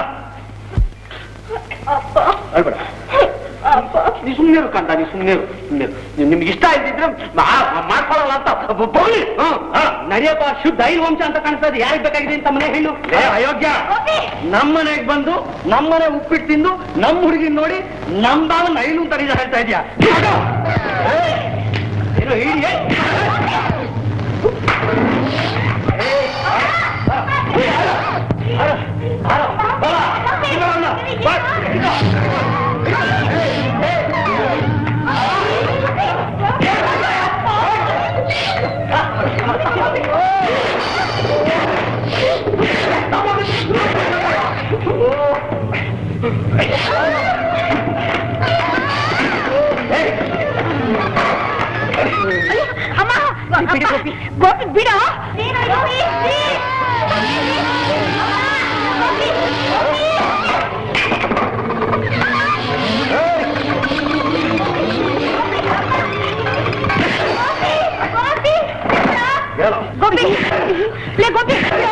ಅಳ್ಬೇಡ. ನೀ ಸುಮ್ಮನೆ ಕಂಡ ನೀ ಸುಮ್ಮನೆ ನಿಮ್ಗೆ ಇಷ್ಟ ಇದ್ದಿದ್ರೆ ಮಾ- ಮಾಡ್ಕೊಳ್ಳಲ್ಲ ಅಂತ ಬ- ಬೋಳಿ ಹ್ಮ್, ಹಾ. ನಡಿಯಪ್ಪ ಶುದ್ಧ ಐದು ವಂಶ ಅಂತ ಕಾಣಿಸ್ತಾ ಇದೆ ಯಾರಿಗೆ ಬೇಕಾಗಿದೆ ಅಂತ ಮನೆ ಹೆಣ್ಣು ಏ, ಅಯೋಗ್ಯ ನಮ್ಮನೆಗೆ ಬಂದು ನಮ್ಮನೆ ಉಪ್ಪಿಟ್ಟು ತಿಂದು ನಮ್ಮ ಹುಡುಗಿನ ನೋಡಿ ನಮ್ ಬಾವನ್ನ ಐನು ಅಂತ ನಿಜ ಹೇಳ್ತಾ ಇದೀಯಾ ಏನು ಹೇಳಿ ಅಮ್ಮ ಬಿಡು ಗೋಪಿ ಗೋಪಿ ಬಿಡು ಗೋಪಿ, ಗೋಪಿ ಲೇ ಗೋಪಿ ಬಿಡು.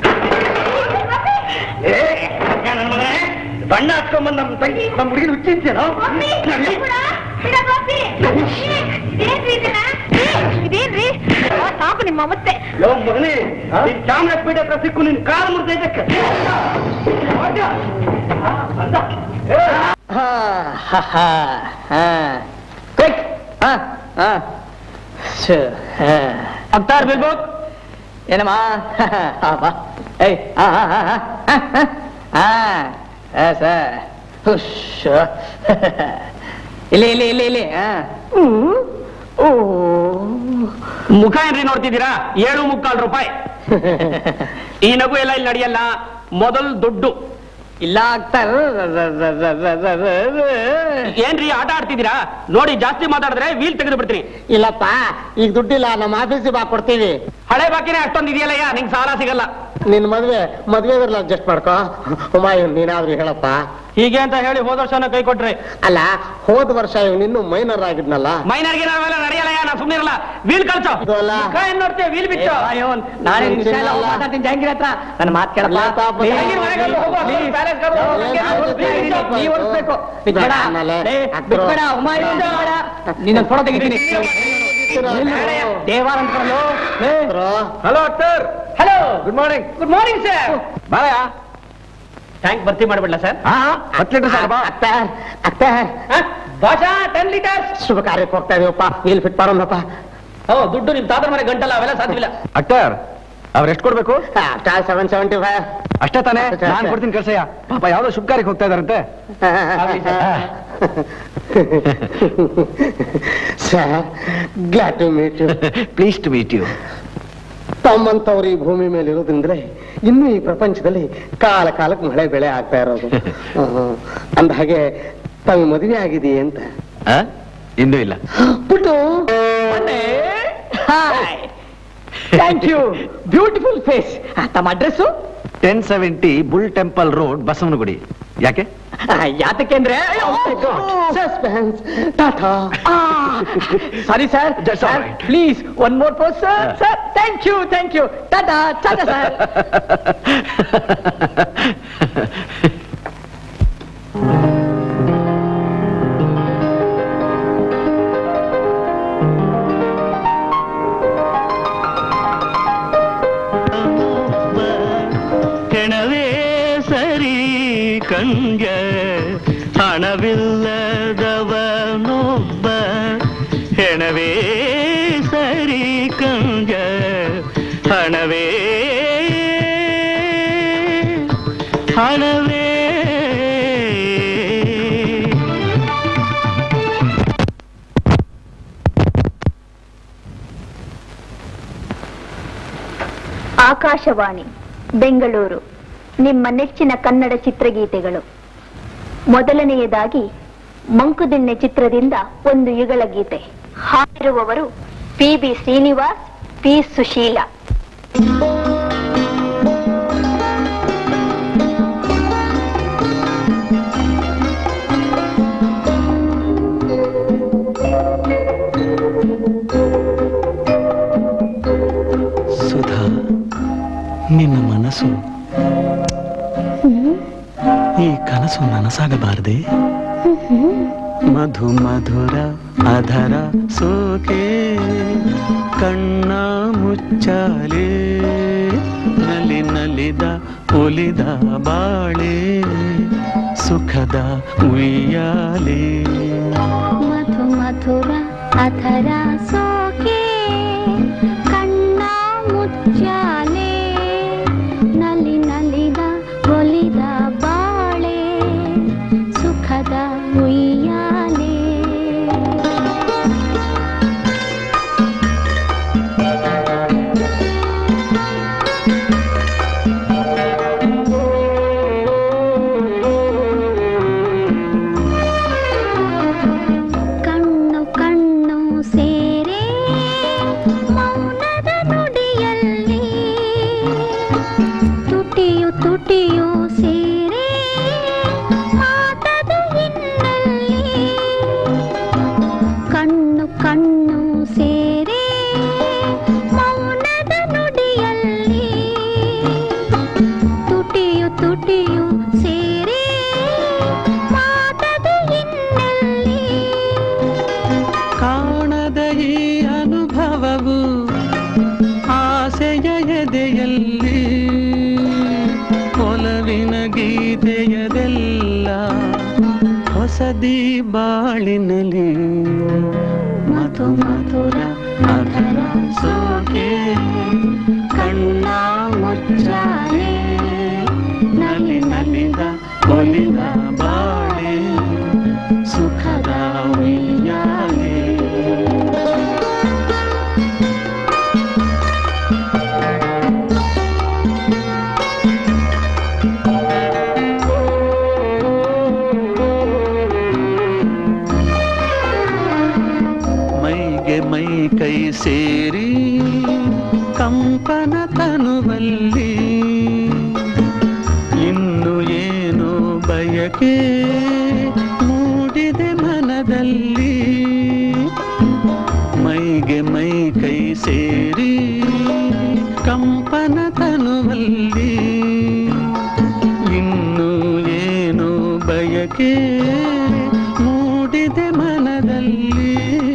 ಬಣ್ಣ ಹಾಕ್ಕೊಂಬಂದ್ ನಮ್ ತಂಗಿ ನಮ್ ಹುಡುಗಿನ ಹುಚ್ಚಿಂತೇನೋ ಗೋಪಿ, ಬಿಡು, ಬಿಡು ಗೋಪಿ. ಇದೇನ್ರಿ ಇದನ್ನ? ಇದೇನ್ರಿ ಆ, ಸಾಕು ನಿಮ್ಮ ಮತ್ತೆ ಲೋ ಮಗನೇ ನಿನ್ ಚಾಮರಾಜಪೇಟೆ ಹತ್ರ ಸಿಕ್ಕು ನಿನ್ ಕಾಲು ಮುರಿದೈತಕ್ಕೆ ಅಕ್ತಾರ್ ಬಿಲ್ಬೋಕ್ ಏನಮ್ಮ ಬಾ ಏಯ್ ಹಾ ಹಾ ಹಾ ಹಾ ಹಾ ಸರ್ ಹುಷ್ ಇಲ್ಲಿ ಇಲ್ಲಿ ಇಲ್ಲಿ ಇಲ್ಲಿ ಹಾ ಮುಖ ಏನ್ರಿ ನೋಡ್ತಿದ್ದೀರಾ ಏಳು ಮುಕ್ಕಾಲು ರೂಪಾಯಿ ಈ ನಗು ಎಲ್ಲ ಇಲ್ಲಿ ನಡೆಯಲ್ಲ ಮೊದಲು ದುಡ್ಡು ಇಲ್ಲ ಅಕ್ತಾರ್ ಏನ್ರಿ ಆಟ ಆಡ್ತಿದ್ದೀರಾ ನೋಡಿ ಜಾಸ್ತಿ ಮಾತಾಡಿದ್ರೆ ವೀಲ್ ತೆಗೆದು ಬಿಡ್ತೀನಿ ಇಲ್ಲಪ್ಪ ಈಗ ದುಡ್ಡಿಲ್ಲ ನಮ್ಮ ಆಫೀಸಿಗೆ ಬಾ ಕೊಡ್ತೀವಿ ಹಳೆ ಬಾಕಿನೇ ಅಷ್ಟೊಂದು ಇದೆಯಲ್ಲಯ್ಯ ನಿಂಗೆ ಸಾಲ ಸಿಗಲ್ಲ ನಿನ್ ಮದ್ವೆ ಮದ್ವೆದ್ರಲ್ಲಿ ಅಡ್ಜಸ್ಟ್ ಮಾಡ್ಕೋ ಹುಮಾಯೂನ್ ನೀನಾದ್ರೂ ಹೇಳಪ್ಪ ಹೀಗೆ ಅಂತ ಹೇಳಿ ಹೋದ ವರ್ಷನ ಕೈ ಕೊಟ್ರಿ ಅಲ್ಲ ಹೋದ ವರ್ಷ ಇವನಿನ್ನು ಮೈನರ್ ಆಗಿದ್ನಲ್ಲ ಮೈನರ್ಗೆ ನಾವೆಲ್ಲ ನಡೆಯಲ್ಲಯ್ಯ ನಾ ಸುಮ್ಮನೆ ಇರಲ್ಲ ವೀಲ್ ಕಳ್ಸೋ ಇದು ಅಲ್ಲ. ಮುಖ ಏನ್ ನೋಡ್ತೀಯ ವೀಲ್ ಬಿಟ್ಟು ನಾಳೆ ನಿನ್ ವಿಷಯ ಎಲ್ಲ ಇಲ್ಲ. ಮಾತಾಡ್ತೀನಿ ಜಹಂಗೀರ್ ಹತ್ರ ನನ್ನ ಮಾತು ಕೇಳಪ್ಪ ಇಲ್ಲ ಪಾಪ, Please, ಜಹಂಗೀರ್ ಮನೆಗೆ ಹೋಗು, please. ಪ್ಯಾಲೇಸ್ ಗೆ ಹೋಗು, ಏ, ನಾನು ಬಿಟ್ಬಿಡಿ, ಜೊತೆ ನೀ ಒರೆಸ್ಬೇಕು. ಬಿಟ್ಬೇಡ. ಆಮೇಲೆ ಏ, ಬಿಟ್ಬೇಡ, ಹುಮಾಯೂನ್ ಬೇಡ. ನಿನ್ನ ಫೋಟೋ ತೆಗಿತೀನಿ ದೇವಾರ ಅಂದ್ಕೊಂಡು hello doctor hello good morning good morning sir ಬಾರಯ್ಯ ಟ್ಯಾಂಕ್ ಭರ್ತಿ ಮಾಡ್ಬಿಡ್ಲ ಸರ್ ಹತ್ತು ಲೀಟರ್ ಸಾಕು ಬಾ ಅಕ್ತಾರ್ ಅಕ್ತಾರ್ ಭಾಷಾ ಟೆನ್ ಲೀಟರ್ಸ್ ಶುಭ ಕಾರ್ಯಕ್ಕೆ ಹೋಗ್ತಾ ಇದೀವಪ್ಪ ವೀಲ್ ಫಿಟ್ ಮಾಡೋಣಪ್ಪ ಓ ದುಡ್ಡು ನಿಮ್ ತಾತ ಮನೆ ಗಂಟಲ್ಲ ಅವೆಲ್ಲ ಸಾಧ್ಯವಿಲ್ಲ ಅಕ್ಟರ್ ಅವ್ರು ಎಷ್ಟು ಕೊಡ್ಬೇಕು ಅಕ್ತಾರ್ ಸೆವೆನ್ ಸೆವೆಂಟಿ ಫೈವ್ ಅಷ್ಟೇ ತಾನೇ ಅಷ್ಟೇ, ನಾನು ಅಷ್ಟೇ. ಕೊಡ್ತೀನಿ ಕೆಲ್ಸಯ್ಯ ಪಾಪ ಯಾವ್ದೋ ಶುಭ ಕಾರ್ಯಕ್ಕೆ ಹೋಗ್ತಾ ಇದಾರಂತೆ sir glad to meet you please to meet you ತಮ್ಮಂತವ್ರು ಈ ಭೂಮಿ ಮೇಲೆ ಇರೋದ್ರಿಂದಲೇ ಇನ್ನು ಈ ಪ್ರಪಂಚದಲ್ಲಿ ಕಾಲ ಕಾಲಕ್ಕೆ ಮಳೆ ಬೆಳೆ ಆಗ್ತಾ ಇರೋದು ಹ್ಮ್. ಅಂದ ಹಾಗೆ ತಮ್ಮ ಮದುವೆ ಆಗಿದೆಯೇ ಅಂತ ಇನ್ನೂ ಇಲ್ಲ Puttu hi thank you beautiful face ತಮ್ಮ address ten seventy bull temple road Basavanagudi ಯಾಕೆ ಯಾತಕ್ಕೆ ಅಂದ್ರೆ suspense tata sorry sir That's all right. Please one more pose sir Yeah. Sir thank you thank you tata tata sir ಕೆಣವೇ ಸರಿ ಕಂಗ ಹಣವಿಲ್ಲದವನೊಬ್ಬ ಹೆಣವೇ ಸರಿ ಕಂಗ ಹಣವೇ ಹಣವೇ ಆಕಾಶವಾಣಿ ಬೆಂಗಳೂರು ನಿಮ್ಮ ನೆಚ್ಚಿನ ಕನ್ನಡ ಚಿತ್ರಗೀತೆಗಳು ಮೊದಲನೆಯದಾಗಿ ಮಂಕುದಿಣ್ಣೆ ಚಿತ್ರದಿಂದ ಒಂದು ಯುಗಳ ಗೀತೆ ಹಾಡಿರುವವರು P B Srinivas P Susheela Sudha ನಿನ್ನ ಮನಸ್ಸು ಈ ಕನಸು ನನಸಾಗಬಾರದೆ ಮಧು ಮಧುರ ಅಧರ ಸೋಕೆ ಕಣ್ಣ ಮುಚ್ಚಾಲೆ ನಲಿ ನಲಿದ ಒಲಿದ ಬಾಳೆ ಸುಖದ ಉಯ್ಯಾಲೆ ಮಧು ಮಧುರ ಅಧರ ಸೋಕೆ ಕಣ್ಣ ಮುಚ್ಚಾಲೆ ನಲಿ ನಲಿದ ಒಲಿದ ಬಾಳೆ ಸುಖದ ಉಯ್ಯಾಲೆ ಕಣ್ಣು ಕಣ್ಣು ಸೇರೆ ಮೌನದ ನುಡಿಯಲ್ಲಿ ತುಟಿಯು ತುಟಿಯು ಸೇರೆ ಮಾತದ ಹಿನ್ನಲ್ಲಿ ಕಣ್ಣು ಕಣ್ಣು ಸೇರೆ ಮೌನದ ನುಡಿಯಲ್ಲಿ ತುಟಿಯು ತುಟಿಯು ಸೇರೆ ಮಾತದ ಹಿನ್ನಲ್ಲಿ ಕಾಣದ ಈ ಅನುಭವವು ಆಸೆಯ ಎದೆಯಲ್ಲಿ ಒಲವಿನ ಗೀತೆಯದೆಲ್ಲ ಹೊಸದಿ ಬಾಳಿನಲ್ಲಿ ಮಧು ಮಧುರ ಅದರ ಸೋಕೆ ಕಣ್ಣ ಮುಚ್ಚಾಲೆ ನಲಿ ನಲಿದ ಒಲಿದ ಬಾಳೆ ಸುಖದ ಉಯ್ಯಾಲೆ ಮೈಗೆ ಮೈ ಕೈ ಸೇರಿ ಕಂಪನ ತನುವಲ್ಲಿ ಇನ್ನು ಏನು ಬಯಕೆ ಮೂಡಿದೆ ಮನದಲ್ಲಿ ಮೈಗೆ ಮೈ ಕೈ ಸೇರಿ ಕಂಪನ ತನುವಲ್ಲಿ ಇನ್ನು ಏನು ಬಯಕೆ ಮೂಡಿದೆ ಮನದಲ್ಲಿ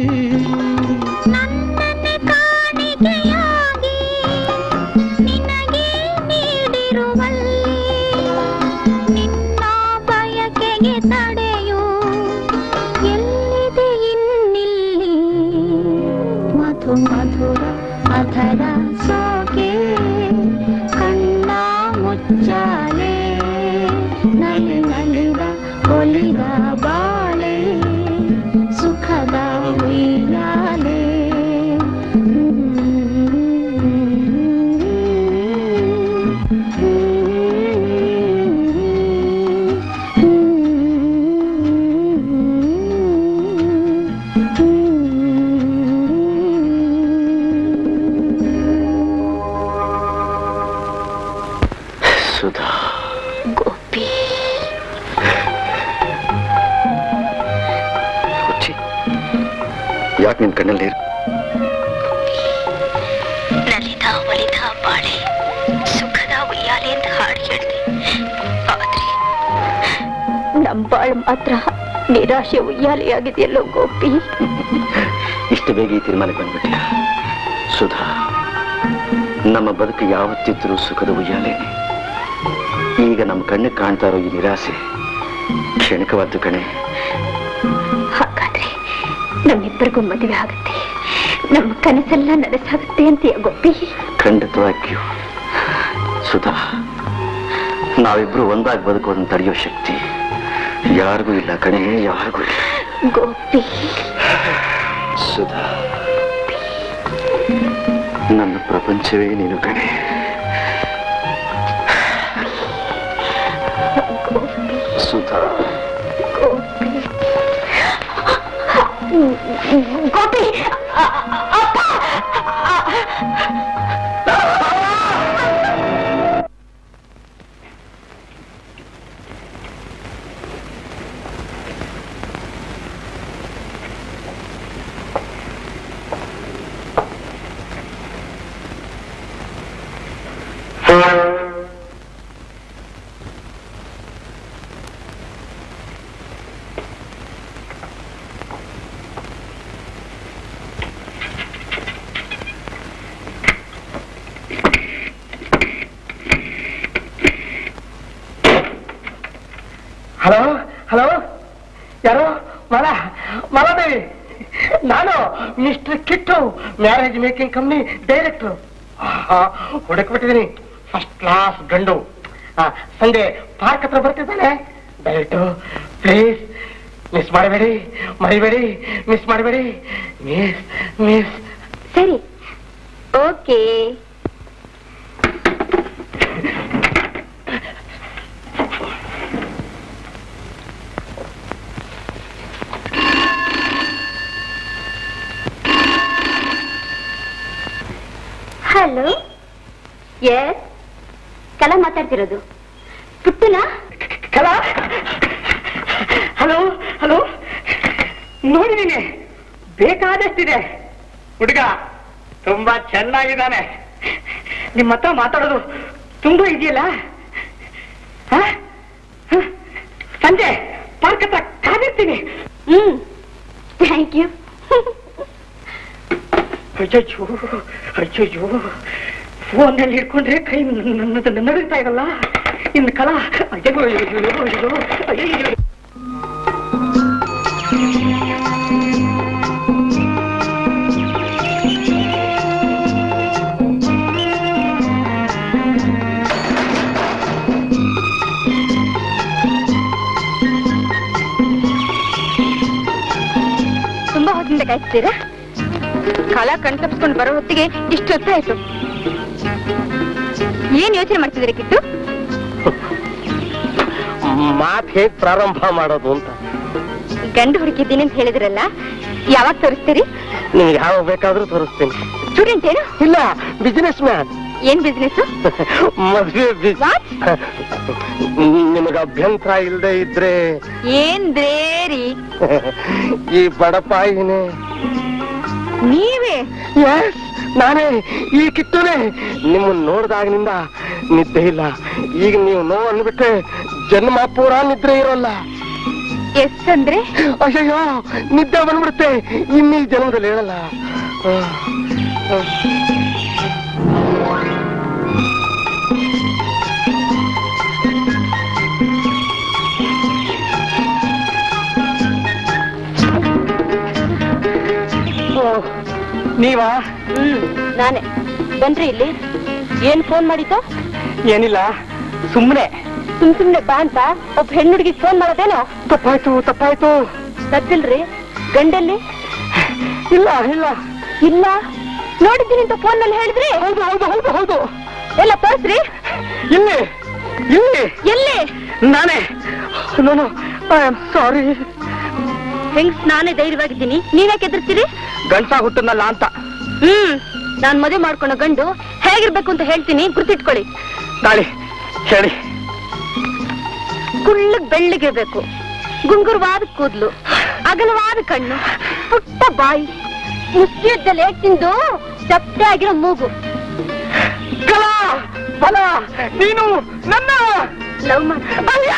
ನನ್ನನ್ನೇ ಕಾಣಿಕೆಯಾಗಿ ನಿನಗೆ ನೀಡಿರುವಲ್ಲಿ ನಿನ್ನ ಬಯಕೆಗೆ ತಡೆಯು ಎಲ್ಲಿದೆ ಇನ್ನಿಲ್ಲಿ ಮಧು ಮಧುರ ಅಧರ ಸೋಗೆ ಕಣ್ಣ ಮುಚ್ಚಾಲೆ ನಲಿ ನಲಿದ ಒಲಿದ ಬಾಳೆ ಸುಖದ ಉಯ್ಯಾಲೆ ಸುಧಾ ಗೋಪಿ ಹುಚ್ಚಿ ಯಾಕೆ ನಿನ್ ಕಣ್ಣಲ್ಲಿ ನೀರು? ನಲಿದ ಒಲಿದ ಬಾಳೆ ಸುಖದ ಉಯ್ಯಾಲೆ ಅಂತ ಹಾಡು ಹೇಳಿದೆ ಆದ್ರೆ ನಮ್ ಬಾಳು ಮಾತ್ರ ನಿರಾಶೆ ಉಯ್ಯಾಲೆಯಾಗಿದೆಯಲ್ಲೋ ಗೋಪಿ ಇಷ್ಟು ಬೇಗ ಈ ತೀರ್ಮಾನಕ್ಕೆ ಬಂದ್ಬಿಟ್ಟಿಯ ಸುಧಾ ನಮ್ಮ ಬದುಕು ಯಾವತ್ತಿದ್ರೂ ಸುಖದ ಉಯ್ಯಾಲೆ ಈಗ ನಮ್ಮ ಕಣ್ಣಿಗೆ ಕಾಣ್ತಾ ಇರೋ ಈ ನಿರಾಸೆ ಕ್ಷಣಿಕವಾದ್ದು ಕಣೆ ಹಾಗಾದ್ರೆ ನಮ್ಮಿಬ್ಬರಿಗೂ ಮದುವೆ ಆಗುತ್ತೆ ನಮ್ಮ ಕನಸೆಲ್ಲ ನನಸಾಗುತ್ತೆ ಅಂತೀಯ ಗೋಪಿ ಖಂಡಿತವಾಗಿಯೂ ಸುಧಾ ನಾವಿಬ್ರು ಒಂದಾಗಿ ಬದುಕೋದನ್ನ ತಡೆಯೋ ಶಕ್ತಿ ಯಾರಿಗೂ ಇಲ್ಲ ಕಣೆ ಯಾರಿಗೂ ಇಲ್ಲ ಗೋಪಿ ಸುಧಾ ನನ್ನ ಪ್ರಪಂಚವೇ ನೀನು ಕಣೆ ಸುಧಾ ಗೋಪಿ ಅಪ್ಪ ಹಲೋ ಹಲೋ ಯಾರು ಮಲ ಮಲದೇವಿ ನಾನು mister Kittu marriage making company director ಹುಡುಕ್ಬಿಟ್ಟಿದ್ದೀನಿ ಫಸ್ಟ್ ಕ್ಲಾಸ್ ಗಂಡು ಆ, ಸಂಜೆ ಪಾರ್ಕ್ ಹತ್ರ ಬರ್ತಿದ್ದಾನೆ ದಯವಿಟ್ಟು ಪ್ಲೀಸ್ ಮಿಸ್ ಮಾಡಬೇಡಿ ಮರಿಬೇಡಿ ಮಿಸ್ ಮಾಡಬೇಡಿ ಮಿಸ್ ಮಿಸ್ ಸರಿ ಓಕೆ ಹಲೋ ಎಸ್ ಕಲಾ ಮಾತಾಡ್ತಿರೋದು ಪುಟ್ಟನಾ ಕಲಾ ಹಲೋ ಹಲೋ ನೋಡಿದೀನಿ ಬೇಕಾದಷ್ಟಿದೆ ಹುಡುಗ ತುಂಬಾ ಚೆನ್ನಾಗಿದ್ದಾನೆ ನಿಮ್ಮ ಹತ್ರ ಮಾತಾಡೋದು ತುಂಬಾ ಇದೆಯಲ್ಲ ಹ? ಹ? ಸಂಜೆ ಪಾರ್ಕ್ ಹತ್ರ ಕಾದಿರ್ತೀನಿ ಹ್ಮ್ ಥ್ಯಾಂಕ್ ಯು ಅಯ್ಯಯ್ಯೋ ಅಯ್ಯಯ್ಯೋ ಫೋನಲ್ಲಿ ಹಿಡ್ಕೊಂಡ್ರೆ ಕೈ ನನ್ನದು ನಡುಗ್ತಾ ಇರಲ್ಲ ಇನ್ನು ಕಲಾ ಅಯ್ಯೋ ಅಯ್ಯೋ ಅಯ್ಯೋ ಅಯ್ಯೋ ತುಂಬಾ ಹೊತ್ತಿಂದ ಕಾಯ್ತೀರಾ ಕಲಾ ಕಣ್ತಪ್ಸ್ಕೊಂಡು ಬರೋ ಹೊತ್ತಿಗೆ ಇಷ್ಟು ಹೊತ್ತಾಯ್ತು ಏನ್ ಯೋಚನೆ ಮಾಡ್ತಿದ್ದೀರಿ ಕಿಟ್ಟು ಮಾತ್ ಹೇಗ್ ಪ್ರಾರಂಭ ಮಾಡೋದು ಅಂತ ಗಂಡು ಹುಡುಕಿದ್ದೀನಿ ಅಂತ ಹೇಳಿದ್ರಲ್ಲ ಯಾವಾಗ ತೋರಿಸ್ತೀರಿ ನಿಮ್ಗೆ ಯಾವ ಬೇಕಾದ್ರೂ ತೋರಿಸ್ತೀನಿ ಸ್ಟೂಡೆಂಟ್ ಏನು ಇಲ್ಲ ಬಿಸಿನೆಸ್ ಮ್ಯಾನ್ ಏನ್ ಬಿಸ್ನೆಸ್ ಮದ್ವೆ ಬಿಸ್- What? ನಿಮಗೆ ಅಭ್ಯಂತರ ಇಲ್ಲದೆ ಇದ್ರೆ ಏನ್ ರೀ ಈ ಬಡಪಾಯಿನೇ ನೀವೇ ಎಸ್ ನಾನೇ ಈ ಕಿಟ್ಟುನೇ ನಿಮ್ಮನ್ನ ನೋಡ್ದಾಗಿನಿಂದ ನಿದ್ದೆ ಇಲ್ಲ ಈಗ ನೀವು ನೋವು ಅಂದ್ಬಿಟ್ರೆ ಜನ್ಮ ಪೂರ ನಿದ್ರೆ ಇರೋಲ್ಲ ಎಸ್ ಅಂದ್ರೆ ಅಯ್ಯಯ್ಯೋ ನಿದ್ದೆ ಬಂದ್ಬಿಡುತ್ತೆ ಇನ್ನೀ ಜನ್ಮದಲ್ಲಿ ಹೇಳಲ್ಲ ಆಹ್, ಆಹ್. ಓ, ನೀವಾ ಹ್ಮ್ ನಾನೇ ಬನ್ರಿ ಇಲ್ಲಿ ಏನ್ ಫೋನ್ ಮಾಡಿದ್ದು ಏನಿಲ್ಲ ಸುಮ್ಮನೆ ಸುಮ್ ಸುಮ್ನೆ ಬಾ ಅಂತ ಒಬ್ಬ ಹೆಣ್ಣು ಹುಡುಗಿ ಫೋನ್ ಮಾಡೋದೇನೋ ತಪ್ಪಾಯ್ತು ತಪ್ಪಾಯ್ತು ಸದ್ದಿಲ್ರಿ ಗಂಡಲ್ಲಿ ಇಲ್ಲ ಇಲ್ಲ ಇಲ್ಲ ನೋಡಿದ್ದೀನಿ ಅಂತ ಫೋನ್ ನಲ್ಲಿ ಹೇಳಿದ್ರಿ ಹೌದು ಹೌದು ಹೌದು ಹೌದು ಎಲ್ಲ ತೋರಿಸ್ರಿ ಇಲ್ಲಿ ಇಲ್ಲಿ ಎಲ್ಲಿ ನಾನೇ ನಾನು ಐ ಆಮ್ ಸಾರಿ ಹೆಂಗ್ಸ್ ನಾನೇ ಧೈರ್ಯವಾಗಿದ್ದೀನಿ ನೀವ್ಯಾಕೆ ಎದುರ್ತೀರಿ ಗಂಟ ಹುಟ್ಟನಲ್ಲ ಅಂತ ಹ್ಮ್ ನಾನ್ ಮದುವೆ ಮಾಡ್ಕೊಳ್ಳೋ ಗಂಡು ಹೇಗಿರ್ಬೇಕು ಅಂತ ಹೇಳ್ತೀನಿ ಗುರ್ತಿಟ್ಕೊಳ್ಳಿ ತಾಳಿ ಹೇಳಿ ಕುಳ್ಳಗ್ ಬೆಳ್ಳಗಿರ್ಬೇಕು ಗುಂಗುರವಾದ ಕೂದ್ಲು ಅಗಲವಾದ ಕಣ್ಣು ಪುಟ್ಟ ಬಾಯಿ ಮುಸ್ಲಿಯದ್ದಲ್ಲಿ ತಿಂದು ಚಪ್ಪೆ ಆಗಿರೋ ಮೂಗು ಕಲಾ ಬಲ ನೀನು ನನ್ನ ಲವ್ ಮಾಡಿ ಅಯ್ಯೋ!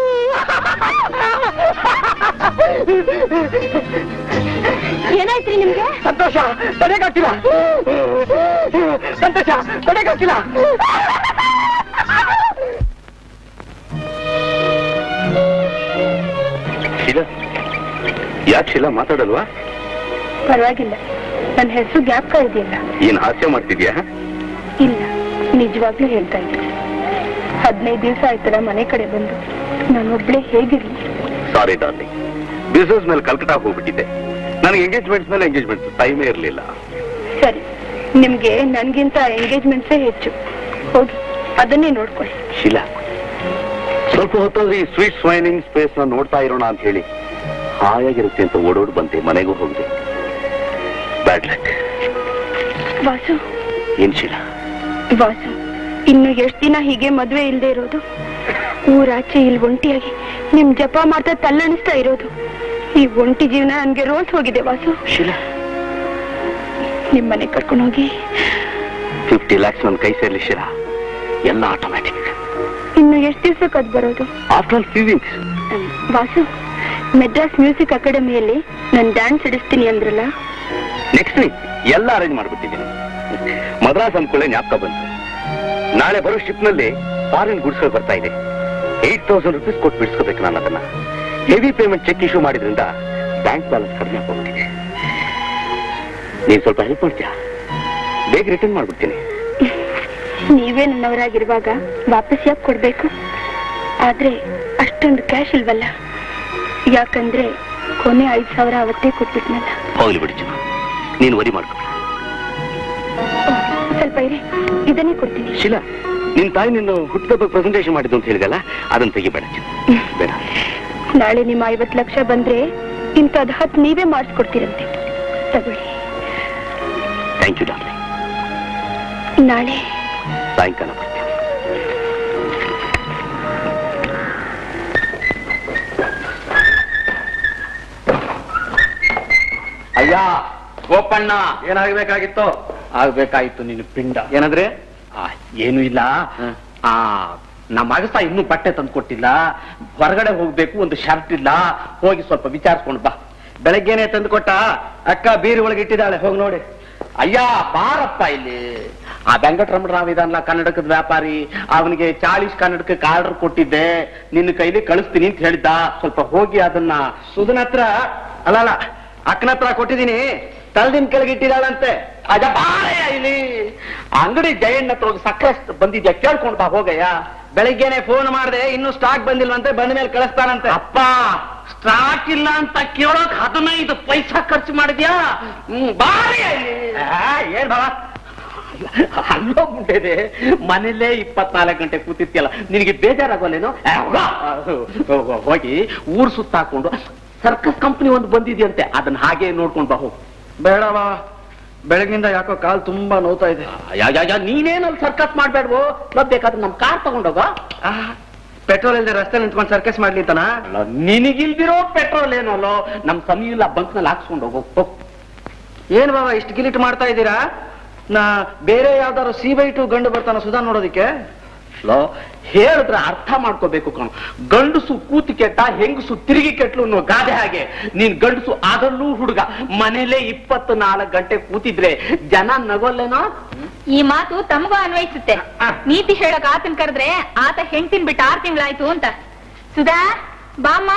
ಏನಾಯ್ತ್ರಿ ನಿಮ್ಗೆ ಸಂತೋಷ ತಡೆಗಾಗ್ತಿಲ್ಲ ಸಂತೋಷ ತಡೆಗಾಗ್ತಿಲ್ಲ ಶೀಲಾ ಯಾಕೆ ಶೀಲಾ ಮಾತಾಡಲ್ವಾ ಪರವಾಗಿಲ್ಲ ನನ್ನ ಹೆಸರು ಜ್ಞಾಪಕ ಇದೆಯಲ್ಲ ಏನ್ ಹಾಸ್ಯ ಮಾಡ್ತಿದ್ಯಾ ಇಲ್ಲ ನಿಜವಾಗ್ಲೂ ಹೇಳ್ತಾ ಇದ್ದೆ ಹದಿನೈದು ದಿವಸ ಆಯ್ತಲ್ಲ ಮನೆ ಕಡೆ ಬಂದು ನಾನು ಒಬ್ಳೆ ಹೇಗಿರ್ಲಿ ಸಾರಿ ಡಾರ್ಲಿಂಗ್ ಬಿಸ್ನೆಸ್ ಮೇಲೆ ಕಲ್ಕಟಾ ಹೋಗ್ಬಿಟ್ಟಿದ್ದೆ ನನಗೆ ಎಂಗೇಜ್ಮೆಂಟ್ಸ್ ಮೇಲೆ ಎಂಗೇಜ್ಮೆಂಟ್ಸ್ ಟೈಮೇ ಇರಲಿಲ್ಲ ಸರಿ ನಿಮ್ಗೆ ನನ್ಗಿಂತ ಎಂಗೇಜ್ಮೆಂಟ್ಸೇ ಹೆಚ್ಚು ಹೋಗಿ ಅದನ್ನೇ ನೋಡ್ಕೊಳ್ಳಿ ಶೀಲಾ ಸ್ವಲ್ಪ ಹೊತ್ತಾದ್ರೆ ಈ ಸ್ವೀಟ್ ಸ್ವೈನಿಂಗ್ ಸ್ಪೇಸ್ ನ ನೋಡ್ತಾ ಇರೋಣ ಅಂತ ಹೇಳಿ ಹಾಯಾಗಿರುತ್ತೆ ಅಂತ ಓಡೋಡ್ ಬಂತೆ ಮನೆಗೂ ಹೋಗಿದೆ ಬ್ಯಾಡ್ ಲಕ್ ವಾಸು ಏನ್ ಶೀಲ ವಾಸು ಇನ್ನು ಎಷ್ಟ್ ದಿನ ಹೀಗೆ ಮದ್ವೆ ಇಲ್ದೇ ಇರೋದು ಊರಾಚೆ ಇಲ್ಲಿ ಒಂಟಿಯಾಗಿ ನಿಮ್ ಜಪ ಮಾಡ್ತಾ ತಲ್ಲಣಿಸ್ತಾ ಇರೋದು ಈ ಒಂಟಿ ಜೀವನ ನನ್ಗೆ ರೋಸ್ ಹೋಗಿದೆ ವಾಸು ಶೀಲಾ ನಿಮ್ ಮನೆ ಕರ್ಕೊಂಡು ಹೋಗಿ ಫಿಫ್ಟಿ ಲ್ಯಾಕ್ಸ್ ನನ್ನ ಕೈ ಸೇರ್ಲಿ ಶೀಲಾ ಎಲ್ಲ ಆಟೋಮ್ಯಾಟಿಕ್ ಇನ್ನು ಎಷ್ಟ್ ದಿವ್ಸಕ್ಕೆ ಅದ್ ಬರೋದು ಆಫ್ಟರ್ ಆಲ್ ಫ್ಯೂ ವೀಕ್ಸ್ ಹ್ಮ್. ವಾಸು ಮೆಡ್ರಾಸ್ ಮ್ಯೂಸಿಕ್ ಅಕಾಡೆಮಿಯಲ್ಲಿ ನಾನು ಡ್ಯಾನ್ಸ್ ಇಡಿಸ್ತೀನಿ ಅಂದ್ರಲ್ಲ ನೆಕ್ಸ್ಟ್ ವೀಕ್ ಎಲ್ಲ ಅರೇಂಜ್ ಮಾಡ್ಬಿಟ್ಟಿದ್ದೀನಿ ಮದ್ರಾಸ್ ಅಂದ್ಕೊಳ್ಳೆ ಜ್ಞಾಪಕ ಬಂತು ನಾಳೆ ಬರೋ ಶಿಪ್ ನಲ್ಲಿ ಫಾರಿನ್ ಗುಡ್ಸ್ಗಳು ಬರ್ತಾ ಇದೆ ಏಟ್ ತೌಸಂಡ್ ರುಪೀಸ್ ಕೊಟ್ಟು ಬಿಡಿಸ್ಕೋಬೇಕು ನಾನು ಅದನ್ನ ಹೆವಿ ಪೇಮೆಂಟ್ ಚೆಕ್ ಇಶ್ಯೂ ಮಾಡಿದ್ರಿಂದ ಬ್ಯಾಂಕ್ ಬ್ಯಾಲೆನ್ಸ್ ಕಡಿಮೆ ಆಗೋಗ್ಬಿಟ್ಟಿದೆ ನೀನ್ ಸ್ವಲ್ಪ ಹೆಲ್ಪ್ ಮಾಡ್ತೀಯಾ ಬೇಗ ರಿಟರ್ನ್ ಮಾಡ್ಬಿಡ್ತೀನಿ ನೀವೇ ನನ್ನವರಾಗಿರುವಾಗ ವಾಪಸ್ ಯಾಕೆ ಕೊಡ್ಬೇಕು ಆದ್ರೆ ಅಷ್ಟೊಂದು ಕ್ಯಾಶ್ ಇಲ್ವಲ್ಲ ಯಾಕಂದ್ರೆ ಕೊನೆ ಐದ್ ಸಾವಿರ ಅವತ್ತೇ ಕೊಟ್ಬಿಟ್ನಲ್ಲ ಹೋಗ್ಲಿ ಬಿಡಿ ಜನ ನೀನು ವರಿ ಮಾಡ್ಕೊ ಸ್ವಲ್ಪ ಇರಿ ಇದನ್ನೇ ಕೊಡ್ತೀನಿ ಶಿಲಾ ನಿನ್ ತಾಯಿ ನಿನ್ನ ಹುಟ್ಟುಹಬ್ಬ ಪ್ರೆಸೆಂಟೇಷನ್ ಮಾಡಿದ್ದು ಅಂತ ಹೇಳಿದಲ್ಲ ಅದನ್ನ ತೆಗಿಬೇಡ ಚಿನ್ನ. ಬೇಡ ನಾಳೆ ನಿಮ್ಮ ಐವತ್ ಲಕ್ಷ ಬಂದ್ರೆ ಇಂಥದ್ ಹತ್ ನೀವೇ ಮಾಡಿಸ್ಕೊಡ್ತೀರಂತೆ ತಗೊಳ್ಳಿ ಥ್ಯಾಂಕ್ ಯು ಡಾರ್ಲಿಂಗ್ ನಾಳೆ ಸಾಯಂಕಾಲ ಬರ್ತೀನಿ ಅಯ್ಯ ಗೋಪಣ್ಣ ಏನಾಗಬೇಕಾಗಿತ್ತು ಆಗ್ಬೇಕಾಗಿತ್ತು ನಿನ್ನ ಪಿಂಡ ಏನಂದ್ರೆ ಆ, ಏನು ಇಲ್ಲ ಆ ನಮ್ಮ ಅಗಸ ಇನ್ನೂ ಬಟ್ಟೆ ತಂದು ಕೊಟ್ಟಿಲ್ಲ ಹೊರಗಡೆ ಹೋಗ್ಬೇಕು ಒಂದು ಶರ್ಟ್ ಇಲ್ಲ ಹೋಗಿ ಸ್ವಲ್ಪ ವಿಚಾರಿಸ್ಕೊಂಡು ಬಾ ಬೆಳಗ್ಗೆನೆ ತಂದು ಕೊಟ್ಟ ಅಕ್ಕ ಬೀರಿ ಒಳಗೆ ಇಟ್ಟಿದ್ದಾಳೆ ಹೋಗಿ ನೋಡಿ ಅಯ್ಯ ಬಾರಪ್ಪ ಇಲ್ಲಿ ಆ ವೆಂಕಟರಮಣರಾವ್ ಇದನ್ನಲ್ಲ ಕನ್ನಡಕದ ವ್ಯಾಪಾರಿ ಅವನಿಗೆ ಚಾಳಿಸ್ ಕನ್ನಡಕಕ್ಕೆ ಆರ್ಡರ್ ಕೊಟ್ಟಿದ್ದೆ ನಿನ್ನ ಕೈಲಿ ಕಳಿಸ್ತೀನಿ ಅಂತ ಹೇಳಿದ್ದ ಸ್ವಲ್ಪ ಹೋಗಿ ಅದನ್ನ ಸುಧನ್ ಹತ್ರ ಅಲ್ಲ ಅಲ್ಲ ಅಕ್ಕನ ಹತ್ರ ಕೊಟ್ಟಿದ್ದೀನಿ ತಳದಿನ ಕೆಳಗೆ ಇಟ್ಟಿದ್ದಾಳಂತೆ ಅಜ ಬಾರಯ್ಯ ಇಲ್ಲಿ ಅಂಗಡಿ ಜಯಣ್ಣ ಹತ್ರ ಹೋಗಿ ಸಕ್ಕರೆ ಬಂದಿದ್ಯಾ ಕೇಳ್ಕೊಂಡ್ ಬಾ ಹೋಗಯ್ಯ ಬೆಳಿಗ್ಗೆನೆ ಫೋನ್ ಮಾಡಿದೆ ಇನ್ನು ಸ್ಟಾಕ್ ಬಂದಿಲ್ವಂತೆ ಬಂದ ಮೇಲೆ ಕಳಿಸ್ತಾನಂತೆ ಅಪ್ಪ ಸ್ಟಾಕ್ ಇಲ್ಲ ಅಂತ ಕೇಳೋಕ್ ಹದಿನೈದು ಪೈಸಾ ಖರ್ಚು ಮಾಡಿದ್ಯಾ ಹ್ಮ್ ಬಾರಯ್ಯ ಇಲ್ಲಿ ಏನ್ ಬಾಬಾ ಅಲ್ಲೋ ಮುಂಡೆದೆ ಮನೇಲೇ ಇಪ್ಪತ್ನಾಲ್ಕು ಗಂಟೆ ಕೂತಿರ್ತಿಯಲ್ಲ ನಿನಗೆ ಬೇಜಾರಾಗೋಲ್ಲೇನು ಆ, ಹೋಗ. ಹೋಗಿ ಊರ್ ಸುತ್ತಾಕೊಂಡು ಸರ್ಕಸ್ ಕಂಪನಿ ಒಂದು ಬಂದಿದೆಯಂತೆ ಅದನ್ನ ಹಾಗೆ ನೋಡ್ಕೊಂಡು ಬಾ ಹೋಗು ಬೇಡವಾ ಬೆಳಗಿನಿಂದ ಯಾಕೋ ಕಾಲ್ ತುಂಬಾ ನೋವ್ತಾ ಇದೆ ನೀನೇನಲ್ಲಿ ಸರ್ಕಸ್ ಮಾಡ್ಬೇಡ್ವೋ ಬೇಕಾದ್ರೆ ನಮ್ ಕಾರ್ ತಗೊಂಡೋಗ ಪೆಟ್ರೋಲ್ ಇಲ್ಲದೆ ರಸ್ತೆ ನಿಂತ್ಕೊಂಡು ಸರ್ಕಸ್ ಮಾಡ್ಲಿ ಅಂತನಾ ನಿನಗಿಲ್ದಿರೋ ಪೆಟ್ರೋಲ್ ಏನಲ್ಲೋ ನಮ್ ಸಮೀಲ ಬಂಕ್ ನಲ್ಲಿ ಹಾಕ್ಸ್ಕೊಂಡು ಹೋಗೋ ಹೋಗ್. ಏನ್ ಬಾಬಾ ಇಷ್ಟು ಗಿಲಿಟ್ ಮಾಡ್ತಾ ಇದ್ದೀರಾ ನಾ ಬೇರೆ ಯಾವ್ದಾದ್ರು ಸಿ ಬೈ ಟು ಗಂಡು ಬರ್ತಾನ ಸುಧಾ ನೋಡೋದಿಕ್ಕೆ ಲೋ ಹೇಳಿದ್ರೆ ಅರ್ಥ ಮಾಡ್ಕೋಬೇಕು ಕಣು ಗಂಡಸು ಕೂತಿ ಕೆಟ್ಟ ಹೆಂಗಸು ತಿರುಗಿ ಕೆಟ್ಲು ಅನ್ನೋ ಗಾದೆ ಹಾಗೆ ನೀನ್ ಗಂಡಸು ಅದರಲ್ಲೂ ಹುಡುಗ ಮನೇಲೆ ಇಪ್ಪತ್ತು ನಾಲ್ಕು ಗಂಟೆ ಕೂತಿದ್ರೆ ಜನ ನಗೋಲ್ಲೇನೋ ಈ ಮಾತು ತಮಗೂ ಅನ್ವಯಿಸುತ್ತೆ ನೀತಿ ಹೇಳಕ್ ಆತನ್ ಕರೆದ್ರೆ ಆತ ಹೆಂಡ್ತಿನ್ ಬಿಟ್ಟು ಆರ್ ತಿಂಗಳಾಯ್ತು ಅಂತ ಸುಧಾ ಬಾಮ್ಮ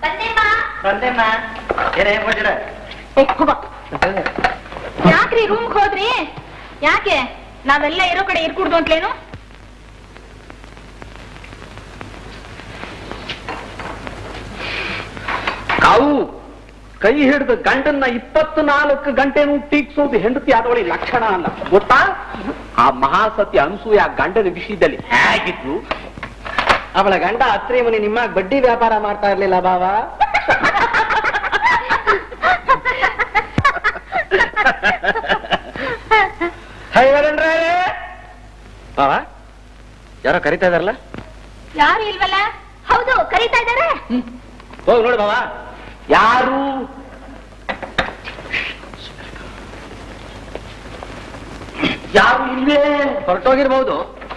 ಯಾಕ್ರಿ ರೂಮ್ ಹೋದ್ರಿ ಯಾಕೆ ನಾವೆಲ್ಲ ಇರೋ ಕಡೆ ಇರ್ಕೂಡ್ದು ಅಂತಲೇನು ಕಾವು ಕೈ ಹಿಡಿದು ಗಂಡನ್ನ ಇಪ್ಪತ್ತು ನಾಲ್ಕು ಗಂಟೆನೂ ಟೀಕ್ಸೋದು ಹೆಂಡತಿ ಆದವಳಿ ಲಕ್ಷಣ ಅಲ್ಲ ಗೊತ್ತಾ ಆ ಮಹಾಸತಿ ಅನ್ಸೂಯ ಆ ಗಂಡನ ವಿಷಯದಲ್ಲಿ ಹೇಗಿದ್ಲು ಅವಳ ಗಂಡ ಅತ್ರಿ ಮನೆ ನಿಮ್ಮ ಬಡ್ಡಿ ವ್ಯಾಪಾರ ಮಾಡ್ತಾ ಇರ್ಲಿಲ್ಲ ಬಾವ ಬಾವ ಯಾರೋ ಕರಿತಾ ಇದಾರಲ್ಲ ಯಾರು ಇಲ್ವಲ್ಲ ಹೌದು ಕರೀತಾ ಇದಾರೆ ಹೋಗಿ ನೋಡಿ ಬಾವ ಯಾರು ಯಾರು ಇಲ್ವೇ ಹೊರಟೋಗಿರ್ಬಹುದು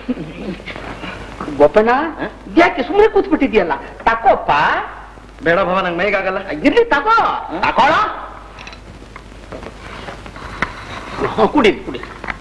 ಗೋಪಣ್ಣ ಯಾಕೆ ಸುಮ್ಮನೆ ಕೂತ್ಬಿಟ್ಟಿದ್ಯಲ್ಲ ತಕೋಪ್ಪ ಬೇಡ ಭಾವ ನಂಗೆ ಮೈಗಾಗಲ್ಲ ಇರ್ಲಿ ತಗೋ ತಗೋಳ ಕುಡಿ ಕುಡಿ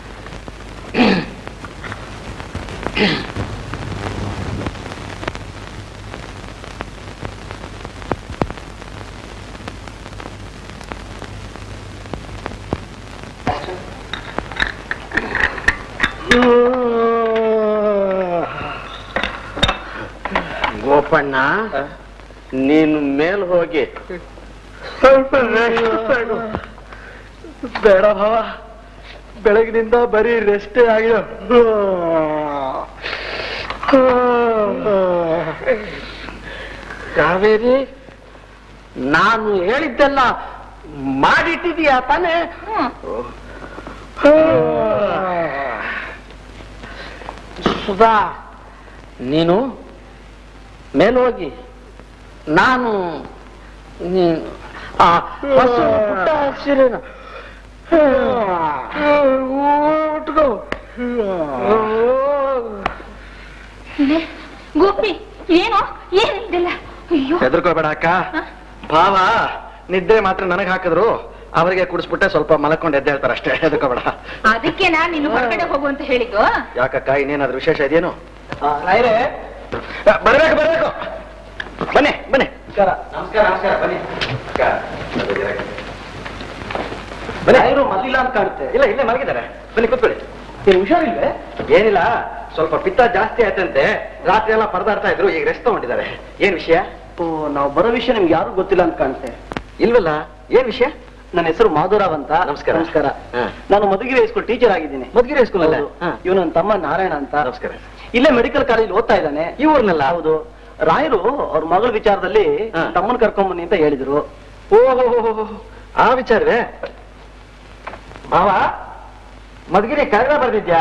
ಗೋಪಣ್ಣ ನೀನು ಮೇಲ್ ಹೋಗಿ ಸ್ವಲ್ಪ rest ತಗೋ. ಬೇಡ ಭಾವ ಬೆಳಗಿನಿಂದ ಬರೀ ರೆಸ್ಟೇ ಆಗಿರೋ ಕಾವೇರಿ ನಾನು ಹೇಳಿದ್ದೆಲ್ಲ ಮಾಡಿಟ್ಟಿದೀಯಾ ತಾನೇ ಸುಧಾ ನೀನು ಮೇಲೋಗಿ ನಾನು ನೀನು ಆ ಹಸು ಪುಟ್ಟ ಹಸಿರಿನ ಉಟ್ಕೋ ಲೇ, ಗೋಪಿ ಏನೋ ಏನಿಲ್ಲ ಅಯ್ಯೋ ಹೆದರ್ಕೋಬೇಡ ಅಕ್ಕ ಭಾವ ನಿದ್ದೆ ಮಾತ್ರ ನನಗೆ ಹಾಕಿದ್ರು ಅವರಿಗೆ ಕುಡಿಸ್ಬಿಟ್ಟೆ ಸ್ವಲ್ಪ ಮಲಕೊಂಡು ಎದ್ದೆ ಹೇಳ್ತಾರೆ ಅಷ್ಟೇ ಹೆದರ್ಕೋಬೇಡ ಅದಕ್ಕೆ ನಾನ್ ನಿನ್ನ ಹೊರಗಡೆ ಹೋಗು ಅಂತ ಹೇಳಿದ್ದು ಯಾಕಕ್ಕ ಇನ್ನೇನಾದ್ರೂ ವಿಶೇಷ ಇದೆಯೇನು ಬರ್ಬೇಕು ಬರ್ಬೇಕು ಬನ್ನಿ ಬನ್ನಿ ನಮಸ್ಕಾರ ನಮಸ್ಕಾರ ನಮಸ್ಕಾರ ಬನ್ನಿ ಅಕ್ಕ, ಬನ್ನಿ ಯಾರು ಮಲ್ಲಿಲ್ಲ ಅಂತ ಕಾಣುತ್ತೆ ಇಲ್ಲ ಇಲ್ಲೇ ಮಲಗಿದ್ದಾರೆ ಬನ್ನಿ ಕೂತ್ಕೊಳ್ಳಿ ಏನ್ ಹುಷಾರಿಲ್ವೇ ಏನಿಲ್ಲ ಸ್ವಲ್ಪ ಪಿತ್ತ ಜಾಸ್ತಿ ಆಯ್ತಂತೆ ರಾತ್ರಿ ಎಲ್ಲ ಪರದಾಡ್ತಾ ಇದ್ರು ಈಗ ರೆಸ್ಟ್ ತಗೊಂಡಿದ್ದಾರೆ ಏನ್ ವಿಷಯ ಓ ನಾವು ಬರೋ ವಿಷಯ ನಿಮ್ಗೆ ಯಾರು ಗೊತ್ತಿಲ್ಲ ಅಂತ ಕಾಣುತ್ತೆ ಇಲ್ವಲ್ಲ ಏನ್ ವಿಷಯ ನನ್ನ ಹೆಸರು ಮಾಧುರಾವ್ ಅಂತ ನಮಸ್ಕಾರ. ನಮಸ್ಕಾರ ಹಾ. ನಾನು ಮಧುಗಿರಿ ಹೈಸ್ಕೂಲ್ ಟೀಚರ್ ಆಗಿದ್ದೀನಿ ಮಧುಗಿರಿ high school ಅಲ್ಲೇ? ಹಾ. ಇವನು ನನ್ನ ತಮ್ಮ ನಾರಾಯಣ ಅಂತ ನಮಸ್ಕಾರ ಇಲ್ಲೇ ಮೆಡಿಕಲ್ ಕಾಲೇಜ್ ಓದ್ತಾ ಇದ್ದಾನೆ ಈ ಊರ್ನಲ್ಲ ಹೌದು ರಾಯರು ಅವ್ರ ಮಗಳ ವಿಚಾರದಲ್ಲಿ ಹಾ. ತಮ್ಮನ್ ಕರ್ಕೊಂಬನ್ನಿ ಅಂತ ಹೇಳಿದ್ರು ಓಹೋ ಆ ವಿಚಾರವೇ ಮಾವ ಮದ್ಗಿರಿ ಕನ್ನಡ ಬರ್ದಿದ್ಯಾ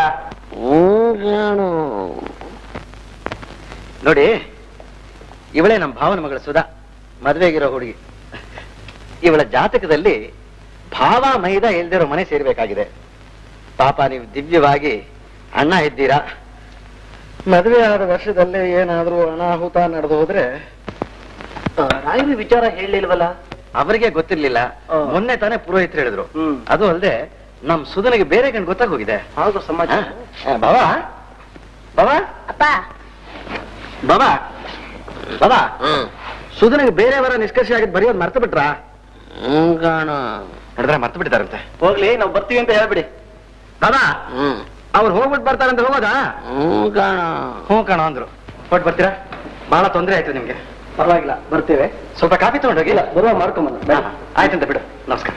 ನೋಡಿ ಇವಳೇ ನಮ್ಮ ಭಾವನ ಮಗಳ ಸುಧಾ ಮದ್ವೆಗಿರೋ ಹುಡುಗಿ ಇವಳ ಜಾತಕದಲ್ಲಿ ಭಾವ ಮೈದ ಇಲ್ದಿರೋ ಮನೆ ಸೇರ್ಬೇಕಾಗಿದೆ ಪಾಪ ನೀವು ದಿವ್ಯವಾಗಿ ಅಣ್ಣ ಇದ್ದೀರಾ ಮದುವೆ ಆದ ವರ್ಷದಲ್ಲೇ ಏನಾದ್ರೂ ಅನಾಹುತ ನಡೆದು ಹೋದ್ರೆ ಆ, ರಾಯರು ವಿಚಾರ ಹೇಳಿಲ್ವಲ್ಲ ಅವರಿಗೆ ಗೊತ್ತಿರ್ಲಿಲ್ಲ ಆ. ಮೊನ್ನೆ ತಾನೇ ಪುರೋಹಿತರು ಹೇಳಿದ್ರು ಹ್ಮ್. ಅದು ಅಲ್ಲದೆ ನಮ್ ಸುಧನಿಗೆ ಬೇರೆ ಗಂಡು ಗೊತ್ತಾಗೋಗಿದೆ ಹೌದು ಸಮಾಚಾರ ಬಾಬಾ ಬಾಬಾ ಅಪ್ಪ ಬಾಬಾ ಬಾಬಾ ಸುಧನಿಗೆ ಬೇರೆಯವರ ನಿಷ್ಕರ್ಷ ಆಗಿದ್ ಬರೆಯೋದು ಮರ್ತು ಬಿಟ್ರಾ ನೋಡಿದ್ರೆ ಮರ್ತು ಬಿಟ್ಟಿದಾರಂತೆ ಹೋಗ್ಲಿ ನಾವು ಬರ್ತೀವಿ ಅಂತ ಹೇಳ್ಬಿಡಿ ಬಾಬಾ ಅವ್ರು ಹೋಗ್ಬಿಟ್ಟು ಬರ್ತಾರಂತ ಹೋಗೋದಾ ಹ್ಞೂ ಕಾಣ ಅಂದ್ರು ಹೊಟ್ಟು ಬರ್ತೀರಾ ಬಹಳ ತೊಂದರೆ ಆಯ್ತು ನಿಮ್ಗೆ ಪರವಾಗಿಲ್ಲ ಬರ್ತೇವೆ ಸ್ವಲ್ಪ ಕಾಫಿ ತಗೊಂಡೋಗಿ ಇಲ್ಲ ಬರುವ ಮಾಡ್ಕೊಂಬಂದ ಹಾ, ಆಯ್ತಂತೆ ಬಿಡು ನಮಸ್ಕಾರ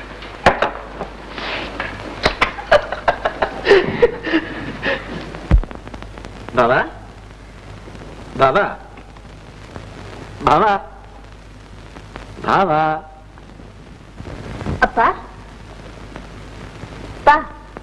ಬಾಬಾ ಬಾಬಾ ಬಾಬಾ ಬಾಬಾ ಅಪ್ಪ ಅಪ್ಪ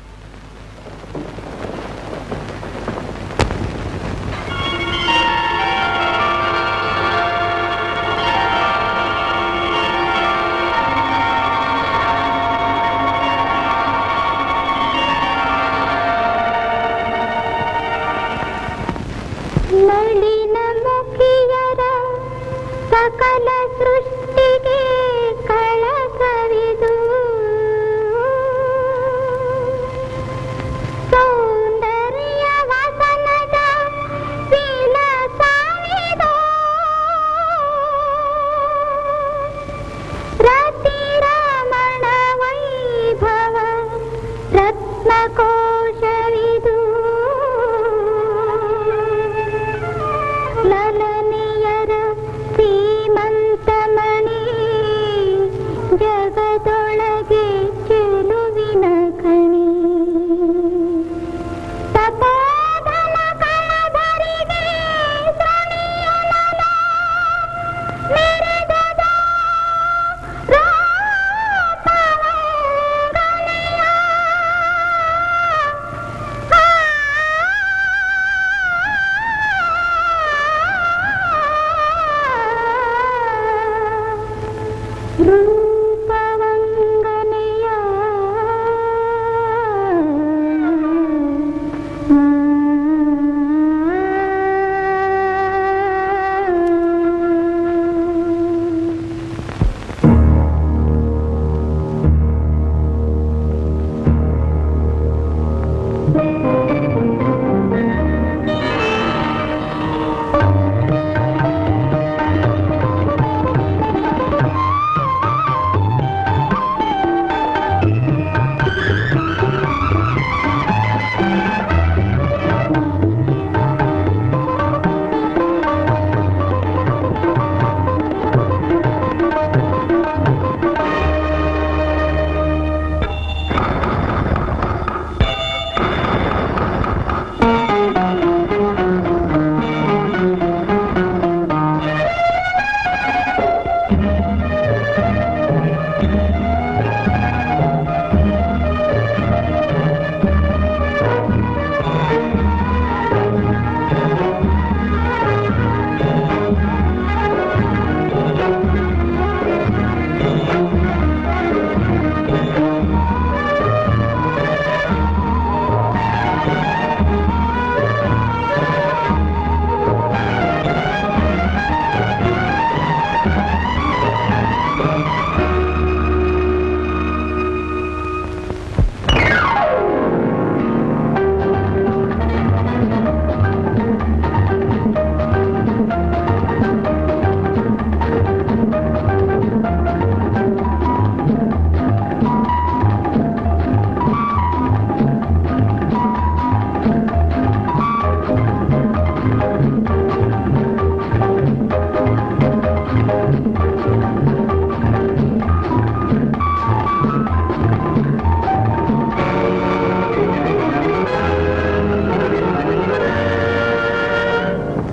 ನಳಿನ ಮುಖಿಯರ ಸಕಲ ಸೃಷ್ಟಿಗೆ ಕಳಸವಿದು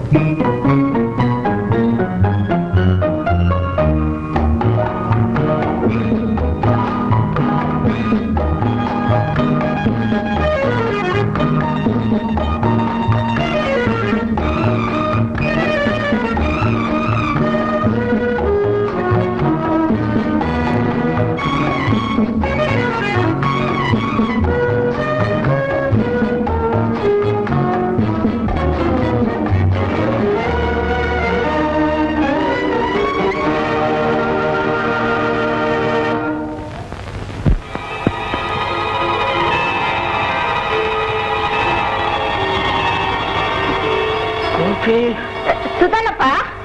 ಸುಧಾನಪ್ಪ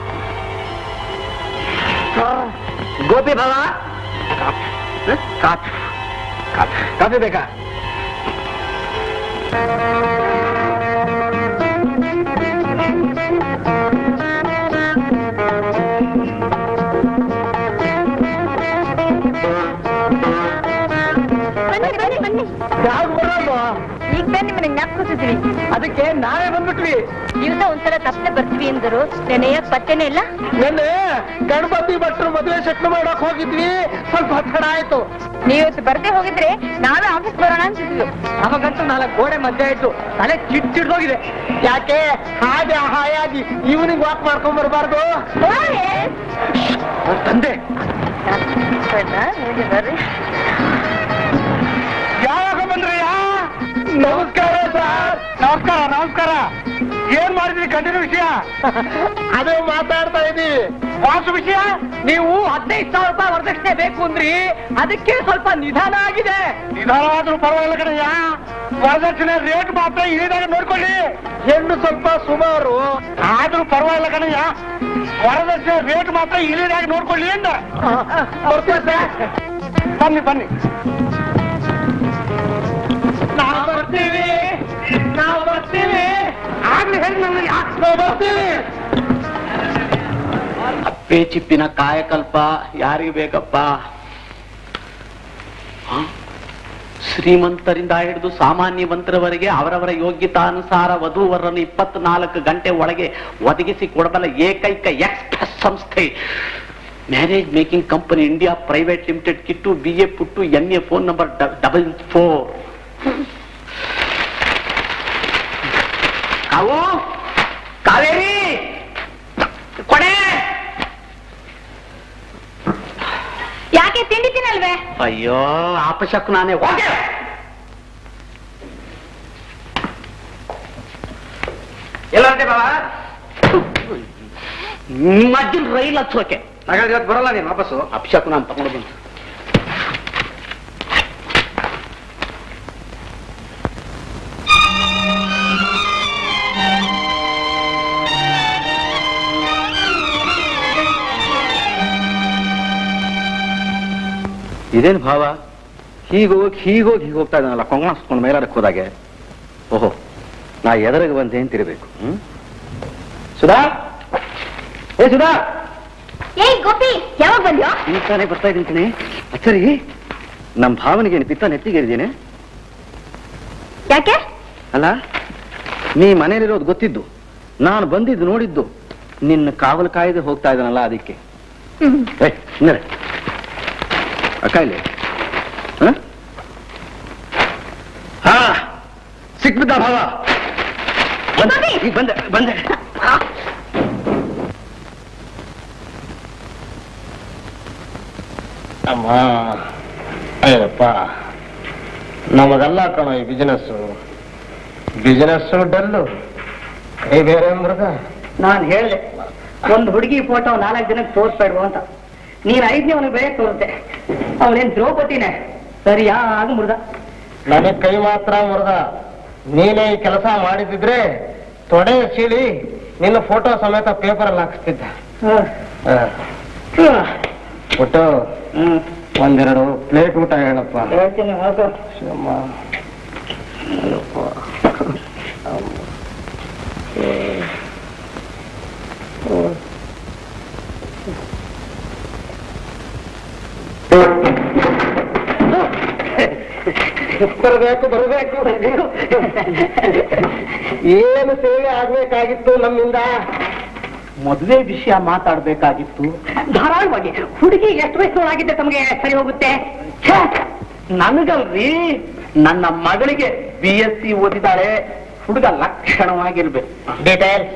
ಗೋಪಿ ಭಾವ ಕಾಫಿ ಕಾಫಿ ಕಾಫಿ ಬೇಕಾ ಬನ್ನಿ ಬನ್ನಿ ಬನ್ನಿ ಯಾರು ಬರೋದು ಈಗ ಬನ್ನಿ ಮನೆಗೆ ಜ್ಞಾಪಕಿಸಿದ್ವಿ ಅದಕ್ಕೆ ನಾವೇ ಬಂದ್ಬಿಟ್ವಿ ಜೀವನ ಒಂದ್ಸಲ ತಪ್ಪನೆ ಬರ್ತೀವಿ ಅಂದರು ನೆನೆಯ ಪತ್ತೆನೇ ಇಲ್ಲ ನಿನ್ನೆ ಗಣಪತಿ ಭಟ್ರು ಮದುವೆ ಸೆಟ್ಲ್ ಮಾಡಕ್ ಹೋಗಿದ್ವಿ ಸ್ವಲ್ಪ ಹತ್ತಡ ಆಯ್ತು ನೀವತ್ತು ಬರ್ದೇ ಹೋಗಿದ್ರೆ ನಾವೇ ಆಫೀಸ್ ಬರೋಣ ಅಂತಿದ್ವಿ ಅವಾಗಂತೂ ನಾಲ್ಕು ಗೋಡೆ ಮಧ್ಯೆ ಆಯ್ತು ತಲೆ ಚಿಟ್ ಚಿಡ್ದೋಗಿದೆ ಯಾಕೆ ಹಾಗೆ ಹಾಯಾಗಿ ಈವ್ನಿಂಗ್ ವಾಕ್ ಮಾಡ್ಕೊಂಡ್ ಬರಬಾರ್ದು ತಂದೆ ಬರ್ರಿ ಯಾವಾಗ ಬಂದ್ರಯ್ಯ ನಮಸ್ಕಾರ ಸರ್ ನಮಸ್ಕಾರ ನಮಸ್ಕಾರ ಏನ್ ಮಾಡಿದ್ರಿ ಗಂಡಿನ ವಿಷಯ ಅದೇ ಮಾತಾಡ್ತಾ ಇದೀವಿ ವಾಸು ವಿಷಯ ನೀವು ಹದಿನೈದು ಸಾವಿರ ರೂಪಾಯಿ ವರದಕ್ಷಿಣೆ ಬೇಕು ಅಂದ್ರಿ ಅದಕ್ಕೆ ಸ್ವಲ್ಪ ನಿಧಾನ ಆಗಿದೆ ನಿಧಾನವಾದ್ರೂ ಪರವಾಗಿಲ್ಲ ಕಣಯ್ಯ ವರದಕ್ಷಿಣೆ ರೇಟ್ ಮಾತ್ರ ಇಳಿದಾಗ ನೋಡ್ಕೊಳ್ಳಿ ಹೆಣ್ಣು ಸ್ವಲ್ಪ ಸುಮಾರು ಆದ್ರೂ ಪರವಾಗಿಲ್ಲ ಕಣಯ್ಯ ವರದಕ್ಷಿಣೆ ರೇಟ್ ಮಾತ್ರ ಇಳಿದಾಗ ನೋಡ್ಕೊಳ್ಳಿ ಅಂದ ಬರ್ತೀವಿ ಸರ್. ಬನ್ನಿ ಬನ್ನಿ ನಾವು ಬರ್ತೀವಿ ನಾವು ಬರ್ತೀವಿ ಆಗ್ಲಿ ಹೇಳಿ ನಮ್ಗೆ ಯಾಕೆ ನಾವು ಬರ್ತೀವಿ ಅಪ್ಪೆ ಚಿಪ್ಪಿನ ಕಾಯಕಲ್ಪ ಯಾರಿಗೆ ಬೇಕಪ್ಪ ಹ? ಶ್ರೀಮಂತರಿಂದ ಹಿಡಿದು ಸಾಮಾನ್ಯವಂತರವರೆಗೆ ಅವರವರ ಯೋಗ್ಯತಾನುಸಾರ ವಧುವರನ್ನು ಇಪ್ಪತ್ನಾಲ್ಕು ಗಂಟೆ ಒಳಗೆ ಒದಗಿಸಿ ಕೊಡಬಲ್ಲ ಏಕೈಕ ಎಕ್ಸ್ಪ್ರೆಸ್ ಸಂಸ್ಥೆ marriage making company India private limited Kittu B A Puttu N A phone number double four ಕಾವು ಕಾವೇರಿ ಕೊಡೆ ಯಾಕೆ ತಿಂಡಿ ತಿನ್ನಲ್ವೇ ಅಯ್ಯೋ ಆಪಶಕ್ ನಾನೇ ಹೋಗೆ ಎಲ್ಲಂತೆ ಬಾಬಾ ನಿಮ್ಮ ಅಜ್ಜನ್ ರೈಲ್ ಹಚ್ಚೋಕೆ ಹಾಗಾದ್ರೆ ಇವತ್ತು ಬರಲ್ಲ ನೀನು ವಾಪಸ್ಸು ಅಪಶಕ್ ನಾನು ತಗೊಂಡು ಬಂದು ಇದೇನು ಭಾವ ಹೀಗೋಗಿ ಹೀಗೋಗಿ ಹೀಗೆ ಹೋಗ್ತಾ ಇದ್ದಾನಲ್ಲ ಕೊಂಗಾಸ್ಕೊಂಡು ಮೇಲಾಡಕ್ಕೆ ಹೋದಾಗೆ ಓಹೋ ನಾ ಎದರಿಗೆ ಬಂದೆ ಅಂತಿರ್ಬೇಕು ಹ್ಮ್ ಸುಧಾ ಏ ಸುಧಾ ಏಯ್ ಗೋಪಿ ಯಾವಾಗ ಬಂದ್ಯೋ ಈಗ ತಾನೇ ಬರ್ತಾ ಇದ್ದೀನಿ ಕಣೆ ಅಚ್ಚರಿ ನಮ್ಮ ಭಾವನಿಗೆ ಏನು ಪಿತ್ತ ನೆತ್ತಿಗೇರಿದ್ದೇನೆ ಯಾಕೆ ಅಲ್ಲ ನೀ ಮನೇಲಿರೋದು ಗೊತ್ತಿದ್ದು ನಾನು ಬಂದಿದ್ದು ನೋಡಿದ್ದು ನಿನ್ನ ಕಾವಲು ಕಾಯ್ದೆ ಹೋಗ್ತಾ ಇದ್ದಾನಲ್ಲ ಅದಕ್ಕೆ ಏ ಸುಮ್ಮನೆ ಅಕ್ಕ ಇಲ್ಲಿ ಹ? ಹಾ ಸಿಕ್ಬಿದ್ದ ಭಾವ ಬಂದೆ ಈಗ ಬಂದೆ ಬಂದೆ ಅಮ್ಮ ಅಯ್ಯಪ್ಪ ನಮಗಲ್ಲ ಕಣ ಈ ಬಿಸಿನೆಸ್ ಬಿಸಿನೆಸ್ ಡಲ್ಲು ಕೈ ಬೇರೆ ಮೃಗ ನಾನು ಹೇಳಿದೆ ಒಂದು ಹುಡುಗಿ ಫೋಟೋ ನಾಲ್ಕು ಜನಕ್ಕೆ ತೋರಿಸ್ಬೇಡ್ವು ಅಂತ ನೀನ್ ಐದನೇ ಅವನಿಗೆ ಬೇರೆ ತೋರಿಸ್ದೆ ಅವನೇನ್ ದ್ರೌಪದಿನೇ ಸರಿಯಾಗಿ ಮುರ್ದ ನನಗೆ ಕೈ ಮಾತ್ರ ಮುರಿದ ನೀನೇ ಈ ಕೆಲಸ ಮಾಡಿದಿದ್ರೆ ತೊಡೆ ಸೀಳಿ ನಿನ್ನ ಫೋಟೋ ಸಮೇತ ಪೇಪರ್ ಅಲ್ಲಿ ಹಾಕಿಸ್ತಿದ್ದ ಫೋಟೋ ಒಂದೆರಡು ಪ್ಲೇಟ್ ಊಟ ಹೇಳಪ್ಪ ಹೇಳ್ತೀನಿ ಹೋಗು ಶಿವಮ್ಮ. ಅಯ್ಯಪ್ಪ. ಬರಬೇಕು ಬರಬೇಕು ಏನು ಸೇವೆ ಆಗ್ಬೇಕಾಗಿತ್ತು ನಮ್ಮಿಂದ ಮದುವೆ ವಿಷಯ ಮಾತಾಡ್ಬೇಕಾಗಿತ್ತು ಧಾರಾಳವಾಗಿ ಹುಡುಗಿ ಎಷ್ಟು ವಯಸ್ಸೊಳಗಿದ್ದೆ ತಮಗೆ ಸರಿ ಹೋಗುತ್ತೆ ಛೇ, ನನಗಲ್ರಿ ನನ್ನ ಮಗಳಿಗೆ ಬಿ ಎಸ್ ಸಿ ಓದಿದ್ದಾಳೆ ಹುಡುಗ ಲಕ್ಷಣವಾಗಿರ್ಬೇಕು ಡೀಟೇಲ್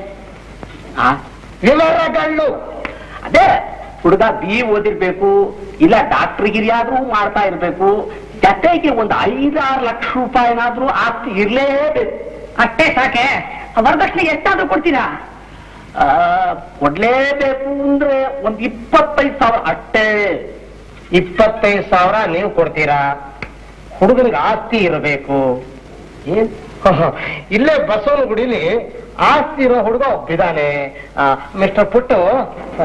ವಿವರಗಳು ಅದೇ ಹುಡುಗ ಬಿ ಓದಿರ್ಬೇಕು ಇಲ್ಲ ಡಾಕ್ಟರ್ ಗಿರಿಯಾದ್ರೂ ಮಾಡ್ತಾ ಇರ್ಬೇಕು ಜೊತೆಗೆ ಒಂದು ಐದಾರು ಲಕ್ಷ ರೂಪಾಯಿನಾದ್ರೂ ಆಸ್ತಿ ಇರ್ಲೇಬೇಕು ಅಷ್ಟೇ ಸಾಕೆ ವರದಕ್ಷಿಣೆ ಎಷ್ಟಾದ್ರೂ ಕೊಡ್ತೀರಾ ಆ, ಕೊಡ್ಲೇಬೇಕು ಅಂದ್ರೆ ಒಂದ್ ಇಪ್ಪತ್ತೈದು ಸಾವಿರ ಅಷ್ಟೇ ಇಪ್ಪತ್ತೈದು ಸಾವಿರ ನೀವು ಕೊಡ್ತೀರಾ ಹುಡುಗನಿಗೆ ಆಸ್ತಿ ಇರಬೇಕು ಏನ್ ಇಲ್ಲೇ ಬಸವನಗುಡಿಲಿ ಆಸ್ತಿ ಇರೋ ಹುಡುಗ ಒಬ್ಬಿದ್ದಾನೆ ಮಿಸ್ಟರ್ ಪುಟ್ಟು ಆ,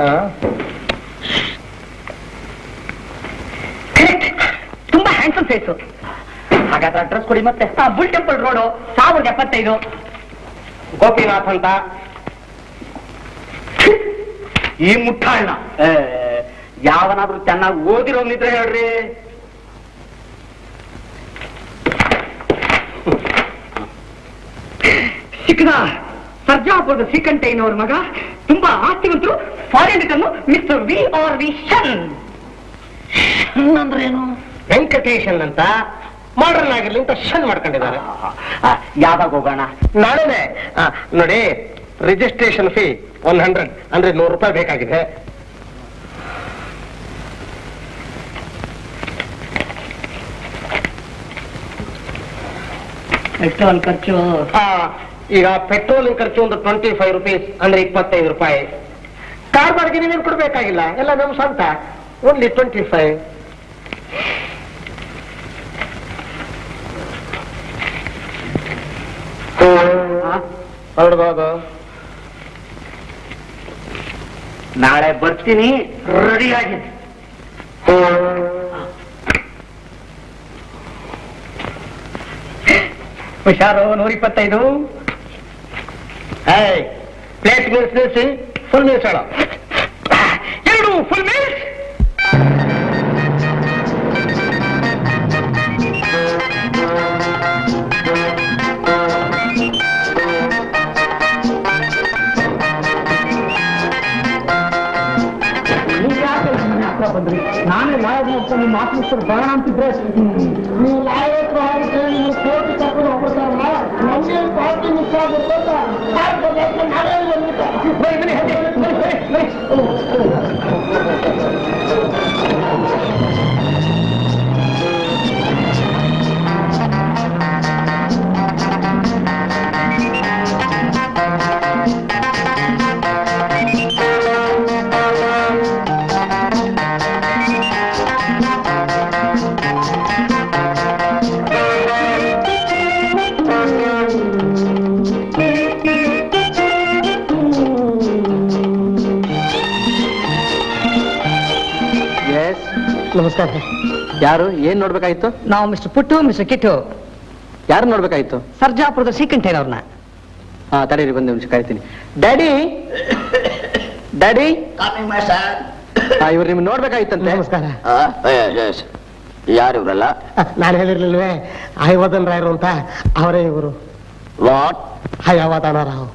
ತುಂಬಾ ಹ್ಯಾಂಡ್ಸಮ್ ಫೇಸು ಹಾಗಾದ್ರೆ ಅಡ್ರೆಸ್ ಕೊಡಿ ಮತ್ತೆ ಬುಲ್ ಟೆಂಪಲ್ ರೋಡು ಸಾವಿರದ ಎಪ್ಪತ್ತೈದು ಗೋಪಿನಾಥ್ ಅಂತ ಈ ಮುಟ್ಟಾಳ್ನ ಏ, ಯಾವನಾದ್ರೂ ಚೆನ್ನಾಗಿ ಓದಿರೋನಿದ್ರೆ ಹೇಳ್ರಿ ಸಿಕ್ಕದ ಸರ್ಜಾಪುರದ ಶ್ರೀಕಂಠಯ್ಯನವ್ರ ಮಗ ತುಂಬಾ ಆಸ್ತಿವಂತರು foreign return mister V R V ಶನ್ ಅಂದ್ರೇನು ವೆಂಕಟೇಶನ್ ಅಂತ ಮಾಡರ್ನ್ ಆಗಿರ್ಲಿ ಅಂತ ಶನ್ ಮಾಡ್ಕೊಂಡಿದ್ದಾರೆ ಯಾವಾಗ ಹೋಗೋಣ ನಾಳೆನೆ ಆ, ನೋಡಿ ರಿಜಿಸ್ಟ್ರೇಷನ್ ಫೀ ಒನ್ ಹಂಡ್ರೆಡ್ ಅಂದ್ರೆ ನೂರು ರೂಪಾಯಿ ಬೇಕಾಗಿದೆ ಪೆಟ್ರೋಲ್ ಖರ್ಚು ಆ, ಈಗ ಪೆಟ್ರೋಲ್ ಖರ್ಚು ಒಂದು ಟ್ವೆಂಟಿ ಫೈವ್ ರುಪೀಸ್ ಅಂದ್ರೆ ಇಪ್ಪತ್ತೈದು ರೂಪಾಯಿ ಕಾರ್ ಬಾಡಿಗೆ ನೀವೇನು ಕೊಡ್ಬೇಕಾಗಿಲ್ಲ ಎಲ್ಲ ನಮ್ಮ ಸ್ವಂತ ಓನ್ಲಿ ಟ್ವೆಂಟಿ ಫೈವ್ ಹೊರಡ್ಬೋದು ನಾಳೆ ಬರ್ತೀನಿ ರೆಡಿ ಆಗಿದೆ ಹುಷಾರು ನೂರ ಇಪ್ಪತ್ತೈದು ಪ್ಲೇಟ್ ಮೀಲ್ಸ್ ನಿಲ್ಲಿಸಿ ಫುಲ್ ಮೀಲ್ಸ್ ಹೇಳೋ ಎರಡು ಫುಲ್ ಮೀಲ್ಸ್ ಬಂದ್ರಿ ನಾನೇ ಲಾಯರ್ ನೋಡ್ಕೊಂಡು ನಿಮ್ಮ ಆಫೀಸರ್ ಬರೋಣ ಅಂತಿದ್ರೆ ನೀವು ಲಾಯರ್ ನೀವು ಕೋರ್ಟ್ ಕರ್ಕೊಂಡು ಹೋಗ್ಬಿಡ್ತಾರಲ್ಲ ನಮ್ಗೆ ಪಾರ್ಟಿ ಮಿಸ್ ಆಗುತ್ತೆ ನಮಸ್ಕಾರ ಯಾರು ಏನ್ ನೋಡ್ಬೇಕಾಯ್ತು ನಾವು ಮಿಸ್ಟರ್ ಪುಟ್ಟು ಮಿಸ್ಟರ್ ಕಿಟ್ಟು ಯಾರು ನೋಡ್ಬೇಕಾಯ್ತು ಸರ್ಜಾಪುರದ ಶ್ರೀಕಂಠಯ್ಯನವ್ರನ್ನ ಹಾ ತಡೀರಿ ಬಂದು ನಿಮಿಷ ಕಾಯ್ತೀನಿ ಡ್ಯಾಡಿ ಡ್ಯಾಡಿ ಇವ್ರು ನಿಮ್ಗೆ ನೋಡ್ಬೇಕಾಯ್ತಂತೆ ನಮಸ್ಕಾರ ಯಾರು ಇವರಲ್ಲ ನಾನು ಹೇಳಿರ್ಲಿಲ್ವೇ ಹೈವದನ್ ರಾಯರು ಅಂತ ಅವರೇ ಇವರು ವಾಟ್ ಹಯವದನ ರಾವ್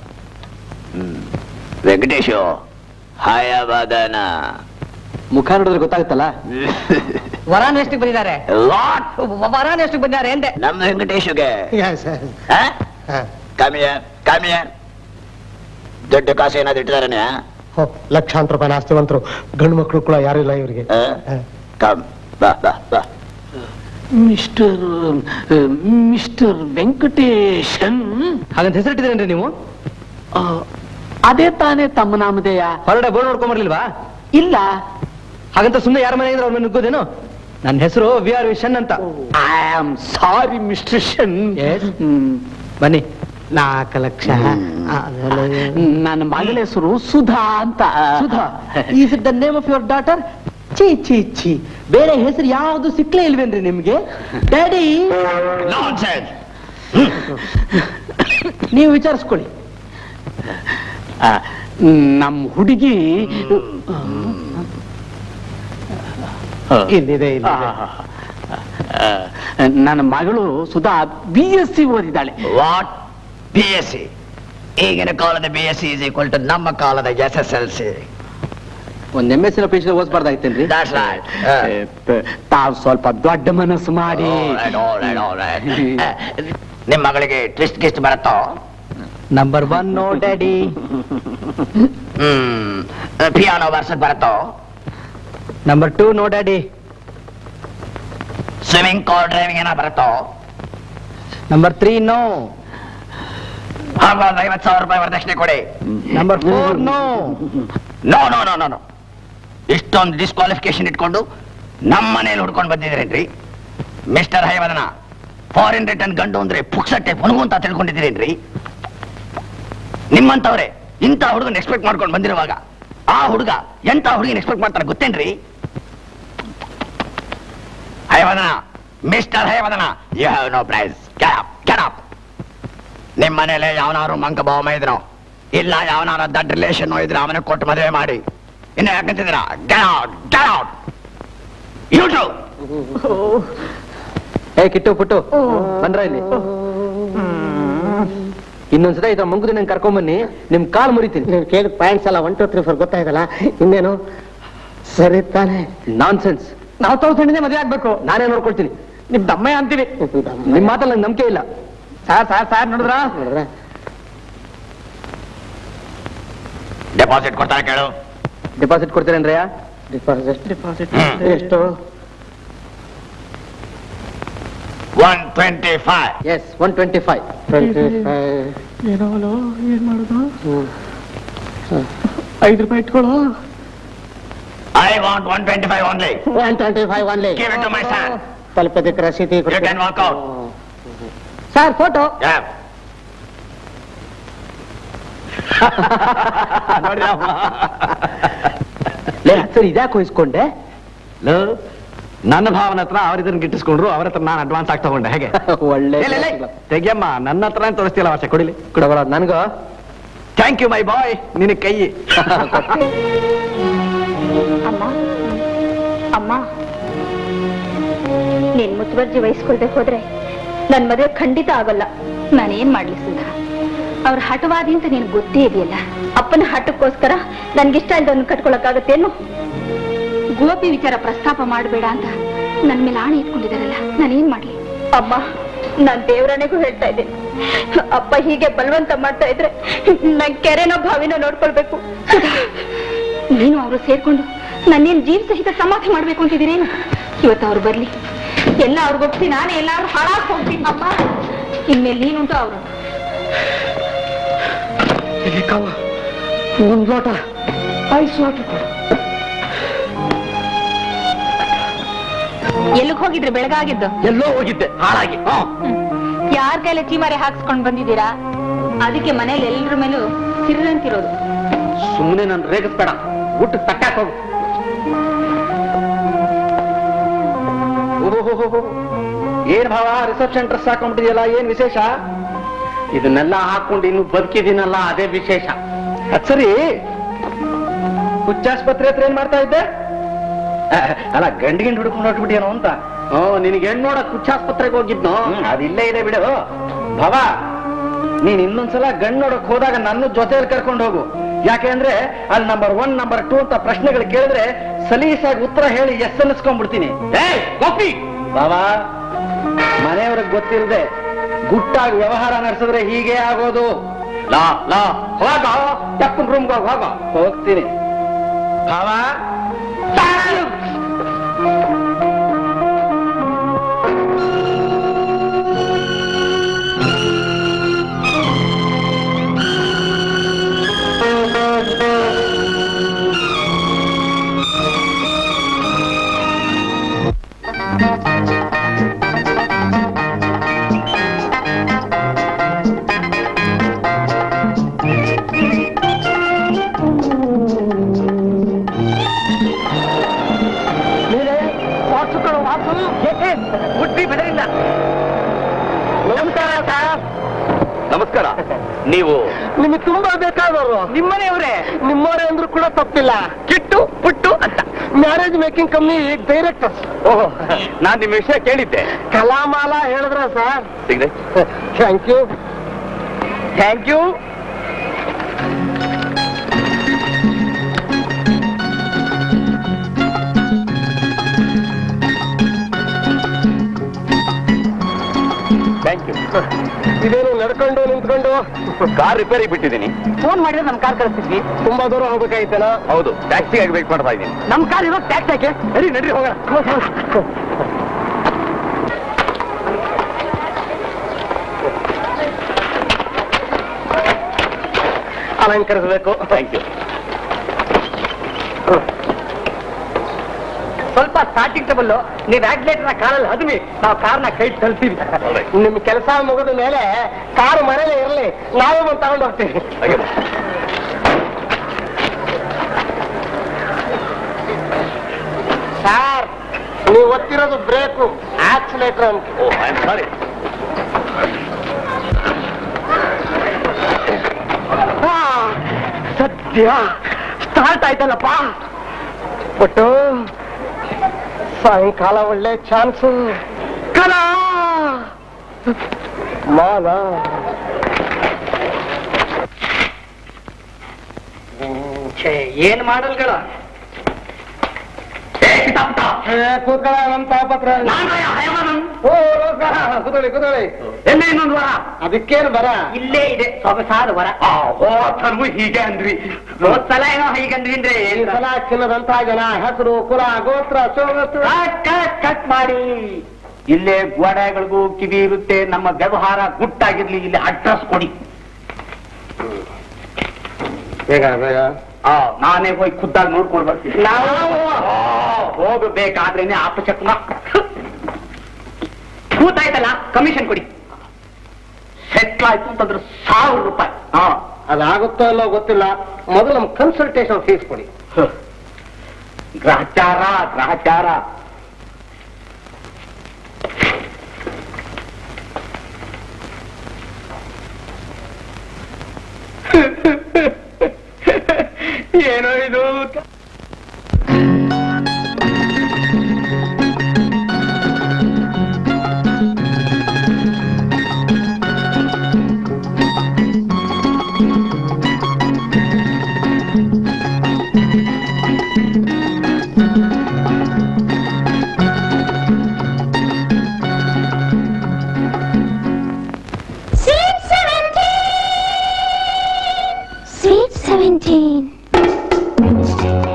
ವೆಂಕಟೇಶು ಹಯವಾದನ ಮುಖ ನೋಡಿದ್ರೆ ಗೊತ್ತಾಗುತ್ತಲ್ಲ ವರಾನ್ ಎಷ್ಟಿಗೆ ಬಂದಿದ್ದಾರೆ ವಾಟ್ ವರಾನ್ ಎಷ್ಟಿಗೆ ಬಂದಿದ್ದಾರೆ ಎಂದೆ ನಮ್ಮ ವೆಂಕಟೇಶುಗೆ ಸರ್ ಕಮ್ಮಿಯ ಕಮ್ಮಿಯ ದೊಡ್ಡ ಕಾಸು ಏನಾದ್ರು ಇಟ್ಟಿದಾರನೆ ಲಕ್ಷಾಂತರ ರೂಪಾಯಿ ಆಸ್ತಿವಂತರು ಗಂಡು ಮಕ್ಕಳು ಕೂಡ ಯಾರು ಇಲ್ಲ ಇವರಿಗೆ ಕಮ್ ಬಾ ಬಾ ಬಾ ಮಿಸ್ಟರ್ ಮಿಸ್ಟರ್ ವೆಂಕಟೇಶನ್ ಹಾಗಂತ ಹೆಸರಿಟ್ಟಿದ್ದೀರೇನ್ರಿ ನೀವು ಅದೇ ತಾನೇ ತಮ್ಮ ನಾಮಧೇಯ ಹೊರಗಡೆ ಬೋರ್ಡ್ ನೋಡ್ಕೊಂಬರ್ಲಿಲ್ವಾ ಇಲ್ಲ ಹಾಗಂತ ಸುಮ್ಮನೆ ಯಾರ ಮನೆ ಇದ್ರೆ ಅವ್ರ ಮನೆ ನುಗ್ಗೋದೇನು ನನ್ನ ಹೆಸರು ವಿ ಆರ್ ವಿಶನ್ ಅಂತ ಐ ಆಮ್ ಸಾರಿ ಮಿಸ್ಟರ್ ಶನ್ Yes. ಬನ್ನಿ ನಾಲ್ಕು ಲಕ್ಷ ನನ್ನ ಮಗಳ ಹೆಸರು ಸುಧಾ ಅಂತ Sudha is it the name of your daughter ಚಿ ಚಿ ಚಿ ಬೇರೆ ಹೆಸರು ಯಾವ್ದು ಸಿಕ್ಲೇ ಇಲ್ವೇನ್ರಿ ನಿಮ್ಗೆ ಡ್ಯಾಡಿ ನೀವು ವಿಚಾರಿಸ್ಕೊಳ್ಳಿ ಆ, ನಮ್ ಹುಡುಗಿ ಇಲ್ಲಿದೆ ಇಲ್ಲಿದೆ ಆ, ನನ್ನ ಮಗಳು ಸುಧಾ ಬಿ ಎಸ್ ಸಿ ಓದಿದ್ದಾಳೆ ವಾಟ್ ಬಿ ಎಸ್ ಸಿ ಈಗಿನ ಕಾಲದ B S C is equal to ನಮ್ಮ ಕಾಲದ ಎಸ್ ಎಸ್ ಎಲ್ ಸಿ ಒಂದ್ ಎಂ ಎಸ್ ನ ಪೇಜ್ ಓದ್ಬಾರ್ದಾಯ್ತೇನ್ರಿ ತಾವ್ ಸ್ವಲ್ಪ ದೊಡ್ಡ ಮನಸ್ಸು ಮಾಡಿ ನಿಮ್ ಮಗಳಿಗೆ ಟ್ವಿಸ್ಟ್ ಗಿಸ್ಟ್ ಬರುತ್ತೋ ನಂಬರ್ ಒನ್ ನೋ ಡ್ಯಾಡಿ ಹ್ಮ್ ಪಿಯಾನೋ ಬರ್ಸಕ್ ಬರುತ್ತೋ number two no daddy swimming car driving ಏನೋ ಬರುತ್ತೋ ನಂಬರ್ ತ್ರೀ ನೋ ಹಾಗೂ ಒಂದು ಐವತ್ತು ಸಾವಿರ ರೂಪಾಯಿ ವರದಕ್ಷಿಣೆ ಕೊಡಿ number four no no no no no no ಇಷ್ಟೊಂದು ಡಿಸ್ಕ್ವಾಲಿಫಿಕೇಶನ್ ಇಟ್ಕೊಂಡು ನಮ್ಮ ಮನೇಲಿ ಹುಡ್ಕೊಂಡು ಬಂದಿದ್ದೀರೇನ್ರಿ ಮಿಸ್ಟರ್ ಹೈವದನ ಫಾರಿನ್ ರಿಟರ್ನ್ ಗಂಡು ಅಂದ್ರೆ ಪುಕ್ಸಟ್ಟೆ ಪುಣಗು ಅಂತ ತಿಳ್ಕೊಂಡಿದ್ದೀರೇನ್ರಿ ನಿಮ್ಮಂತವ್ರೆ ಇಂಥ ಹುಡುಗನ ಎಕ್ಸ್ಪೆಕ್ಟ್ ಮಾಡ್ಕೊಂಡು ಬಂದಿರುವಾಗ ಆ ಹುಡುಗ ಎಂತ ಹುಡುಗಿನ ಎಕ್ಸ್ಪೆಕ್ಟ್ ಮಾಡ್ತಾರೆ ಗೊತ್ತೇನ್ರಿ Hayavadana mister Hayavadana you have no price ಕೆಡಪ್ ನಿಮ್ಮ ಮನೇಲೆ ಯಾವನಾರು ಮಂಕ ಬಾವಮ ಇದ್ನೋ ಇಲ್ಲ ಯಾವನಾರ ದಡ್ ರಿಲೇಷನ್ ಇದ್ರೆ ಅವನ ಕೊಟ್ಟು ಮದುವೆ ಮಾಡಿ ಇನ್ನು ಯಾಕಂತಿದ್ದೀರಾ get out get out you too ಏ ಕಿಟ್ಟು ಪುಟ್ಟು ಬಂದ್ರ ಇಲ್ಲಿ ಇನ್ನೊಂದ್ಸಲ ಇದ್ರ ಮುಂಗುದಿ ನಂಗೆ ಕರ್ಕೊಂಬನ್ನಿ ನಿಮ್ ಕಾಲ್ ಮುರಿತೀನಿ ನೀವು ಕೇಳಿದ ಪಾಯಿಂಟ್ಸ್ ಎಲ್ಲ ಒನ್ ಟು ತ್ರೀ ಫೋರ್ ಗೊತ್ತಾಯ್ತಲ್ಲ ಇನ್ನೇನು ಸರಿ ತಾನೆ ನಾನ್ ಸೆನ್ಸ್ ನಾವು ತೌಸಂಡಿನೇ ಮದುವೆ ಆಗ್ಬೇಕು ನಾನೇ ನೋಡ್ಕೊಳ್ತೀನಿ ನಿಮ್ ದಮ್ಮಯ್ಯ ಅಂತೀವಿ ನಿಮ್ ಮಾತಲ್ಲಿ ನಂಗೆ ನಂಬಿಕೆ ಇಲ್ಲ ಸಾರ್ ಸಾರ್ ಸಾರ್ ನೋಡಿದ್ರ ನೋಡಿದ್ರ ಡೆಪಾಸಿಟ್ ಕೊಡ್ತಾರೆ ಕೇಳು ಡೆಪಾಸಿಟ್ ಕೊಡ್ತೀರೇನ್ರಯ್ಯ ಡಿಪಾಸಿಟ್ ಡಿಪಾಸಿಟ್ ಹ್ಮ್. ಎಷ್ಟು one twenty five yes one twenty five twenty five ಏನೋ ಏನ್ ಮಾಡುದು ಐದು ರೂಪಾಯಿ ಇಟ್ಕೊಳ್ಳೋ I want one twenty five only one twenty five only Give it to my son. ತಲುಪದಕ್ಕೆ ರಸೀದಿ you can walk out sir photo sir ಇದ್ಯಾಕೆ ವಹಿಸ್ಕೊಂಡೆ ನನ್ನ ಭಾವನ ಹತ್ರ ಅವ್ರಿದ್ದನ್ನ ಗಿಟ್ಟಿಸ್ಕೊಂಡ್ರು ಅವ್ರ ಹತ್ರ ನಾನು ಅಡ್ವಾನ್ಸ್ ಆಗಿ ತಗೊಂಡೆ ಹೇಗೆ ಒಳ್ಳೆ ಇಲ್ಲ, ಇಲ್ಲ, ಇಲ್ಲ. ತೆಗಿಯಮ್ಮ ನನ್ನ ಹತ್ರ ತೋರಿಸ್ತಿಲ್ಲ ವರ್ಷ ಕೊಡಿಲಿ ಕೊಡಬೇಡ ನನ್ಗ ಥ್ಯಾಂಕ್ ಯು ಮೈ ಬಾಯ್ ನಿನ್ನ ಕೈ ಅಮ್ಮ ಅಮ್ಮ ನೀನ್ ಮುತುವರ್ಜಿ ವಹಿಸ್ಕೊಳ್ದೆ ಹೋದ್ರೆ ನನ್ ಮದುವೆ ಖಂಡಿತ ಆಗೋಲ್ಲ ನಾನೇನ್ ಮಾಡ್ಲಿ ಸುಧಾ ಅವ್ರ ಹಠವಾದಿ ಅಂತ ನೀನ್ ಗೊತ್ತೇ ಇದೆಯಲ್ಲ ಅಪ್ಪನ ಹಠಕ್ಕೋಸ್ಕರ ನನ್ಗಿಷ್ಟ ಇಲ್ದವನ್ನ ಕಟ್ಕೊಳಕ್ಕಾಗತ್ತೇನು ಗೋಪಿ ವಿಚಾರ ಪ್ರಸ್ತಾಪ ಮಾಡಬೇಡ ಅಂತ ನನ್ ಮೇಲೆ ಆಣೆ ಇಟ್ಕೊಂಡಿದಾರಲ್ಲ ನಾನೇನ್ ಮಾಡ್ಲಿ ಅಮ್ಮ ನಾನ್ ದೇವರನೆಗೂ ಹೇಳ್ತಾ ಇದ್ದೇನೆ ಅಪ್ಪ ಹೀಗೆ ಬಲವಂತ ಮಾಡ್ತಾ ಇದ್ರೆ ನನ್ ಕೆರೆನೋ ಭಾವಿನೋ ನೋಡ್ಕೊಳ್ಬೇಕು ಸುಧಾ, ನೀನು ಅವರು ಸೇರ್ಕೊಂಡು ನನ್ನೇನ್ ಜೀವ ಸಹಿತ ಸಮಾಧಿ ಮಾಡ್ಬೇಕು ಅಂತಿದ್ದೀರೇನು ಇವತ್ತು ಅವ್ರು ಬರ್ಲಿ ಎಲ್ಲ ಅವ್ರಿಗೆ ಒಪ್ಸಿ ನಾನೇ ಎಲ್ಲಾರು ಹಾಳಾಗ್ ಹೋಗ್ತೀನಿ ಅಮ್ಮ ಇನ್ಮೇಲೆ ನೀನುಂಟು ಅವರು ಒಂದ್ ಲೋಟ ಐಸ್ ವಾಟರ್ ಎಲ್ಲಿಗೆ ಹೋಗಿದ್ರಿ ಬೆಳಗಾಗಿದ್ದು ಎಲ್ಲೋ ಹೋಗಿದ್ದೆ ಹಾಳಾಗಿ ಯಾರ ಕೈಲ ಚೀಮಾರೆ ಹಾಕ್ಸ್ಕೊಂಡ್ ಬಂದಿದ್ದೀರಾ ಅದಕ್ಕೆ ಮನೇಲಿ ಎಲ್ರ ಮೇಲೂ ಸಿರ್ರಂತಿರೋದು ಸುಮ್ಮನೆ ನಾನು ರೇಗಿಸ್ಬೇಡ ಊಟ ತಟ್ಟಾಕ್ ಹೋಗು ಓಹೋಹೋಹೋ. ಏನ್ ಭಾವ ರಿಸೆಪ್ಷನ್ ಡ್ರೆಸ್ ಹಾಕೊಂಡ್ಬಿಟ್ಟಿದೆಯಲ್ಲ ಏನ್ ವಿಶೇಷ ಇದನ್ನೆಲ್ಲ ಹಾಕೊಂಡು ಇನ್ನು ಬದುಕಿದ್ದೀನಲ್ಲ ಅದೇ ವಿಶೇಷ ಅದ್ ಸರಿ ಹುಚ್ಚಾಸ್ಪತ್ರೆ ಹತ್ರ ಏನ್ ಮಾಡ್ತಾ ಇದ್ದೆ ಅಹ್, ಅಲ್ಲ ಗಂಡ್ ಗಿಂಡ್ ಹುಡ್ಕೊಂಡು ಹೊಟ್ಬಿಟ್ಟಿಯೇನೋ ಅಂತ ಹ್ಮ್ ನಿನಗೆ ಹೆಣ್ಣು ನೋಡಕ್ ಹುಚ್ಚಾಸ್ಪತ್ರೆಗೆ ಹೋಗಿದ್ನೋ ಅದಿಲ್ಲೇ ಇದೆ ಬಿಡು ಭವ ನೀನ್ ಇನ್ನೊಂದ್ಸಲ ಗಂಡ್ ನೋಡಕ್ ಹೋದಾಗ ನನ್ನ ಜೊತೆಯಲ್ಲಿ ಕರ್ಕೊಂಡು ಹೋಗು ಯಾಕೆ ಅಂದ್ರೆ ಅಲ್ಲಿ ನಂಬರ್ ಒನ್ ನಂಬರ್ ಟೂ ಅಂತ ಪ್ರಶ್ನೆಗಳು ಕೇಳಿದ್ರೆ ಸಲೀಸಾಗಿ ಉತ್ತರ ಹೇಳಿ ಎಸ್ ಅನ್ನಿಸ್ಕೊಂಡ್ಬಿಡ್ತೀನಿ ಗೋಪಿ ಬಾಬಾ ಮನೆಯವ್ರಿಗೆ ಗೊತ್ತಿಲ್ಲದೆ ಗುಟ್ಟಾಗಿ ವ್ಯವಹಾರ ನಡೆಸಿದ್ರೆ ಹೀಗೆ ಆಗೋದು ಲಾ ಲಾ ಹೋಗ ಟಪ್ಪನ್ ರೂಮ್ಗೆ ಹೋಗ ಹೋಗ ಹೋಗ್ತೀನಿ ಬಾಬಾ ಬುದ್ಧಿ ಬೆದರಿಲ್ಲ ನಮಸ್ಕಾರ ಸರ್ ನಮಸ್ಕಾರ ನೀವು ನಿಮಗೆ ತುಂಬಾ ಬೇಕಾದವರು ನಿಮ್ಮನೆಯವರೇ ನಿಮ್ಮವರೇ ಅಂದ್ರೂ ಕೂಡ ತಪ್ಪಿಲ್ಲ ಕಿಟ್ಟು ಪುಟ್ಟು ಅಂತ ಮ್ಯಾರೇಜ್ ಮೇಕಿಂಗ್ ಕಂಪ್ನಿ ಡೈರೆಕ್ಟರ್ ಓಹೋ ನಾನ್ ನಿಮ್ಮ ವಿಷಯ ಕೇಳಿದ್ದೆ ಕಲಾಮಾಲ ಹೇಳಿದ್ರ ಸರ್ ಸಿಗ್ರೆ ಥ್ಯಾಂಕ್ ಯು ಥ್ಯಾಂಕ್ ಯು ನಿಂತ್ಕೊಂಡು ನಿಂತ್ಕೊಂಡು ಕಾರ್ ರಿಪೇರಿ ಬಿಟ್ಟಿದ್ದೀನಿ ಫೋನ್ ಮಾಡಿದ್ರೆ ನಮ್ ಕಾರ್ ಕಳಿಸ್ತಿದ್ವಿ ತುಂಬಾ ದೂರ ಹೋಗ್ಬೇಕಾಯ್ತೇನ ಹೌದು ಟ್ಯಾಕ್ಸಿಗಾಗಿ ವೇಟ್ ಮಾಡ್ತಾ ಇದ್ದೀನಿ ನಮ್ ಕಾರ್ ಇರೋ ಟ್ಯಾಕ್ಸ್ ಹಾಕಿ ನಡಿ ನಡ್ರಿ ಹೋಗೋಣ ಅಲಂಕರಿಸಬೇಕು ಥ್ಯಾಂಕ್ ಯು ಸ್ವಲ್ಪ ಸ್ಟಾರ್ಟಿಂಗ್ ಟಬಲ್ ನೀವ್ ಆಕ್ಸಿಲೇಟರ್ ನ ಕಾರಲ್ಲಿ ಹದ್ವಿ ನಾವು ಕಾರ್ನ ಕೈ ತಲ್ತೀವಿ ನಿಮ್ ಕೆಲಸ ಮುಗಿದ ಮೇಲೆ ಕಾರು ಮನೇಲೆ ಇರಲಿ ನಾವೇ ಬಂದು ತಗೊಂಡು ಹೋಗ್ತೀವಿ ಸರ್ ನೀವು ಒತ್ತಿರೋದು ಬ್ರೇಕು ಆಕ್ಸಿಲೇಟರ್ ಅಂತ ಓ ಐ ಆಮ್ ಸಾರಿ ಆ, ಸದ್ಯ ಸ್ಟಾರ್ಟ್ ಆಯ್ತಲ್ಲಪ್ಪ ಒಟ್ಟು ಸಾಯಂಕಾಲ ಒಳ್ಳೆ ಚಾನ್ಸು ಕಲಾ ಮಾಲ ಏನ್ ಮಾಡಲ್ಗಳ ಕೂತ್ಕೊಳ್ಳ ನಮ್ ತಾಪತ್ರ ಓ ಕೂತಳಿ ಕೂತಳಿ ಎಲ್ಲ ಇನ್ನೊಂದು ವರ ಅದಕ್ಕೇನು ಬರ ಇಲ್ಲೇ ಇದೆ ಸೊಗಸಾದ ವರ ಹೋದ್ಸರ್ವು ಹೀಗೆ ಅಂದ್ವಿ ಹೋದ್ ಸಲ ಏನೋ ಹೀಗಂದ್ವಿ ಅಂದ್ರೆ ಈ ಸಲ ಚಿನ್ನದಂತ ಜನ ಹೆಸರು ಕುಲ ಗೋತ್ರ ಸೋಗೋತ್ರ ಕಟ್ ಕಟ್ ಮಾಡಿ ಇಲ್ಲೇ ಗೋಡೆಗಳಿಗೂ ಕಿವಿ ಇರುತ್ತೆ ನಮ್ಮ ವ್ಯವಹಾರ ಗುಟ್ಟಾಗಿರ್ಲಿ ಇಲ್ಲಿ ಅಡ್ರೆಸ್ ಕೊಡಿ ಬೇಗ ಬೇಗ ಆ ನಾನೇ ಹೋಗಿ ಖುದ್ದಾಗಿ ನೋಡ್ಕೊಂಡು ಬರ್ತೀನಿ ನಾವು ಹೋಗಬೇಕಾದ್ರೇನೆ ಅಪಚಕ್ಮ ಕೂತಾಯ್ತಲ್ಲ ಕಮಿಷನ್ ಕೊಡಿ ಸೆಟ್ಲ್ ಆಯ್ತು ಅಂತಂದ್ರೆ ಸಾವಿರ ರೂಪಾಯಿ ಹಾ ಅದಾಗುತ್ತೋ ಇಲ್ಲೋ ಗೊತ್ತಿಲ್ಲ ಮೊದಲು ನಮ್ ಕನ್ಸಲ್ಟೇಷನ್ ಫೀಸ್ ಕೊಡಿ ಗ್ರಹಚಾರ ಗ್ರಹಚಾರ ಏನೋ ಇದು Sweet seventeen. Sweet seventeen.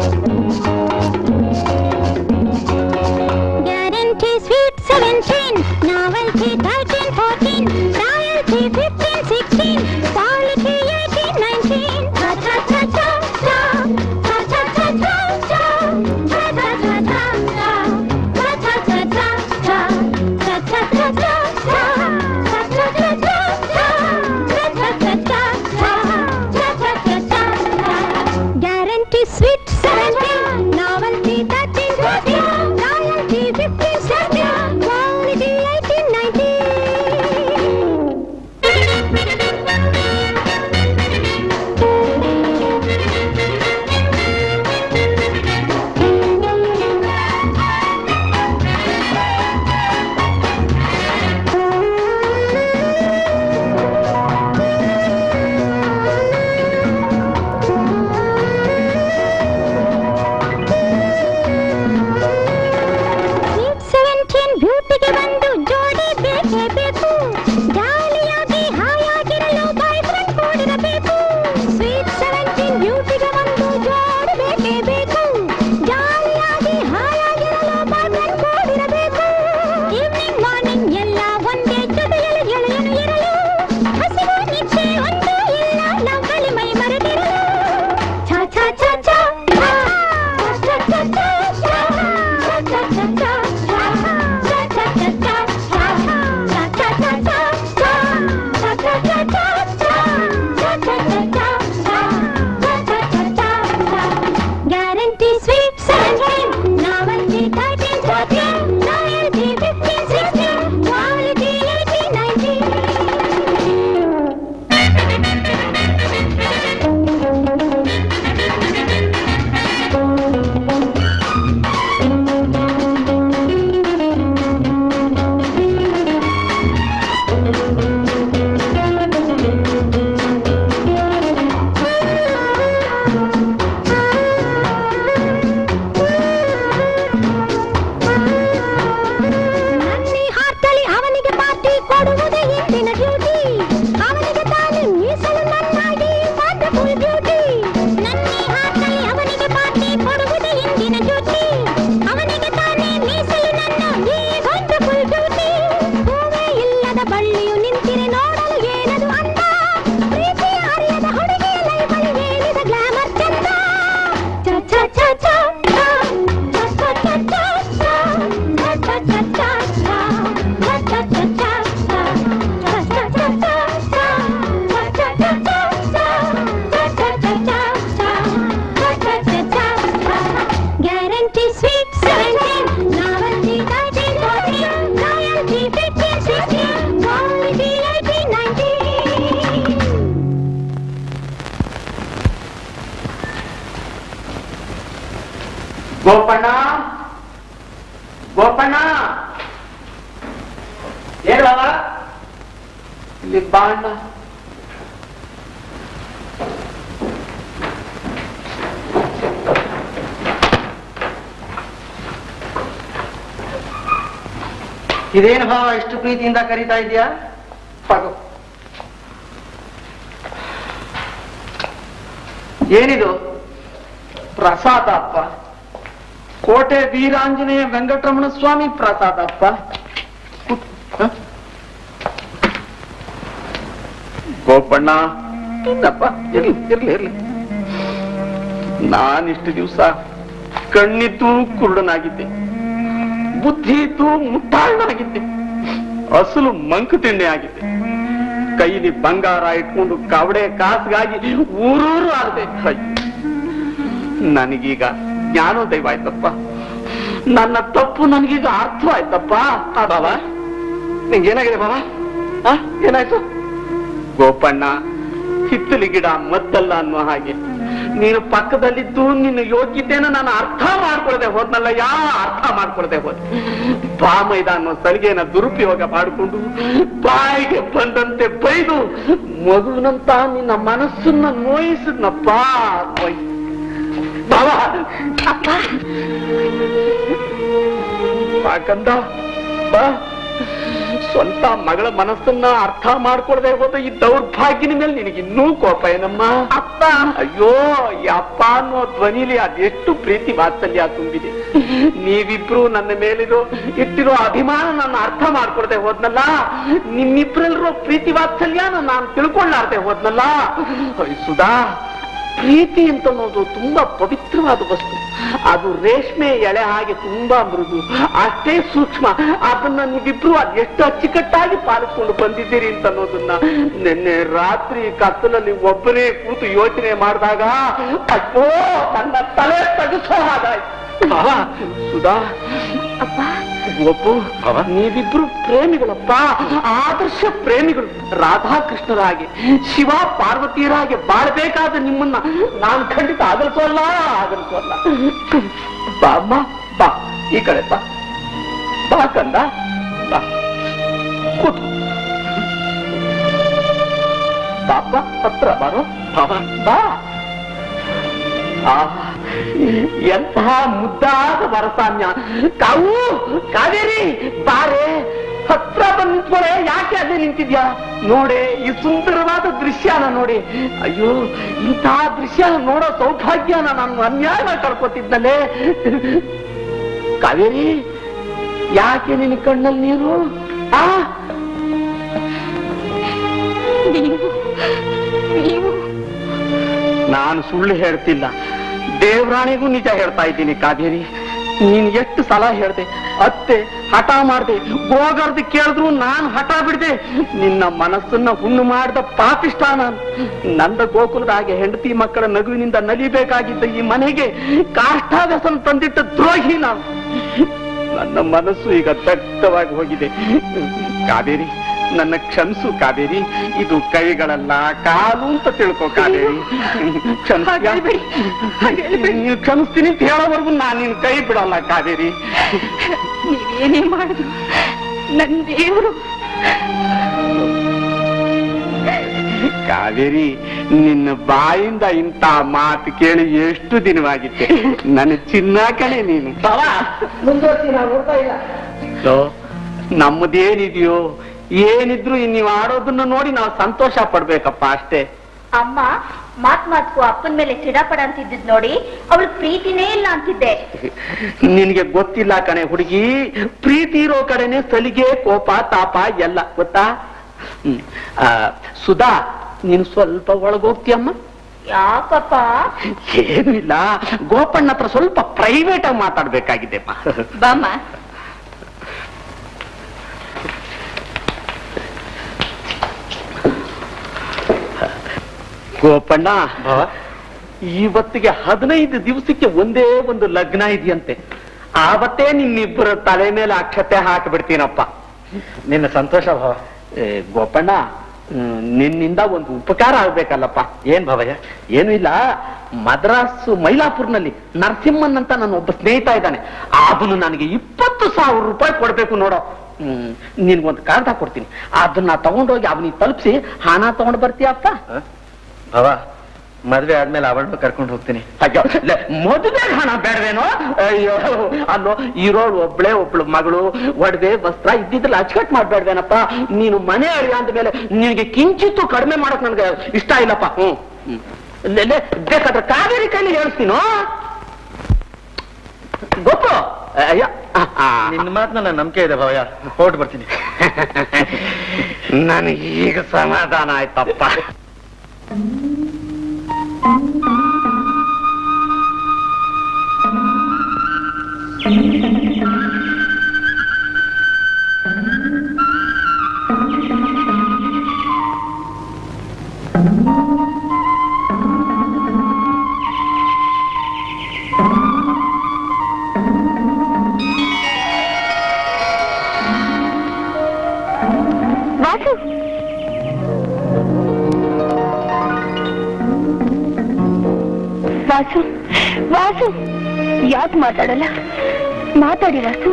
Gopanna Gopanna ಹೇಳವ ಇಲ್ಲಿ ಬಾಣ್ಣ ಇದೇನು ಭಾವ ಇಷ್ಟು ಪ್ರೀತಿಯಿಂದ ಕರೀತಾ ಇದೆಯಾ ತಗೋ ಏನಿದು ಪ್ರಸಾದ ಅಪ್ಪ ಕೋಟೆ ವೀರಾಂಜನೇಯ ವೆಂಕಟರಮಣ ಸ್ವಾಮಿ ಪ್ರಸಾದ ಅಪ್ಪ ಗೋಪಣ್ಣ ಇಲ್ಲಪ್ಪ ಇರ್ಲಿ ಇರ್ಲಿ ಇರ್ಲಿ ನಾನಿಷ್ಟು ದಿವಸ ಕಣ್ಣಿದ್ದು ಕುರುಡನಾಗಿದ್ದೆ ಬುದ್ಧಿ ಇದ್ದು ಮುಟ್ಟಾಳನಾಗಿದ್ದೆ ಅಸಲು ಮಂಕು ತಿಂಡಿ ಆಗಿದ್ದೆ ಕೈಲಿ ಬಂಗಾರ ಇಟ್ಕೊಂಡು ಕವಡೆ ಕಾಸಿಗಾಗಿ ಊರೂರು ಆಗಿದೆ ನನಗೀಗ ಜ್ಞಾನೋದಯ ಆಯ್ತಪ್ಪ ನನ್ನ ತಪ್ಪು ನನಗೀಗ ಅರ್ಥ ಆಯ್ತಪ್ಪ ಬಾಬಾ ನಿಂಗೆ ಏನಾಗಿದೆ ಬಾಬಾ ಆ? ಏನಾಯ್ತು ಗೋಪಣ್ಣ ಹಿತ್ತಲಿ ಗಿಡ ಮದ್ದಲ್ಲ ಅನ್ನೋ ಹಾಗೆ ನೀನು ಪಕ್ಕದಲ್ಲಿದ್ದು ನಿನ್ನ ಯೋಗ್ಯತೆನ ನಾನು ಅರ್ಥ ಮಾಡ್ಕೊಳ್ದೆ ಹೋದ್ನಲ್ಲ ಯಾ ಅರ್ಥ ಮಾಡ್ಕೊಳ್ದೆ ಹೋದ್ ಬಾ ಮೈದ ಅನ್ನೋ ಸಲಿಗೆನ ದುರುಪಯೋಗ ಮಾಡಿಕೊಂಡು ಬಾಯಿಗೆ ಬಂದಂತೆ ಬೈದು ಮಗುವಿನಂತ ನಿನ್ನ ಮನಸ್ಸನ್ನ ನೋಯಿಸಿದ್ನಪ್ಪ ನೋಯ್ ಬಾಬಾ ಯಾಕಂದ ಬಾ ಸ್ವಂತ ಮಗಳ ಮನಸ್ಸನ್ನ ಅರ್ಥ ಮಾಡ್ಕೊಳ್ದೆ ಹೋದ ಈ ದೌರ್ಭಾಗ್ಯನ ಮೇಲೆ ನಿನಗೆ ಇನ್ನೂ ಕೋಪ ಏನಮ್ಮ ಅಪ್ಪ ಅಯ್ಯೋ ಈ ಅಪ್ಪ ಅನ್ನೋ ಧ್ವನಿಲಿ ಅದೆಷ್ಟು ಪ್ರೀತಿ ವಾತ್ಸಲ್ಯ ತುಂಬಿದೆ ನೀವಿಬ್ರು ನನ್ನ ಮೇಲಿರೋ ಇಟ್ಟಿರೋ ಅಭಿಮಾನ ನಾನು ಅರ್ಥ ಮಾಡ್ಕೊಳ್ದೆ ಹೋದ್ನಲ್ಲ ನಿಮ್ಮಿಬ್ರಲ್ಲಿರೋ ಪ್ರೀತಿ ವಾತ್ಸಲ್ಯ ನಾನು ತಿಳ್ಕೊಳ್ಳಾರ್ದೆ ಹೋದ್ನಲ್ಲ ಅಯ್ಯ್ ಸುಧಾ ಪ್ರೀತಿ ಅಂತ ಅನ್ನೋದು ತುಂಬಾ ಪವಿತ್ರವಾದ ವಸ್ತು ಅದು ರೇಷ್ಮೆ ಎಳೆ ಹಾಗೆ ತುಂಬಾ ಮೃದು ಅಷ್ಟೇ ಸೂಕ್ಷ್ಮ ಅದನ್ನ ನೀವಿಬ್ರು ಅದೆಷ್ಟು ಅಚ್ಚುಕಟ್ಟಾಗಿ ಪಾಲಿಸ್ಕೊಂಡು ಬಂದಿದ್ದೀರಿ ಅಂತ ಅನ್ನೋದನ್ನ ನಿನ್ನೆ ರಾತ್ರಿ ಕತ್ತಲಲ್ಲಿ ಒಬ್ಬರೇ ಕೂತು ಯೋಚನೆ ಮಾಡಿದಾಗ ಅಯ್ಯೋ ನನ್ನ ತಲೆ ತಗಸೋ ಹಾಗಾಯ್ತು ಬಾವಾ, ಸುಧಾ ಒಬ್ಬು ನೀವಿಬ್ರು ಪ್ರೇಮಿಗಳಪ್ಪ ಆದರ್ಶ ಪ್ರೇಮಿಗಳು ರಾಧಾಕೃಷ್ಣರಾಗಿ ಶಿವ ಪಾರ್ವತಿಯರಾಗಿ ಬಾಳ್ಬೇಕಾದ ನಿಮ್ಮನ್ನ ನಾನು ಖಂಡಿತ ಆಗಲ್ಸೋಲ್ಲ ಆಗಲ್ಸೋಲ್ಲ ಬಾ ಅಮ್ಮ ಬಾ ಈ ಕಡೆ ಬಾ ಬಾ ಕಂದ ಬಾ ಕೂತು ಬಾಪ ಹತ್ರ ಬಾರೋ ಬಾಬಾ ಬಾ ಆಹಾ, ಎಂತಹ ಮುದ್ದಾದ ವರಸಾಮ್ಯ ಕಾವು ಕಾವೇರಿ ಬಾರೆ ಹತ್ರ ಬಂದ್ ನಿಂತ್ಕೊಳೆ ಯಾಕೆ ಅದೇ ನಿಂತಿದ್ಯಾ ನೋಡೆ ಈ ಸುಂದರವಾದ ದೃಶ್ಯನ ನೋಡಿ ಅಯ್ಯೋ ಇಂತಹ ದೃಶ್ಯ ನೋಡೋ ಸೌಭಾಗ್ಯನ ನಾನು ಅನ್ಯಾಯ ಕಳ್ಕೊತಿದ್ನಲ್ಲೇ ಕಾವೇರಿ ಯಾಕೆ ನಿನ್ನ ಕಣ್ಣಲ್ಲಿ ನೀರು ಆ ನೀವು ನೀವು ನಾನು ಸುಳ್ಳು ಹೇಳ್ತಿಲ್ಲ ದೇವರಾಣಿಗೂ ನಿಜ ಹೇಳ್ತಾ ಇದ್ದೀನಿ ಕಾವೇರಿ ನೀನ್ ಎಷ್ಟು ಸಲ ಹೇಳ್ದೆ ಅತ್ತೆ ಹಠ ಮಾಡ್ದೆ ಗೋಗರ್ದು ಕೇಳಿದ್ರು ನಾನು ಹಠ ಬಿಡ್ದೆ ನಿನ್ನ ಮನಸ್ಸನ್ನ ಹುಣ್ಣು ಮಾಡಿದ ಪಾಪಿಷ್ಟ ನಾನು ನಂದ ಗೋಕುಲದ ಹಾಗೆ ಹೆಂಡತಿ ಮಕ್ಕಳ ನಗುವಿನಿಂದ ನಲಿಬೇಕಾಗಿದ್ದ ಈ ಮನೆಗೆ ಕಾಷ್ಟಾವ್ಯಸನ ತಂದಿಟ್ಟ ದ್ರೋಹಿ ನಾನು ನನ್ನ ಮನಸ್ಸು ಈಗ ದಟ್ಟವಾಗಿ ಹೋಗಿದೆ ಕಾವೇರಿ ನನ್ನ ಕ್ಷಮಿಸು ಕಾವೇರಿ ಇದು ಕೈಗಳಲ್ಲ ಕಾಲು ಅಂತ ತಿಳ್ಕೊ ಕಾವೇರಿ ಕ್ಷಮಿಸ್ತೀಯಾ? ನೀನು ಕ್ಷಮಿಸ್ತೀನಿ ಅಂತ ಹೇಳೋವರೆಗೂ ನಾನು ನಿನ್ ಕೈ ಬಿಡಲ್ಲ ಕಾವೇರಿ ನೀವೇನೇ ಮಾಡಿದ್ರು ನನ್ ದೇವರು ಕಾವೇರಿ ನಿನ್ನ ಬಾಯಿಂದ ಇಂಥ ಮಾತು ಕೇಳಿ ಎಷ್ಟು ದಿನವಾಗಿತ್ತೆ ನನ್ನ ಚಿನ್ನ ಕಣೆ ನೀನು ಮುಂದುವರ್ಸಿ ನಾವು ನೋಡ್ತಾ ಇಲ್ಲ ಲೋ, ನಮ್ಮದೇನಿದೆಯೋ ಏನಿದ್ರು ಇನ್ ನೀವು ಆಡೋದನ್ನ ನೋಡಿ ನಾವು ಸಂತೋಷ ಪಡ್ಬೇಕಪ್ಪ ಅಷ್ಟೇ ಅಮ್ಮ ಮಾತ್ ಮಾತ್ಕು ಅಪ್ಪನ ಮೇಲೆ ಸಿಡಾಪಡ ಅಂತಿದ್ದಿದ್ ನೋಡಿ ಅವಳು ಪ್ರೀತಿನೇ ಇಲ್ಲ ಅಂತಿದ್ದೆ ನಿನಗೆ ಗೊತ್ತಿಲ್ಲ ಕಣೆ ಹುಡುಗಿ ಪ್ರೀತಿ ಇರೋ ಕಡೆನೆ ಸಲಿಗೆ ಕೋಪ ತಾಪ ಎಲ್ಲ ಗೊತ್ತಾ ಹ್ಮ್. ಆ, ಸುಧಾ ನೀನು ಸ್ವಲ್ಪ ಒಳಗೋಗ್ತೀಯಮ್ಮ ಯಾಕಪ್ಪ ಏನು ಇಲ್ಲ ಗೋಪಣ್ಣ ಹತ್ರ ಸ್ವಲ್ಪ ಪ್ರೈವೇಟ್ ಆಗಿ ಮಾತಾಡ್ಬೇಕಾಗಿದೆಪ್ಪ ಬಾಮ್ಮ ಗೋಪಣ್ಣ ಇವತ್ತಿಗೆ ಹದಿನೈದು ದಿವಸಕ್ಕೆ ಒಂದೇ ಒಂದು ಲಗ್ನ ಇದೆಯಂತೆ ಆವತ್ತೇ ನಿನ್ನಿಬ್ಬರ ತಲೆ ಮೇಲೆ ಅಕ್ಷತೆ ಹಾಕಿಬಿಡ್ತೀನಪ್ಪ ನಿನ್ನ ಸಂತೋಷ ಭಾವ ಏ, ಗೋಪಣ್ಣ ಹ್ಮ್, ನಿನ್ನಿಂದ ಒಂದು ಉಪಕಾರ ಆಗ್ಬೇಕಲ್ಲಪ್ಪ ಏನ್ ಭಾವಯ್ಯ ಏನು ಇಲ್ಲ ಮದ್ರಾಸ್ ಮೈಲಾಪುರ್ನಲ್ಲಿ ನರಸಿಂಹನ್ ಅಂತ ನನ್ನ ಒಬ್ಬ ಸ್ನೇಹಿತ ಇದ್ದಾನೆ ಅದನ್ನು ನನಗೆ ಇಪ್ಪತ್ತು ಸಾವಿರ ರೂಪಾಯಿ ಕೊಡ್ಬೇಕು ನೋಡೋ ಹ್ಮ್ ನಿನ್ಗೊಂದು ಕಾಗದ ಕೊಡ್ತೀನಿ ಅದನ್ನ ತಗೊಂಡೋಗಿ ಅವನಿಗೆ ತಲುಪಿಸಿ ಹಣ ತಗೊಂಡ್ ಬರ್ತೀಯಪ್ಪ ಭಾವ ಮದ್ವೆ ಆದ್ಮೇಲೆ ಅವಳನ್ನು ಕರ್ಕೊಂಡು ಹೋಗ್ತೀನಿ ಅಯ್ಯೋ ಲೇ, ಮದುವೆ ಹಣ ಬೇಡವೇನೋ ಅಯ್ಯೋ ಅಲ್ಲೋ ಇರೋಳು ಒಬ್ಳೆ ಒಬ್ಳು ಮಗಳು ಒಡವೆ ವಸ್ತ್ರ ಇದ್ದಿದ್ರಲ್ಲಿ ಅಚ್ಚುಕಟ್ಟು ಮಾಡ್ಬೇಡ್ವೇನಪ್ಪ ನೀನು ಮನೆ ಅಳಿಯ ಅಂದ ಮೇಲೆ ನಿನಗೆ ಕಿಂಚಿತ್ತು ಕಡಿಮೆ ಮಾಡಕ್ ನನ್ಗೆ ಇಷ್ಟ ಇಲ್ಲಪ್ಪ ಹ್ಮ್ ಹ್ಮ್. ಲೇ, ಲೇ, ಬೇಕಾದ್ರೆ ಕಾವೇರಿ ಕೈಲಿ ಹೇಳ್ತೀನೋ ಗೊತ್ತು ಅಯ್ಯ ನಿನ್ನ ಮಾತನ್ನ ನನ್ನ ನಂಬಿಕೆ ಇದೆ ಭಾವಯ್ಯ ಹೊರಟು ಬರ್ತೀನಿ ನನಗೆ ಈಗ ಸಮಾಧಾನ ಆಯ್ತಪ್ಪ ವಾಸು ವಾಸು ವಾಸು ಯಾಕೆ ಮಾತಾಡಲ್ಲ ಮಾತಾಡಿ ವಾಸು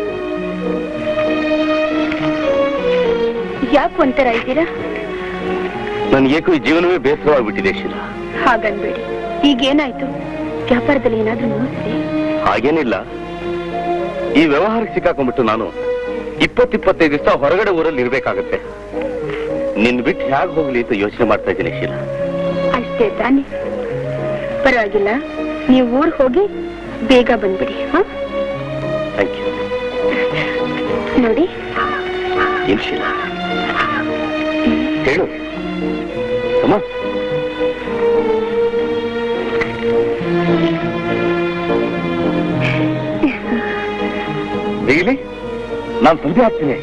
ಯಾಕೆ ಒಂಥರ ಇದ್ದೀರಾ ನನ್ಗೇಕೋ ಈ ಜೀವನವೇ ಬೇಸರವಾಗ್ಬಿಟ್ಟಿದೆ ಶೀಲಾ ಹಾಗನ್ಬೇಡಿ ಈಗೇನಾಯ್ತು ವ್ಯಾಪಾರದಲ್ಲಿ ಏನಾದ್ರೂ ಮೋಸ್ರಿ ಹಾಗೇನಿಲ್ಲ ಈ ವ್ಯವಹಾರಕ್ಕೆ ಸಿಕ್ಕಾಕೊಂಡ್ಬಿಟ್ಟು ನಾನು ಇಪ್ಪತ್ತಿಪ್ಪತ್ತೈದು ದಿವಸ ಹೊರಗಡೆ ಊರಲ್ಲಿ ಇರ್ಬೇಕಾಗತ್ತೆ ನಿನ್ ಬಿಟ್ಟು ಹೇಗೆ ಹೋಗ್ಲಿ ಅಂತ ಯೋಚನೆ ಮಾಡ್ತಾ ಇದ್ದೀನಿ ಶೀಲಾ ಅಷ್ಟೇ ತಾನೆ ಪರವಾಗಿಲ್ಲ ನೀವು ಊರ್ ಹೋಗಿ ಬೇಗ ಬಂದ್ಬಿಡಿ ಹಾ ಥ್ಯಾಂಕ್ ಯು ನೋಡಿ ಏನ್ ಶೀಲಾ ಹೇಳು ಅಮ್ಮ ಹೇಳಿ ನಾನು ಸಂಜೆ ಹಾಕ್ತೀನಿ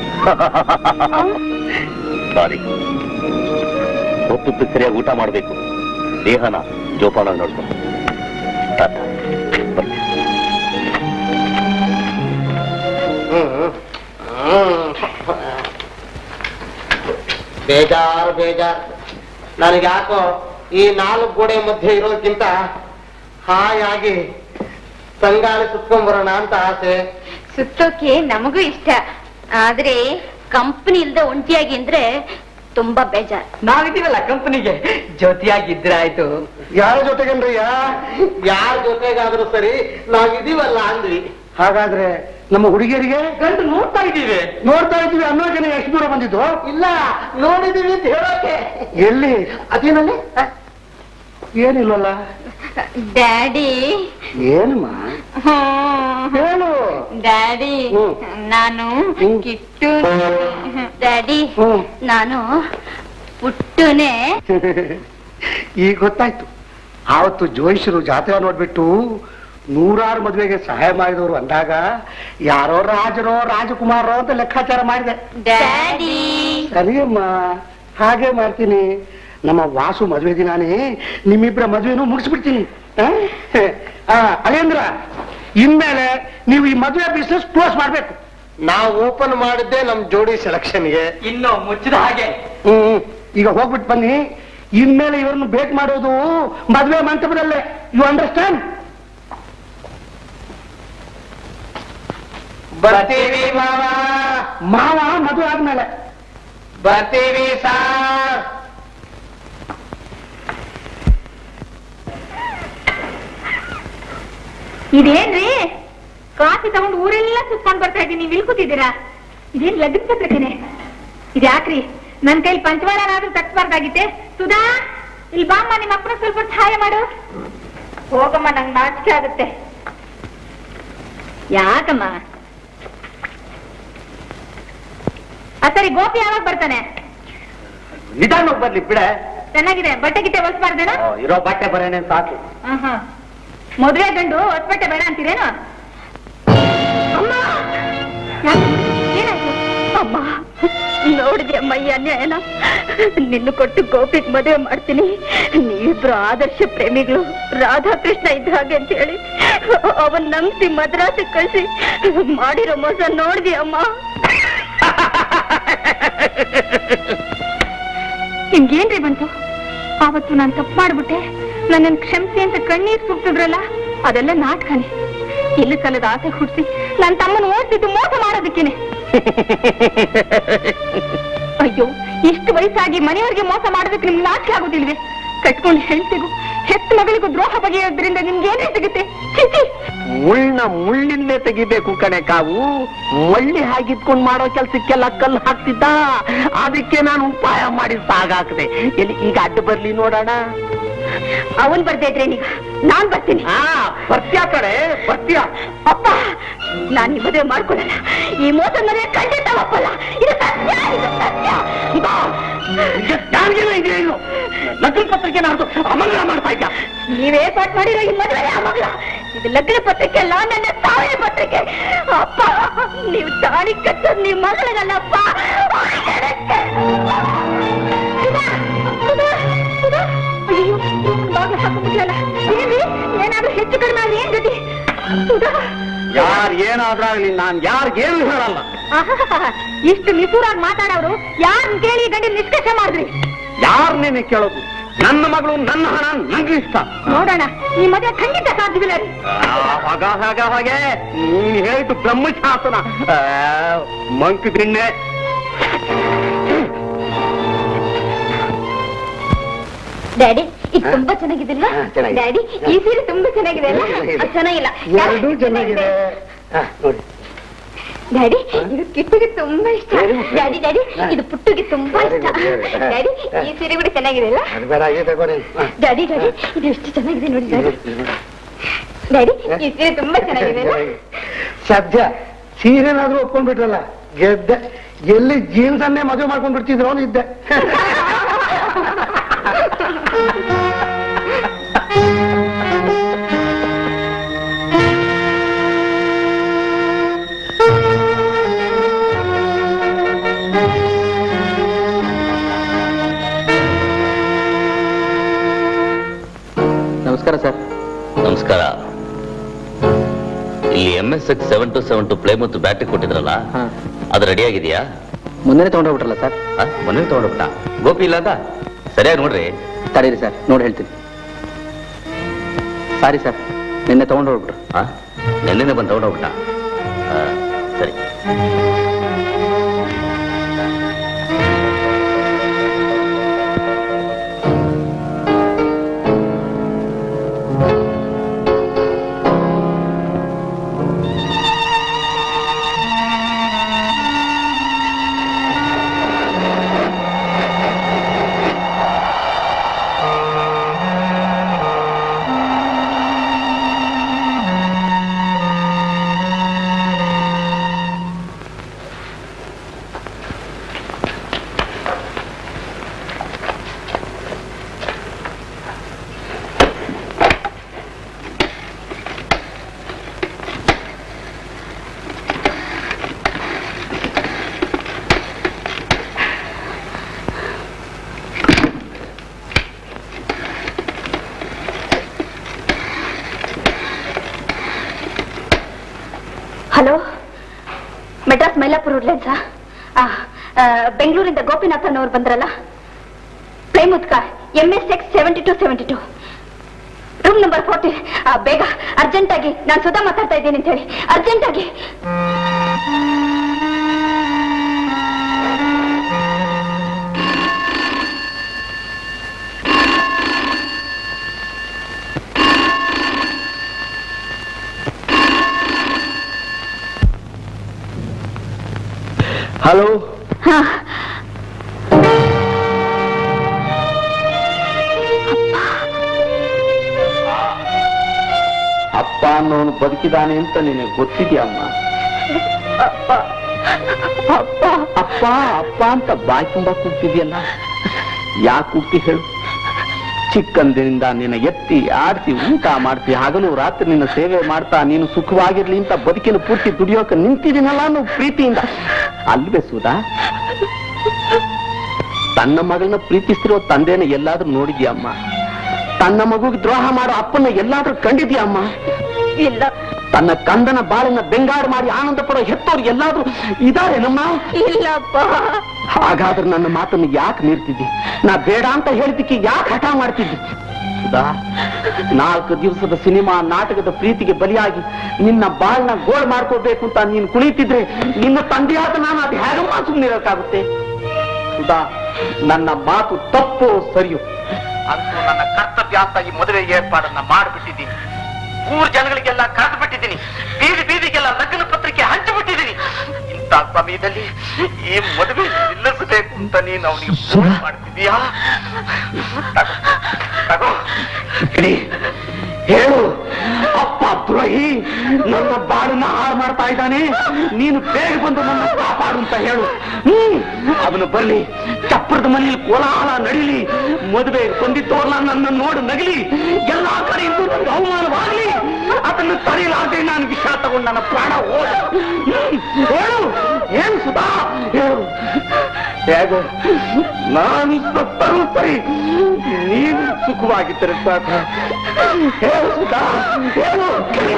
ಸಾರಿ ಹೊತ್ತು ಸರಿಯಾಗಿ ಊಟ ಮಾಡಬೇಕು ದೇಹನ ಜೋಪಾನ ನೋಡ್ಕೊ ಟಾಟಾ. ಬರ್ತೀನಿ. ಬೇಜಾರು ಬೇಜಾರು ನನಗೆ ಯಾಕೋ ಈ ನಾಲ್ಕು ಗೋಡೆ ಮಧ್ಯೆ ಇರೋದಕ್ಕಿಂತ ಹಾಯಾಗಿ ತಂಗಾಳಿ ಸುತ್ಕೊಂಡ್ಬರೋಣ ಅಂತ ಆಸೆ ಸುತ್ತೋಕೆ ನಮಗೂ ಇಷ್ಟ ಆದ್ರೆ ಕಂಪನಿ ಇಲ್ದೆ ಒಂಟಿಯಾಗಿ ಅಂದ್ರೆ ತುಂಬಾ ಬೇಜಾರ್ ನಾವಿದ್ದೀವಲ್ಲ ಕಂಪನಿಗೆ ಜೊತೆಯಾಗಿದ್ರೆ ಆಯ್ತು ಯಾರ ಜೊತೆಗನ್ರಯ್ಯ ಯಾರ ಜೊತೆಗಾದ್ರೂ ಸರಿ ನಾವಿದೀವಲ್ಲ ಅಂದ್ವಿ ಹಾಗಾದ್ರೆ ನಮ್ಮ ಹುಡುಗಿಯರಿಗೆ ಗಂಡು ನೋಡ್ತಾ ಇದ್ದೀವಿ ನೋಡ್ತಾ ಇದ್ದೀವಿ ಅನ್ನೋ ಜನ ಎಷ್ಟು ದೂರ ಬಂದಿದ್ದು ಇಲ್ಲ ನೋಡಿದೀವಿ ಅಂತ ಹೇಳೋಕೆ ಎಲ್ಲಿ ಅದೇನಲ್ಲಿ ಏನಿಲ್ವಲ್ಲ ಡ್ಯಾಡಿ ಏನಮ್ಮ ಹೇಳು ಡ್ಯಾಡಿ ನಾನು ಕಿಟ್ಟು ಡ್ಯಾಡಿ ನಾನು ಪುಟ್ಟುನೆ ಈಗ ಗೊತ್ತಾಯ್ತು ಆವತ್ತು ಜೋಯಿಸರು ಜಾತ್ರೆ ನೋಡ್ಬಿಟ್ಟು ನೂರಾರು ಮದುವೆಗೆ ಸಹಾಯ ಮಾಡಿದವರು ಅಂದಾಗ ಯಾರೋ ರಾಜರೋ ರಾಜಕುಮಾರೋ ಅಂತ ಲೆಕ್ಕಾಚಾರ ಮಾಡಿದೆ ಡ್ಯಾಡಿ ಸರಿಯಮ್ಮ ಹಾಗೆ ಮಾಡ್ತೀನಿ ನಮ್ಮ ವಾಸು ಮದುವೆ ದಿನಾನೇ ನಿಮ್ಮಿಬ್ಬರ ಮದುವೆನೂ ಮುಗಿಸ್ಬಿಡ್ತೀನಿ ಆ? ಆ, ಅಳೇಂದ್ರ ಇನ್ಮೇಲೆ ನೀವು ಈ ಮದುವೆ ಬಿಸ್ನೆಸ್ ಕ್ಲೋಸ್ ಮಾಡ್ಬೇಕು ನಾವು ಓಪನ್ ಮಾಡಿದ್ದೆ ನಮ್ ಜೋಡಿ ಸೆಲೆಕ್ಷನ್ಗೆ ಇನ್ನು ಮುಚ್ಚಿದ ಹಾಗೆ ಹ್ಮ್ ಈಗ ಹೋಗ್ಬಿಟ್ಟು ಬನ್ನಿ ಇನ್ಮೇಲೆ ಇವರನ್ನು ಭೇಟ್ ಮಾಡೋದು ಮದುವೆ ಮಂಟಪದಲ್ಲೇ ಯು ಅಂಡರ್ಸ್ಟ್ಯಾಂಡ್ ಬರ್ತೀವಿ ಮಾವ ಮಾವ ಮದುವೆ ಆದ್ಮೇಲೆ ಬರ್ತೀವಿ ಸಾರ್ ಇದೇನ್ರಿ ಕಾಫಿ ತಗೊಂಡು ಊರೆಲ್ಲ ಸುತ್ಕೊಂಡ್ ಬರ್ತಾ ಇದ್ದೀನಿ ನೀವು ಇಲ್ಲಿ ಕೂತಿದ್ದೀರಾ ಇದೇನ್ ಲಗ್ನ ಪತ್ರಿಕೆನೆ ಇದ್ಯಾಕ್ರಿ ನನ್ ಕೈಲಿ ಪಂಚವಾರನಾದ್ರೂ ತಟ್ಬಾರ್ದಾಗಿತ್ತೆ ಸುಧಾ ಇಲ್ಲಿ ಬಾಮ್ಮ ನಿಮ್ಮ ಅಪ್ಪನ ಸ್ವಲ್ಪ ಸಹಾಯ ಮಾಡು ಹೋಗಮ್ಮ ನಂಗೆ ನಾಚಿಕೆ ಆಗುತ್ತೆ ಯಾಕಮ್ಮ ಆ ಸರಿ ಗೋಪಿ ಯಾವಾಗ ಬರ್ತಾನೆ ನಿಧಾನವಾಗಿ ಬರ್ಲಿ ಬಿಡೆ ಚೆನ್ನಾಗಿದೆ ಬಟ್ಟೆ ಗಿಟ್ಟೆ ಹೊಲ್ಸ್ಬಾರ್ದೇನೋ ಇರೋ ಬಟ್ಟೆ ಬರೇನೆ ಸಾಕು ಆಹಾ. ಮದುವೆ ಗಂಡು ಹೊಸ್ಬಟ್ಟೆ ಬೇಡ ಅಂತೀರೇನು ಅಮ್ಮ! ಯಾಕೆ? ಏನಾಯ್ತು? ಅಮ್ಮ ನೋಡಿದೆ ಅಮ್ಮ ಈ ಅನ್ಯಾಯನ ನಿನ್ನ ಕೊಟ್ಟು ಗೋಪಿಗ್ ಮದುವೆ ಮಾಡ್ತೀನಿ ನೀವಿಬ್ರು ಆದರ್ಶ ಪ್ರೇಮಿಗಳು ರಾಧಾಕೃಷ್ಣ ಇದ್ದ ಹಾಗೆ ಅಂತ ಹೇಳಿ ಅವನ್ ನಂಬಿಸಿ ಮದ್ರಾಸಿಗೆ ಕಳಿಸಿ ಮಾಡಿರೋ ಮೋಸ ನೋಡಿದೆ ಅಮ್ಮ ನಿಮ್ಗೇನ್ರಿ ಬಂತು ಆವತ್ತು ನಾನು ತಪ್ಪು ಮಾಡ್ಬಿಟ್ಟೆ ನನ್ನನ್ನು ಕ್ಷಮಿಸಿ ಅಂತ ಕಣ್ಣೀರ್ ಸುಡ್ತಿದ್ರಲ್ಲ ಅದೆಲ್ಲ ನಾಟಕನೇ ಇಲ್ಲ ಸಲದ ಆಸೆ ಹುಡ್ಸಿ ನನ್ನ ತಮ್ಮನ ಓದ್ತಿದ್ದು ಮೋಸ ಮಾಡೋದಕ್ಕೇನೆ ಅಯ್ಯೋ ಇಷ್ಟು ವಯಸ್ಸಾಗಿ ಮನೆಯವರಿಗೆ ಮೋಸ ಮಾಡೋದಕ್ಕೆ ನಿಮ್ಗೆ ನಾಚಿಕೆ ಆಗೋದಿಲ್ವೇ ಕಟ್ಕೊಂಡು ಹೆಂಡತಿಗೂ ಹೆತ್ತ ಮಗಳಿಗೂ ದ್ರೋಹ ಬಗೆಯೋದ್ರಿಂದ ನಿಮ್ಗೆ ಏನೇ ಸಿಗುತ್ತೆ ಚಿಚಿ ಮುಳ್ಳ ಮುಳ್ಳಿಂದಲೇ ತೆಗಿಬೇಕು ಕಣೆ ಕಾವು ಮಳ್ಳಿ ಹಾಗಿದ್ಕೊಂಡ್ ಮಾಡೋ ಕೆಲ್ಸಕ್ಕೆಲ್ಲ ಕಲ್ಲು ಹಾಕ್ತಿದ್ದ ಅದಕ್ಕೆ ನಾನು ಉಪಾಯ ಮಾಡಿ ಸಾಗಾಕ್ದೆ ಎಲ್ಲಿ ಈಗ ಅಡ್ಡ ಬರ್ಲಿ ನೋಡೋಣ ಅವನ್ ಬರ್ದೇ ಇದ್ರೆ ನೀಗ ನಾನ್ ಬರ್ತೀನಿ ಬರ್ತ್ಯಾ ಕಡೆ ಬರ್ತ್ಯಾ ಅಪ್ಪ ನಾನ್ ಈ ಮದುವೆ ಮಾಡ್ಕೊಳಲ್ಲ ಈ ಮೋಸ ಮದುವೆ ಖಂಡಿತ ಒಪ್ಪಲ್ಲ ಇದು ಸತ್ಯ ಇದು ಸತ್ಯ ಲಗ್ನ ಪತ್ರಿಕೆ ನಾನು ಅಮಂಗಳ ಮಾಡ್ತಾ ಇದ್ದ ನೀವೇ ಪಾಟ್ ಮಾಡಿರೋ ಈ ಮದುವೆ ಮಗಳ ಇದು ಲಗ್ನ ಪತ್ರಿಕೆ ಅಲ್ಲ ನನ್ನ ಸಾವಿನ ಪತ್ರಿಕೆ ಅಪ್ಪ ನೀವು ತಾಳಿ ಕಟ್ಟೋದು ನಿಮ್ಮ ಮಗಳನ್ನಪ್ಪ ಅಯ್ಯೋ ಬಾಗಿಲು ಹಾಕೊಂಡ್ಬಿಟ್ಲಲ್ಲ ಏನ್ರಿ ಏನಾದ್ರೂ ಹೆಚ್ಚು ಕಡಿಮೆ ಆದ್ರೆ ಏನ್ ಗತಿ ಸುಧಾ ಯಾರ್ ಏನಾದ್ರಾಗ್ಲಿ ನಾನ್ ಯಾರಿಗೇನು ಹೇಳಲ್ಲ ಆಹಾಹಾಹಾ, ಇಷ್ಟು ನಿಸೂರಾಗಿ ಮಾತಾಡೋರು ಯಾರನ್ನ ಕೇಳಿ ಗಂಡಿ ನಿಷ್ಕರ್ಷ ಮಾಡಿದ್ರಿ ಯಾರನ್ನೇನೆ ಕೇಳೋದು ನನ್ನ ಮಗಳು ನನ್ನ ಹಣ ನಂಗೆ ಇಷ್ಟ ನೋಡೋಣ ಈ ಮದುವೆ ಖಂಡಿತ ಸಾಧ್ಯವಿಲ್ಲ ರೀ ಹಾಗ ಹಾಗ ಹಾಗೆ ನೀನ್ ಹೇಳಿದ್ದು ಬ್ರಹ್ಮಶಾಸನ ಆ, ಮಂಕ್ ದಿಣ್ಣೆ ಡ್ಯಾಡಿ ಇದು ತುಂಬಾ ಚೆನ್ನಾಗಿದಿಲ್ಲ ಹಾ, ಚೆನ್ನಾಗಿದೆ. ಡ್ಯಾಡಿ ಈ ಸೀರೆ ತುಂಬಾ ಚೆನ್ನಾಗಿದೆ ಅಲ್ಲ ಚೆನ್ನಾಗಿದೆ. ಅದ್ ಚೆನ್ನಾಗಿಲ್ಲ ಎರಡೂ ಚೆನ್ನಾಗಿದೆ ಆ, ನೋಡಿ ಡ್ಯಾಡಿ ಇದು ಕಿಟ್ಟಿಗೆ ತುಂಬಾ ಇಷ್ಟ ಡ್ಯಾಡಿ ಡ್ಯಾಡಿ ಇದು ಪುಟ್ಟುಗೆ ತುಂಬಾ ಇಷ್ಟ ಡ್ಯಾಡಿ ಈ ಸೀರೆ ಕೂಡ ಚೆನ್ನಾಗಿದೆ ಅಲ್ಲ ಅದು ಬೇಡ ಆಗಿದೆ ತಗೋ ನೀನು. ಆ. ಡ್ಯಾಡಿ ಡ್ಯಾಡಿ ಇದು ಎಷ್ಟು ಚೆನ್ನಾಗಿದೆ ನೋಡಿ ಡ್ಯಾಡಿ ಡ್ಯಾಡಿ ಈ ಸೀರೆ ತುಂಬಾ ಚೆನ್ನಾಗಿದೆ ಅಲ್ಲ ಸದ್ಯ ಸೀರೆನಾದ್ರೂ ಒಪ್ಕೊಂಡ್ಬಿಟ್ರಲ್ಲ ಗೆದ್ದೆ ಎಲ್ಲಿ ಜೀನ್ಸ್ ಅನ್ನೇ ಮದುವೆ ಮಾಡ್ಕೊಂಡ್ ಬಿಡ್ತಿದ್ರು ಅವನು ಇದ್ದೆ ನಮಸ್ಕಾರ ಸರ್ ನಮಸ್ಕಾರ ಇಲ್ಲಿ M S X seven two seven two play ಮತ್ತು ಬ್ಯಾಟ್ರಿ ಕೊಟ್ಟಿದ್ರಲ್ಲ ಅದು ರೆಡಿ ಆಗಿದೆಯಾ ಮುಂದೆನೆ ತಗೊಂಡೋಗ್ಬಿಟ್ರಲ್ಲ ಸರ್ ಮೊನ್ನೆ ತಗೊಂಡ್ಬಿಟ್ಟ ಗೋಪಿ ಇಲ್ಲ ಅಂತ ಸರಿಯಾಗಿ ನೋಡ್ರಿ ತಡೀರಿ ಸರ್ ನೋಡಿ ಹೇಳ್ತೀನಿ ಸಾರಿ ಸರ್ ನಿನ್ನೆ ತಗೊಂಡೋಗ್ಬಿಟ್ರು ಹಾ ನೆನ್ನೆನೆ ಬಂದು ತಗೊಂಡೋಗ್ಬಿಟ್ಟ ಆ, ಸರಿ ಹಲೋ ಮೆಡ್ರಾಸ್ ಮೈಲಾಪುರ ವುಡ್ಲೆನ್ಸಾ ಬೆಂಗಳೂರಿಂದ ಗೋಪಿನಾಥನ್ ಅವ್ರು ಬಂದ್ರಲ್ಲ ಪ್ರೇಮುತ್ಕ M S X seventy two seventy two room number forty ಬೇಗ ಅರ್ಜೆಂಟ್ ಆಗಿ ನಾನು ಸುಧಾ ಮಾತಾಡ್ತಾ ಇದ್ದೀನಿ ಅಂತ ಹೇಳಿ ಅರ್ಜೆಂಟ್ ಆಗಿ ಹಲೋ ಹಾ ಅಪ್ಪ ಅನ್ನೋನು ಬದುಕಿದಾನೆ ಅಂತ ನಿನಗೆ ಗೊತ್ತಿದ್ಯಮ್ಮ ಅಪ್ಪ ಅಪ್ಪ ಅಪ್ಪ ಅಪ್ಪ ಅಂತ ಬಾಯಿ ತುಂಬ ಕೂಗ್ತಿದ್ಯಲ್ಲ ಯಾಕೆ ಕೂಗ್ತಿ ಹೇಳು ಚಿಕ್ಕಂದಿನಿಂದ ನಿನ್ನ ಎತ್ತಿ ಆಡಿಸಿ ಊಟ ಮಾಡ್ತಿ ಹಗಲು ರಾತ್ರಿ ನಿನ್ನ ಸೇವೆ ಮಾಡ್ತಾ ನೀನು ಸುಖವಾಗಿರ್ಲಿ ಅಂತ ಬದುಕಿನ ಪೂರ್ತಿ ದುಡಿಯೋಕೆ ನಿಂತಿದ್ದೀನಲ್ಲ ಅನ್ನೋ ಪ್ರೀತಿಯಿಂದ ಅಲ್ವೇ ಸುಧಾ ತನ್ನ ಮಗಳನ್ನ ಪ್ರೀತಿಸ್ತಿರೋ ತಂದೆನ ಎಲ್ಲಾದ್ರೂ ನೋಡಿದ್ಯಮ್ಮ ತನ್ನ ಮಗುಗೆ ದ್ರೋಹ ಮಾಡೋ ಅಪ್ಪನ ಎಲ್ಲಾದ್ರೂ ಕಂಡಿದ್ಯಮ್ಮ ಇಲ್ಲ ತನ್ನ ಕಂದನ ಬಾಳನ್ನ ಬೆಂಗಾಡು ಮಾಡಿ ಆನಂದ ಪಡೋ ಹೆತ್ತೋರು ಎಲ್ಲಾದ್ರೂ ಇದಾರೇನಮ್ಮ ಇಲ್ಲಪ್ಪ ಹಾಗಾದ್ರೆ ನನ್ನ ಮಾತನ್ನು ಯಾಕೆ ಮೀರ್ತಿದ್ದಿ ನಾ ಬೇಡ ಅಂತ ಹೇಳಿದ್ದಕ್ಕೆ ಯಾಕೆ ಹಠ ಮಾಡ್ತಿದ್ದಿ ಸುಧಾ ನಾಲ್ಕು ದಿವಸದ ಸಿನಿಮಾ ನಾಟಕದ ಪ್ರೀತಿಗೆ ಬಲಿಯಾಗಿ ನಿನ್ನ ಬಾಳ್ನ ಗೋಳ್ ಮಾಡ್ಕೋಬೇಕು ಅಂತ ನೀನು ಕುಣಿತಿದ್ರೆ ನಿನ್ನ ತಂದೆಯಾದ ನಾನು ಅದು ಹೇಗಮ್ಮ ಸುಮ್ಮನಿರೋಕ್ಕಾಗುತ್ತೆ ಸುಧಾ ನನ್ನ ಮಾತು ತಪ್ಪು ಸರಿಯು ಅಂತೂ ನನ್ನ ಕರ್ತವ್ಯ ಅಂತ ಈ ಮದುವೆ ಏರ್ಪಾಡನ್ನ ಮಾಡಿಬಿಟ್ಟಿದ್ದೀನಿ ಊರ್ ಜನಗಳಿಗೆಲ್ಲ ಕರೆದು ಬಿಟ್ಟಿದ್ದೀನಿ ಬೀದಿ ಬೀದಿಗೆಲ್ಲ ಲಗ್ನ ಪತ್ರಿಕೆ ಹಂಚಿಬಿಟ್ಟಿದ್ದೀನಿ ಇಂಥ ಸಮಯದಲ್ಲಿ ಈ ಮದುವೆ ನಿಲ್ಲಿಸಬೇಕು ಅಂತ ನೀನು ಅವನಿಗೆ ಫೋನ್ ಮಾಡ್ತಿದೀಯಾ ತಗೋ, ತಗೋ ಇಡಿ ಹೇಳು ಅಪ್ಪ ದ್ರೋಹಿ ನನ್ನ ಬಾಳನ್ನ ಹಾಳು ಮಾಡ್ತಾ ಇದ್ದಾನೆ ನೀನು ಬೇಗ ಬಂದು ನನ್ನ ಕಾಪಾಡು ಅಂತ ಹೇಳು ಹ್ಮ್ ಅವನು ಬರ್ಲಿ ಚಪ್ಪರದ ಮನೆಯಲ್ಲಿ ಕೋಲಾಹಲ ನಡೀಲಿ ಮದುವೆ ಬಂದಿದ್ದವಲ್ಲ ನನ್ನ ನೋಡು ನಗಲಿ ಎಲ್ಲಾ ಕಡೆಯಿಂದ ನನಗೆ ಅವಮಾನವಾಗಲಿ ಅದನ್ನು ತಡೆಯಲಾರ್ದೆ ನಾನು ವಿಷ ತಗೊಂಡು ನನ್ನ ಪ್ರಾಣ ಹೋದ ಹ್ಮ್, ಹೇಳು ಏನು ಸುಧಾ ಹೇಳು ಹೇಗೋ ನಾನು ಸತ್ತರೂ ಸರಿ ನೀನು ಸುಖವಾಗಿದ್ದರೆ ಸಾಕು ಹೇಳು ಸುಧಾ ಹೇಳು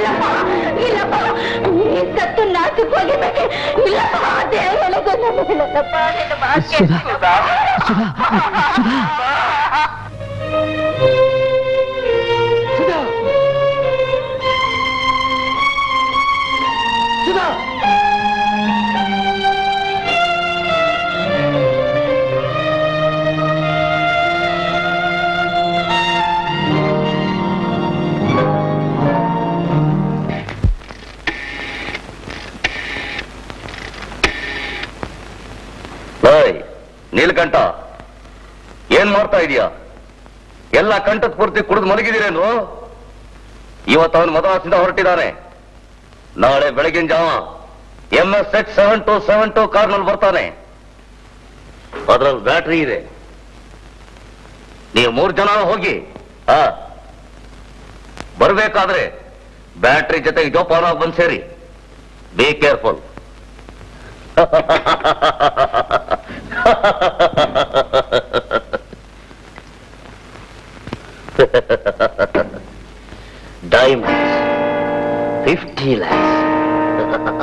ಈ ಸತ್ತು ನಾಟಕ ಹೋಗಿಬೇಕೆ ಇಲ್ಲಪ್ಪ ದೇವರೊಳಗೂ ನನ್ನ ಹೇಳಲ್ಲಪ್ಪ ನಿನ್ನ ಮಾತು ಸುಧಾ ಸುಧಾ ಸುಧಾ ಸುಧಾ ಸುಧಾ ಏಯ್ ನೀಲ್ಕಂಠ ಏನ್ ಮಾಡ್ತಾ ಇದೀಯಾ ಎಲ್ಲ ಕಂಠದ ಪೂರ್ತಿ ಕುಡಿದು ಮಲಗಿದ್ದೀರೇನು ಇವತ್ತು ಅವನು ಮದರಾಸಿಂದ ಹೊರಟಿದ್ದಾನೆ ನಾಳೆ ಬೆಳಗಿನ ಜಾವ M S X seven two seven two ಕಾರ್ನಲ್ಲಿ ಬರ್ತಾನೆ ಅದ್ರಲ್ಲಿ ಬ್ಯಾಟ್ರಿ ಇದೆ ನೀವು ಮೂರು ಜನ ಹೋಗಿ ಹಾ ಬರ್ಬೇಕಾದ್ರೆ ಬ್ಯಾಟ್ರಿ ಜೊತೆಗೆ ಜೋಪಾನ ಬಂದ್ ಸೇರಿ be careful Diamonds. 50 lakhs.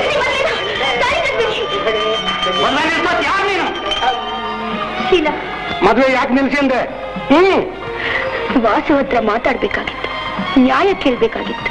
Sheela ಮದುವೆ ಯಾಕೆ ನಿಲ್ಸಿಂದೆ ಹ್ಮ್ ವಾಸು ಹತ್ರ ಮಾತಾಡ್ಬೇಕಾಗಿತ್ತು ನ್ಯಾಯ ಕೇಳ್ಬೇಕಾಗಿತ್ತು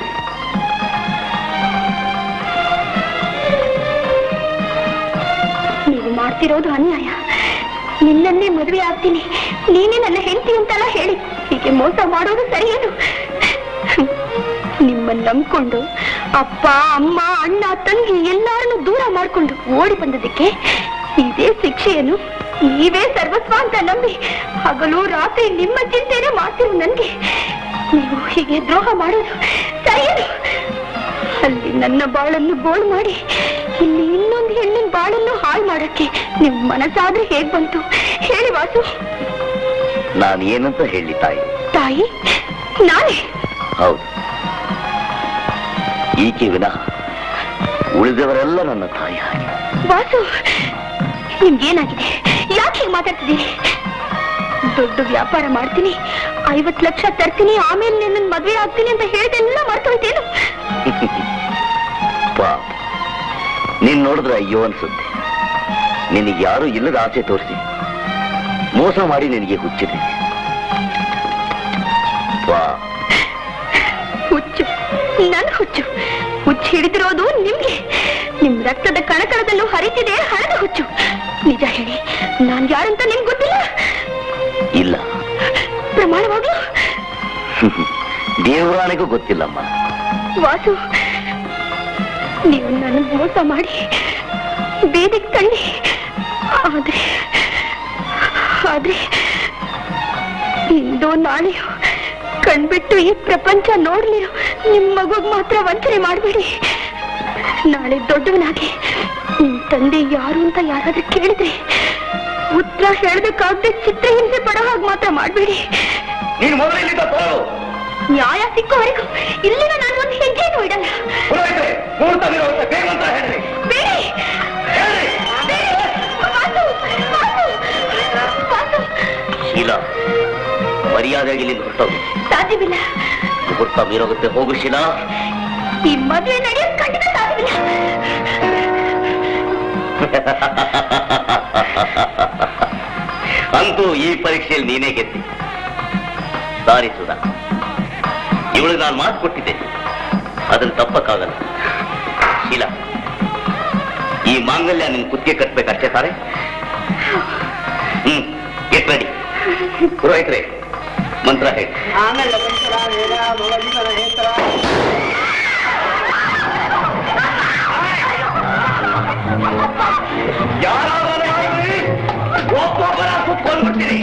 ನೀವು ಮಾಡ್ತಿರೋದು ಅನ್ಯಾಯ ನಿನ್ನನ್ನೇ ಮದುವೆ ಆಗ್ತೀನಿ ನೀನೇ ನನ್ನ ಹೆಂಡತಿ ಅಂತೆಲ್ಲ ಹೇಳಿ ಹೀಗೆ ಮೋಸ ಮಾಡೋದು ಸರಿಯೇನು ನಿಮ್ಮನ್ನ ನಂಬ್ಕೊಂಡು ಅಪ್ಪ ಅಮ್ಮ ಅಣ್ಣ ತಂಗಿ ಎಲ್ಲಾರನ್ನು ದೂರ ಮಾಡ್ಕೊಂಡು ಓಡಿ ಬಂದದಕ್ಕೆ ಇದೇ ಶಿಕ್ಷೆಯನ್ನು ನೀವೇ ಸರ್ವಸ್ವ ಅಂತ ನಂಬಿ ಹಗಲು ರಾತ್ರಿ ನಿಮ್ಮ ಚಿಂತೆನೆ ಮಾಡ್ತಿರೋ ನನ್ಗೆ ನೀವು ಹೀಗೆ ದ್ರೋಹ ಮಾಡೋದು ಸರಿಯೇನು ಅಲ್ಲಿ ನನ್ನ ಬಾಳನ್ನು ಗೋಳು ಮಾಡಿ ಇಲ್ಲಿ ಇನ್ನೊಂದು ಹೆಣ್ಣಿನ ಬಾಳನ್ನು ಹಾಳು ಮಾಡಕ್ಕೆ ನಿಮ್ ಮನಸ್ಸಾದ್ರೆ ಹೇಗ್ ಬಂತು ಹೇಳಿ ವಾಸು ನಾನು ಏನಂತ ಹೇಳಿ ತಾಯಿ ತಾಯಿ ನಾನೇ ಹೌದು ಈಕೆ ವಿನಃ ಉಳಿದವರೆಲ್ಲ ನನ್ನ ತಾಯಿ ಹಾಗೆ ವಾಸು ನಿಮ್ಗೇನಾಗಿದೆ ಯಾಕೆ ಹೀಗೆ ಮಾತಾಡ್ತಿದ್ದೀರಿ ದೊಡ್ಡ ವ್ಯಾಪಾರ ಮಾಡ್ತೀನಿ ಐವತ್ ಲಕ್ಷ ತರ್ತೀನಿ ಆಮೇಲೆ ನನ್ನ ಮದ್ವೆ ಆಗ್ತೀನಿ ಅಂತ ಹೇಳ್ದೆಲ್ಲ ಮರ್ತೋಯ್ತೇನು ಪಾಪ ನೀನ್ ನೋಡಿದ್ರೆ ಅಯ್ಯೋ ಅನ್ಸುತ್ತೆ ನಿನಗೆ ಯಾರು ಇಲ್ಲದ ಆಸೆ ತೋರಿಸಿ ಮೋಸ ಮಾಡಿ ನಿನಗೆ ಹುಚ್ಚಿದೆ ಪಾ ಹುಚ್ಚು ನನ್ ಹುಚ್ಚು ಹುಚ್ಚು ಹಿಡಿದಿರೋದು ನಿಮ್ಗೆ ನಿಮ್ ರಕ್ತದ ಕಣಕಣದಲ್ಲೂ ಹರಿತಿದೆ ಹಣದ ಹುಚ್ಚು ನಿಜ ಹೇಳಿ ನಾನ್ ಯಾರಂತ ನಿಮ್ಗೆ ಗೊತ್ತಿಲ್ಲ ಇಲ್ಲ ಪ್ರಮಾಣವಾಗ್ಲೂ ದೇವರಾಣಿಗೂ ಗೊತ್ತಿಲ್ಲಮ್ಮ ವಾಸು ನೀವು ನನ್ನ ಮೋಸ ಮಾಡಿ ಬೇದಿಗೆ ತಳ್ಳಿ ಆದ್ರೆ ಆದ್ರೆ ಇಂದು ನಾಳೆಯೋ ಕಣ್ಬಿಟ್ಟು ಈ ಪ್ರಪಂಚ ನೋಡ್ಲಿರೋ ನಿಮ್ ಮಗುಗ್ ಮಾತ್ರ ವಂಚನೆ ಮಾಡಬೇಡಿ ನಾಳೆ ದೊಡ್ಡವನಾಗಿ ನಿಮ್ ತಂದೆ ಯಾರು ಅಂತ ಯಾರಾದ್ರೂ ಕೇಳಿದ್ರೆ ಉತ್ತರ ಹೇಳ್ಬೇಕಾಗದೆ ಚಿತ್ರಹಿಂಸೆ ಪಡೋ ಹಾಗೆ ಮಾತ್ರ ಮಾಡಬೇಡಿ ನೀನು ಮೊದಲಿಂದ ತೋರು ನ್ಯಾಯ ಸಿಕ್ಕುವರೆಗೂ ಇಲ್ಲಿನ ನಾನು ಒಂದು ಹೆಜ್ಜೆನೂ ಇಡಲ್ಲ ಮುಹೂರ್ತ ನಿರುವಂತ ಬೇಗ ಅಂತ ಹೇಳ್ರಿ ಬೇಡಿ ಬೇಡಿ. ವಾಸು, ವಾಸು, ವಾಸು. ಶೀಲಾ ಮರ್ಯಾದೆಯಾಗಿ ಇಲ್ಲಿಂದ ಹೊರಟೋಗು ಸಾಧ್ಯವಿಲ್ಲ ಮುಹೂರ್ತ ಮೀರೋಗುತ್ತೆ ಹೋಗು ಶೀಲಾ ಈ ಮದುವೆ ನಡೆಯೋದು ಖಂಡಿತ ಸಾಧ್ಯವಿಲ್ಲ ಅಂತೂ ಈ ಪರೀಕ್ಷೆಯಲ್ಲಿ ನೀನೇ ಗೆದ್ದಿ ಸಾರಿ ಸುಧಾ ಇವಳಿಗೆ ನಾನು ಮಾತು ಕೊಟ್ಟಿದ್ದೆ ಅದನ್ನ ತಪ್ಪಕ್ಕಾಗಲ್ಲ ಶೀಲಾ ಈ ಮಾಂಗಲ್ಯ ನಿನ್ ಕುತ್ತಿಗೆ ಕಟ್ಬೇಕಷ್ಟೇ ತಾರೆ ಹ್ಮ್ ಗೆಟ್ ರೆಡಿ ಪುರೋಹಿತ್ರೆ ಮಂತ್ರ ಹೇಳಿ ಯಾರಾದರೂ ಆಗ್ಲಿ, ಒಬ್ಬೊಬ್ಬರ ಸುತ್ಕೊಂಡ್ಬಿಡ್ತೀನಿ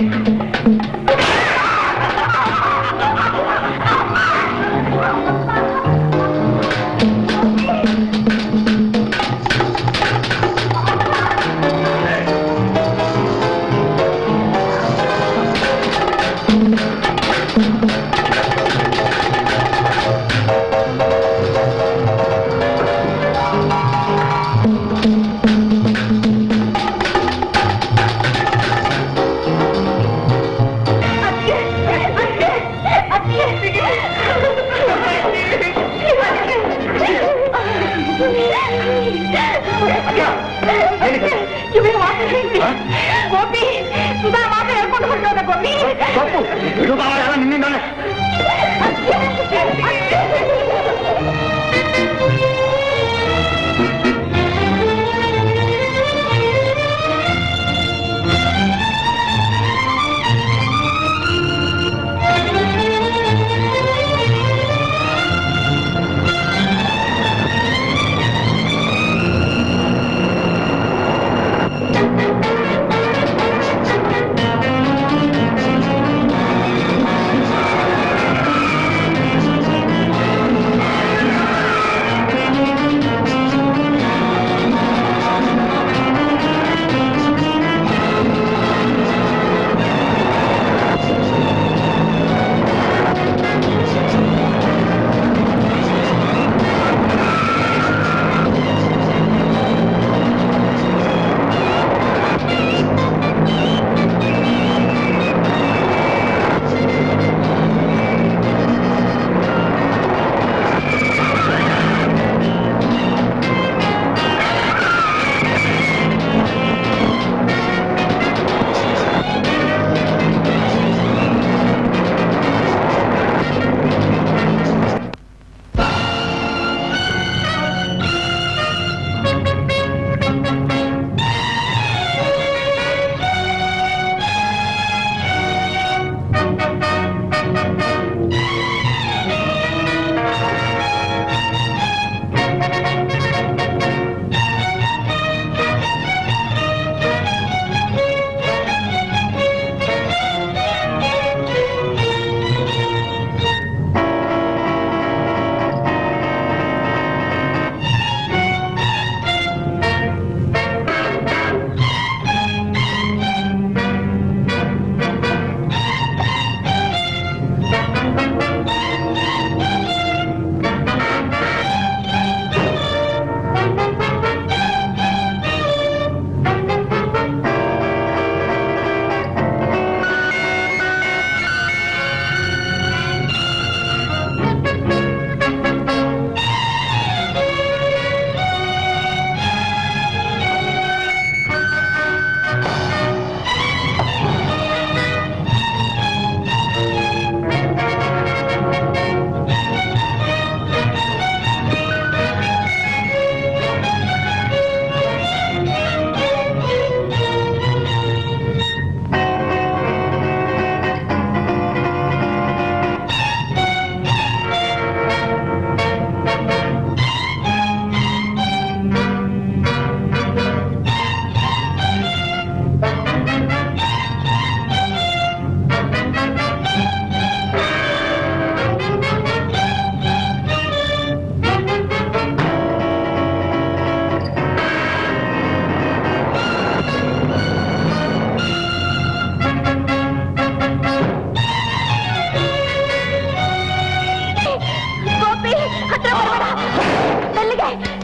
ಗೋಪಿ ಸುಧಾ ಮಾತ್ರ ಹೇಳ್ಕೊಂಡು ಹೊರಟೋದ ಗೋಪಿ ನಿನ್ನಿಂದಾನೆ ಆ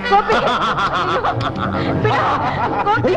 ಗೋಪಿ ಬಿಡು. ಗೋಪಿ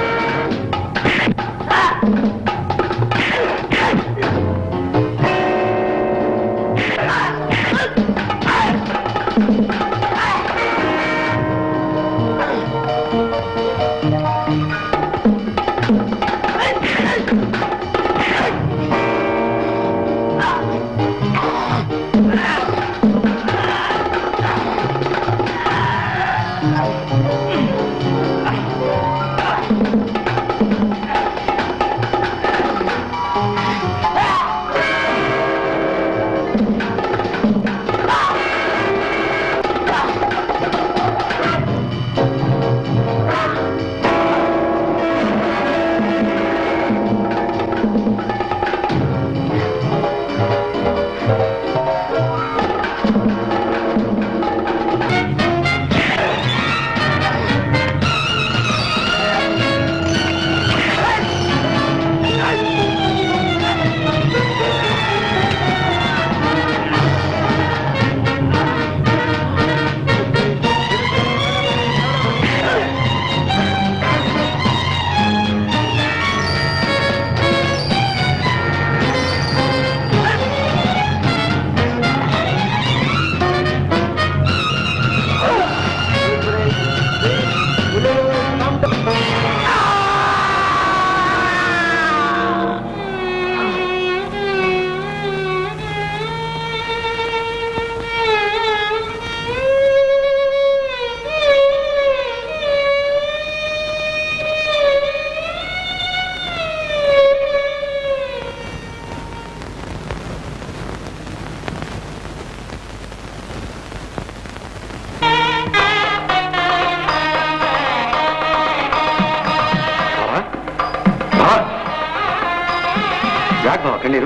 ಯಾಕೆ ಬಾವ ಕಣ್ಣೀರು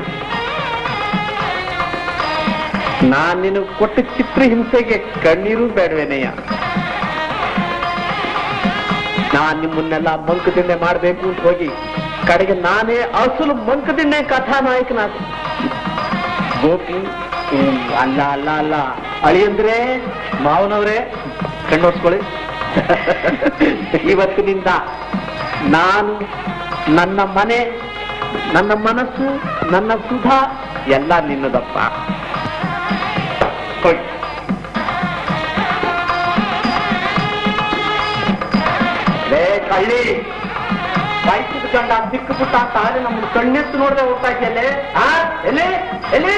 ನಾನ್ ನಿನಗೆ ಕೊಟ್ಟ ಚಿತ್ರಹಿಂಸೆಗೆ ಕಣ್ಣೀರು ಬೇಡವೇನಯ್ಯ ನಾನ್ ನಿಮ್ಮನ್ನೆಲ್ಲ ಮಂಕದಿಂಡೆ ಮಾಡ್ಬೇಕು ಅಂತ ಹೋಗಿ ಕಡೆಗೆ ನಾನೇ ಅಸಲು ಮಂಕದಿಂಡೆ ಕಥಾನಾಯಕನಾದ ಗೋಪಿ ಹ್ಮ್, ಅಲ್ಲ ಅಲ್ಲ ಅಲ್ಲ ಅಳಿಯಂದ್ರೆ ಮಾವನವ್ರೆ ಕಣ್ಣೋಡ್ಸ್ಕೊಳ್ಳಿ ಇವತ್ತಿನಿಂದ ನಾನು ನನ್ನ ಮನೆ ನನ್ನ ಮನಸ್ಸು ನನ್ನ ಸುಧಾ ಎಲ್ಲ ನಿನ್ನದಪ್ಪ ಹೋಗಿ ಲೇ ಕಳ್ಳಿ ಬೈಕಿದ ಕಂಡ ಸಿಕ್ಕು ಪುಟ್ಟ ತಾಳೆ ನಮ್ಮನ್ನು ಕಣ್ಣೆತ್ತು ನೋಡದೆ ಹೋಗ್ತಾ ಇದೆಯಲ್ಲೇ ಆ ಎಲ್ಲಿ ಎಲ್ಲಿ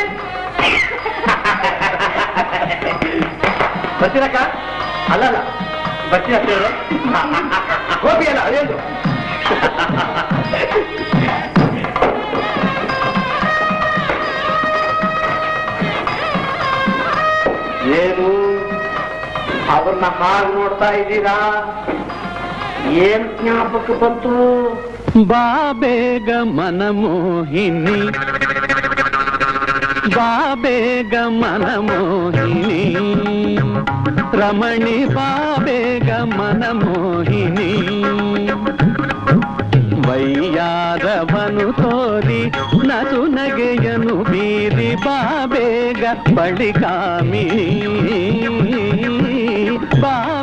ಬರ್ತೀರಕ್ಕ ಅಲ್ಲಲ್ಲ ಬರ್ತೀರ ಕೇಳು ಹೋಗಿ ಅಲ್ಲ ಅದೇನು ಏನು ಅವ್ರನ್ನ ಹಾಗೆ ನೋಡ್ತಾ ಇದ್ದೀರಾ ಏನ್ ಜ್ಞಾಪಕ ಬಂತು ಬಾ ಬೇಗ ಮನಮೋಹಿನಿ ಬಾ ಬೇಗ ಮನಮೋಹಿನಿ ರಮಣಿ ಬಾ ಬೇಗ ಮನಮೋಹಿನಿ ವೈಯಾದವನು ತೋರಿ ನಸು ನಗೆಯನು ಬೀರಿ ಬಾ ಬೇಗ ಬಳಿಕಾಮಿ ಬಾ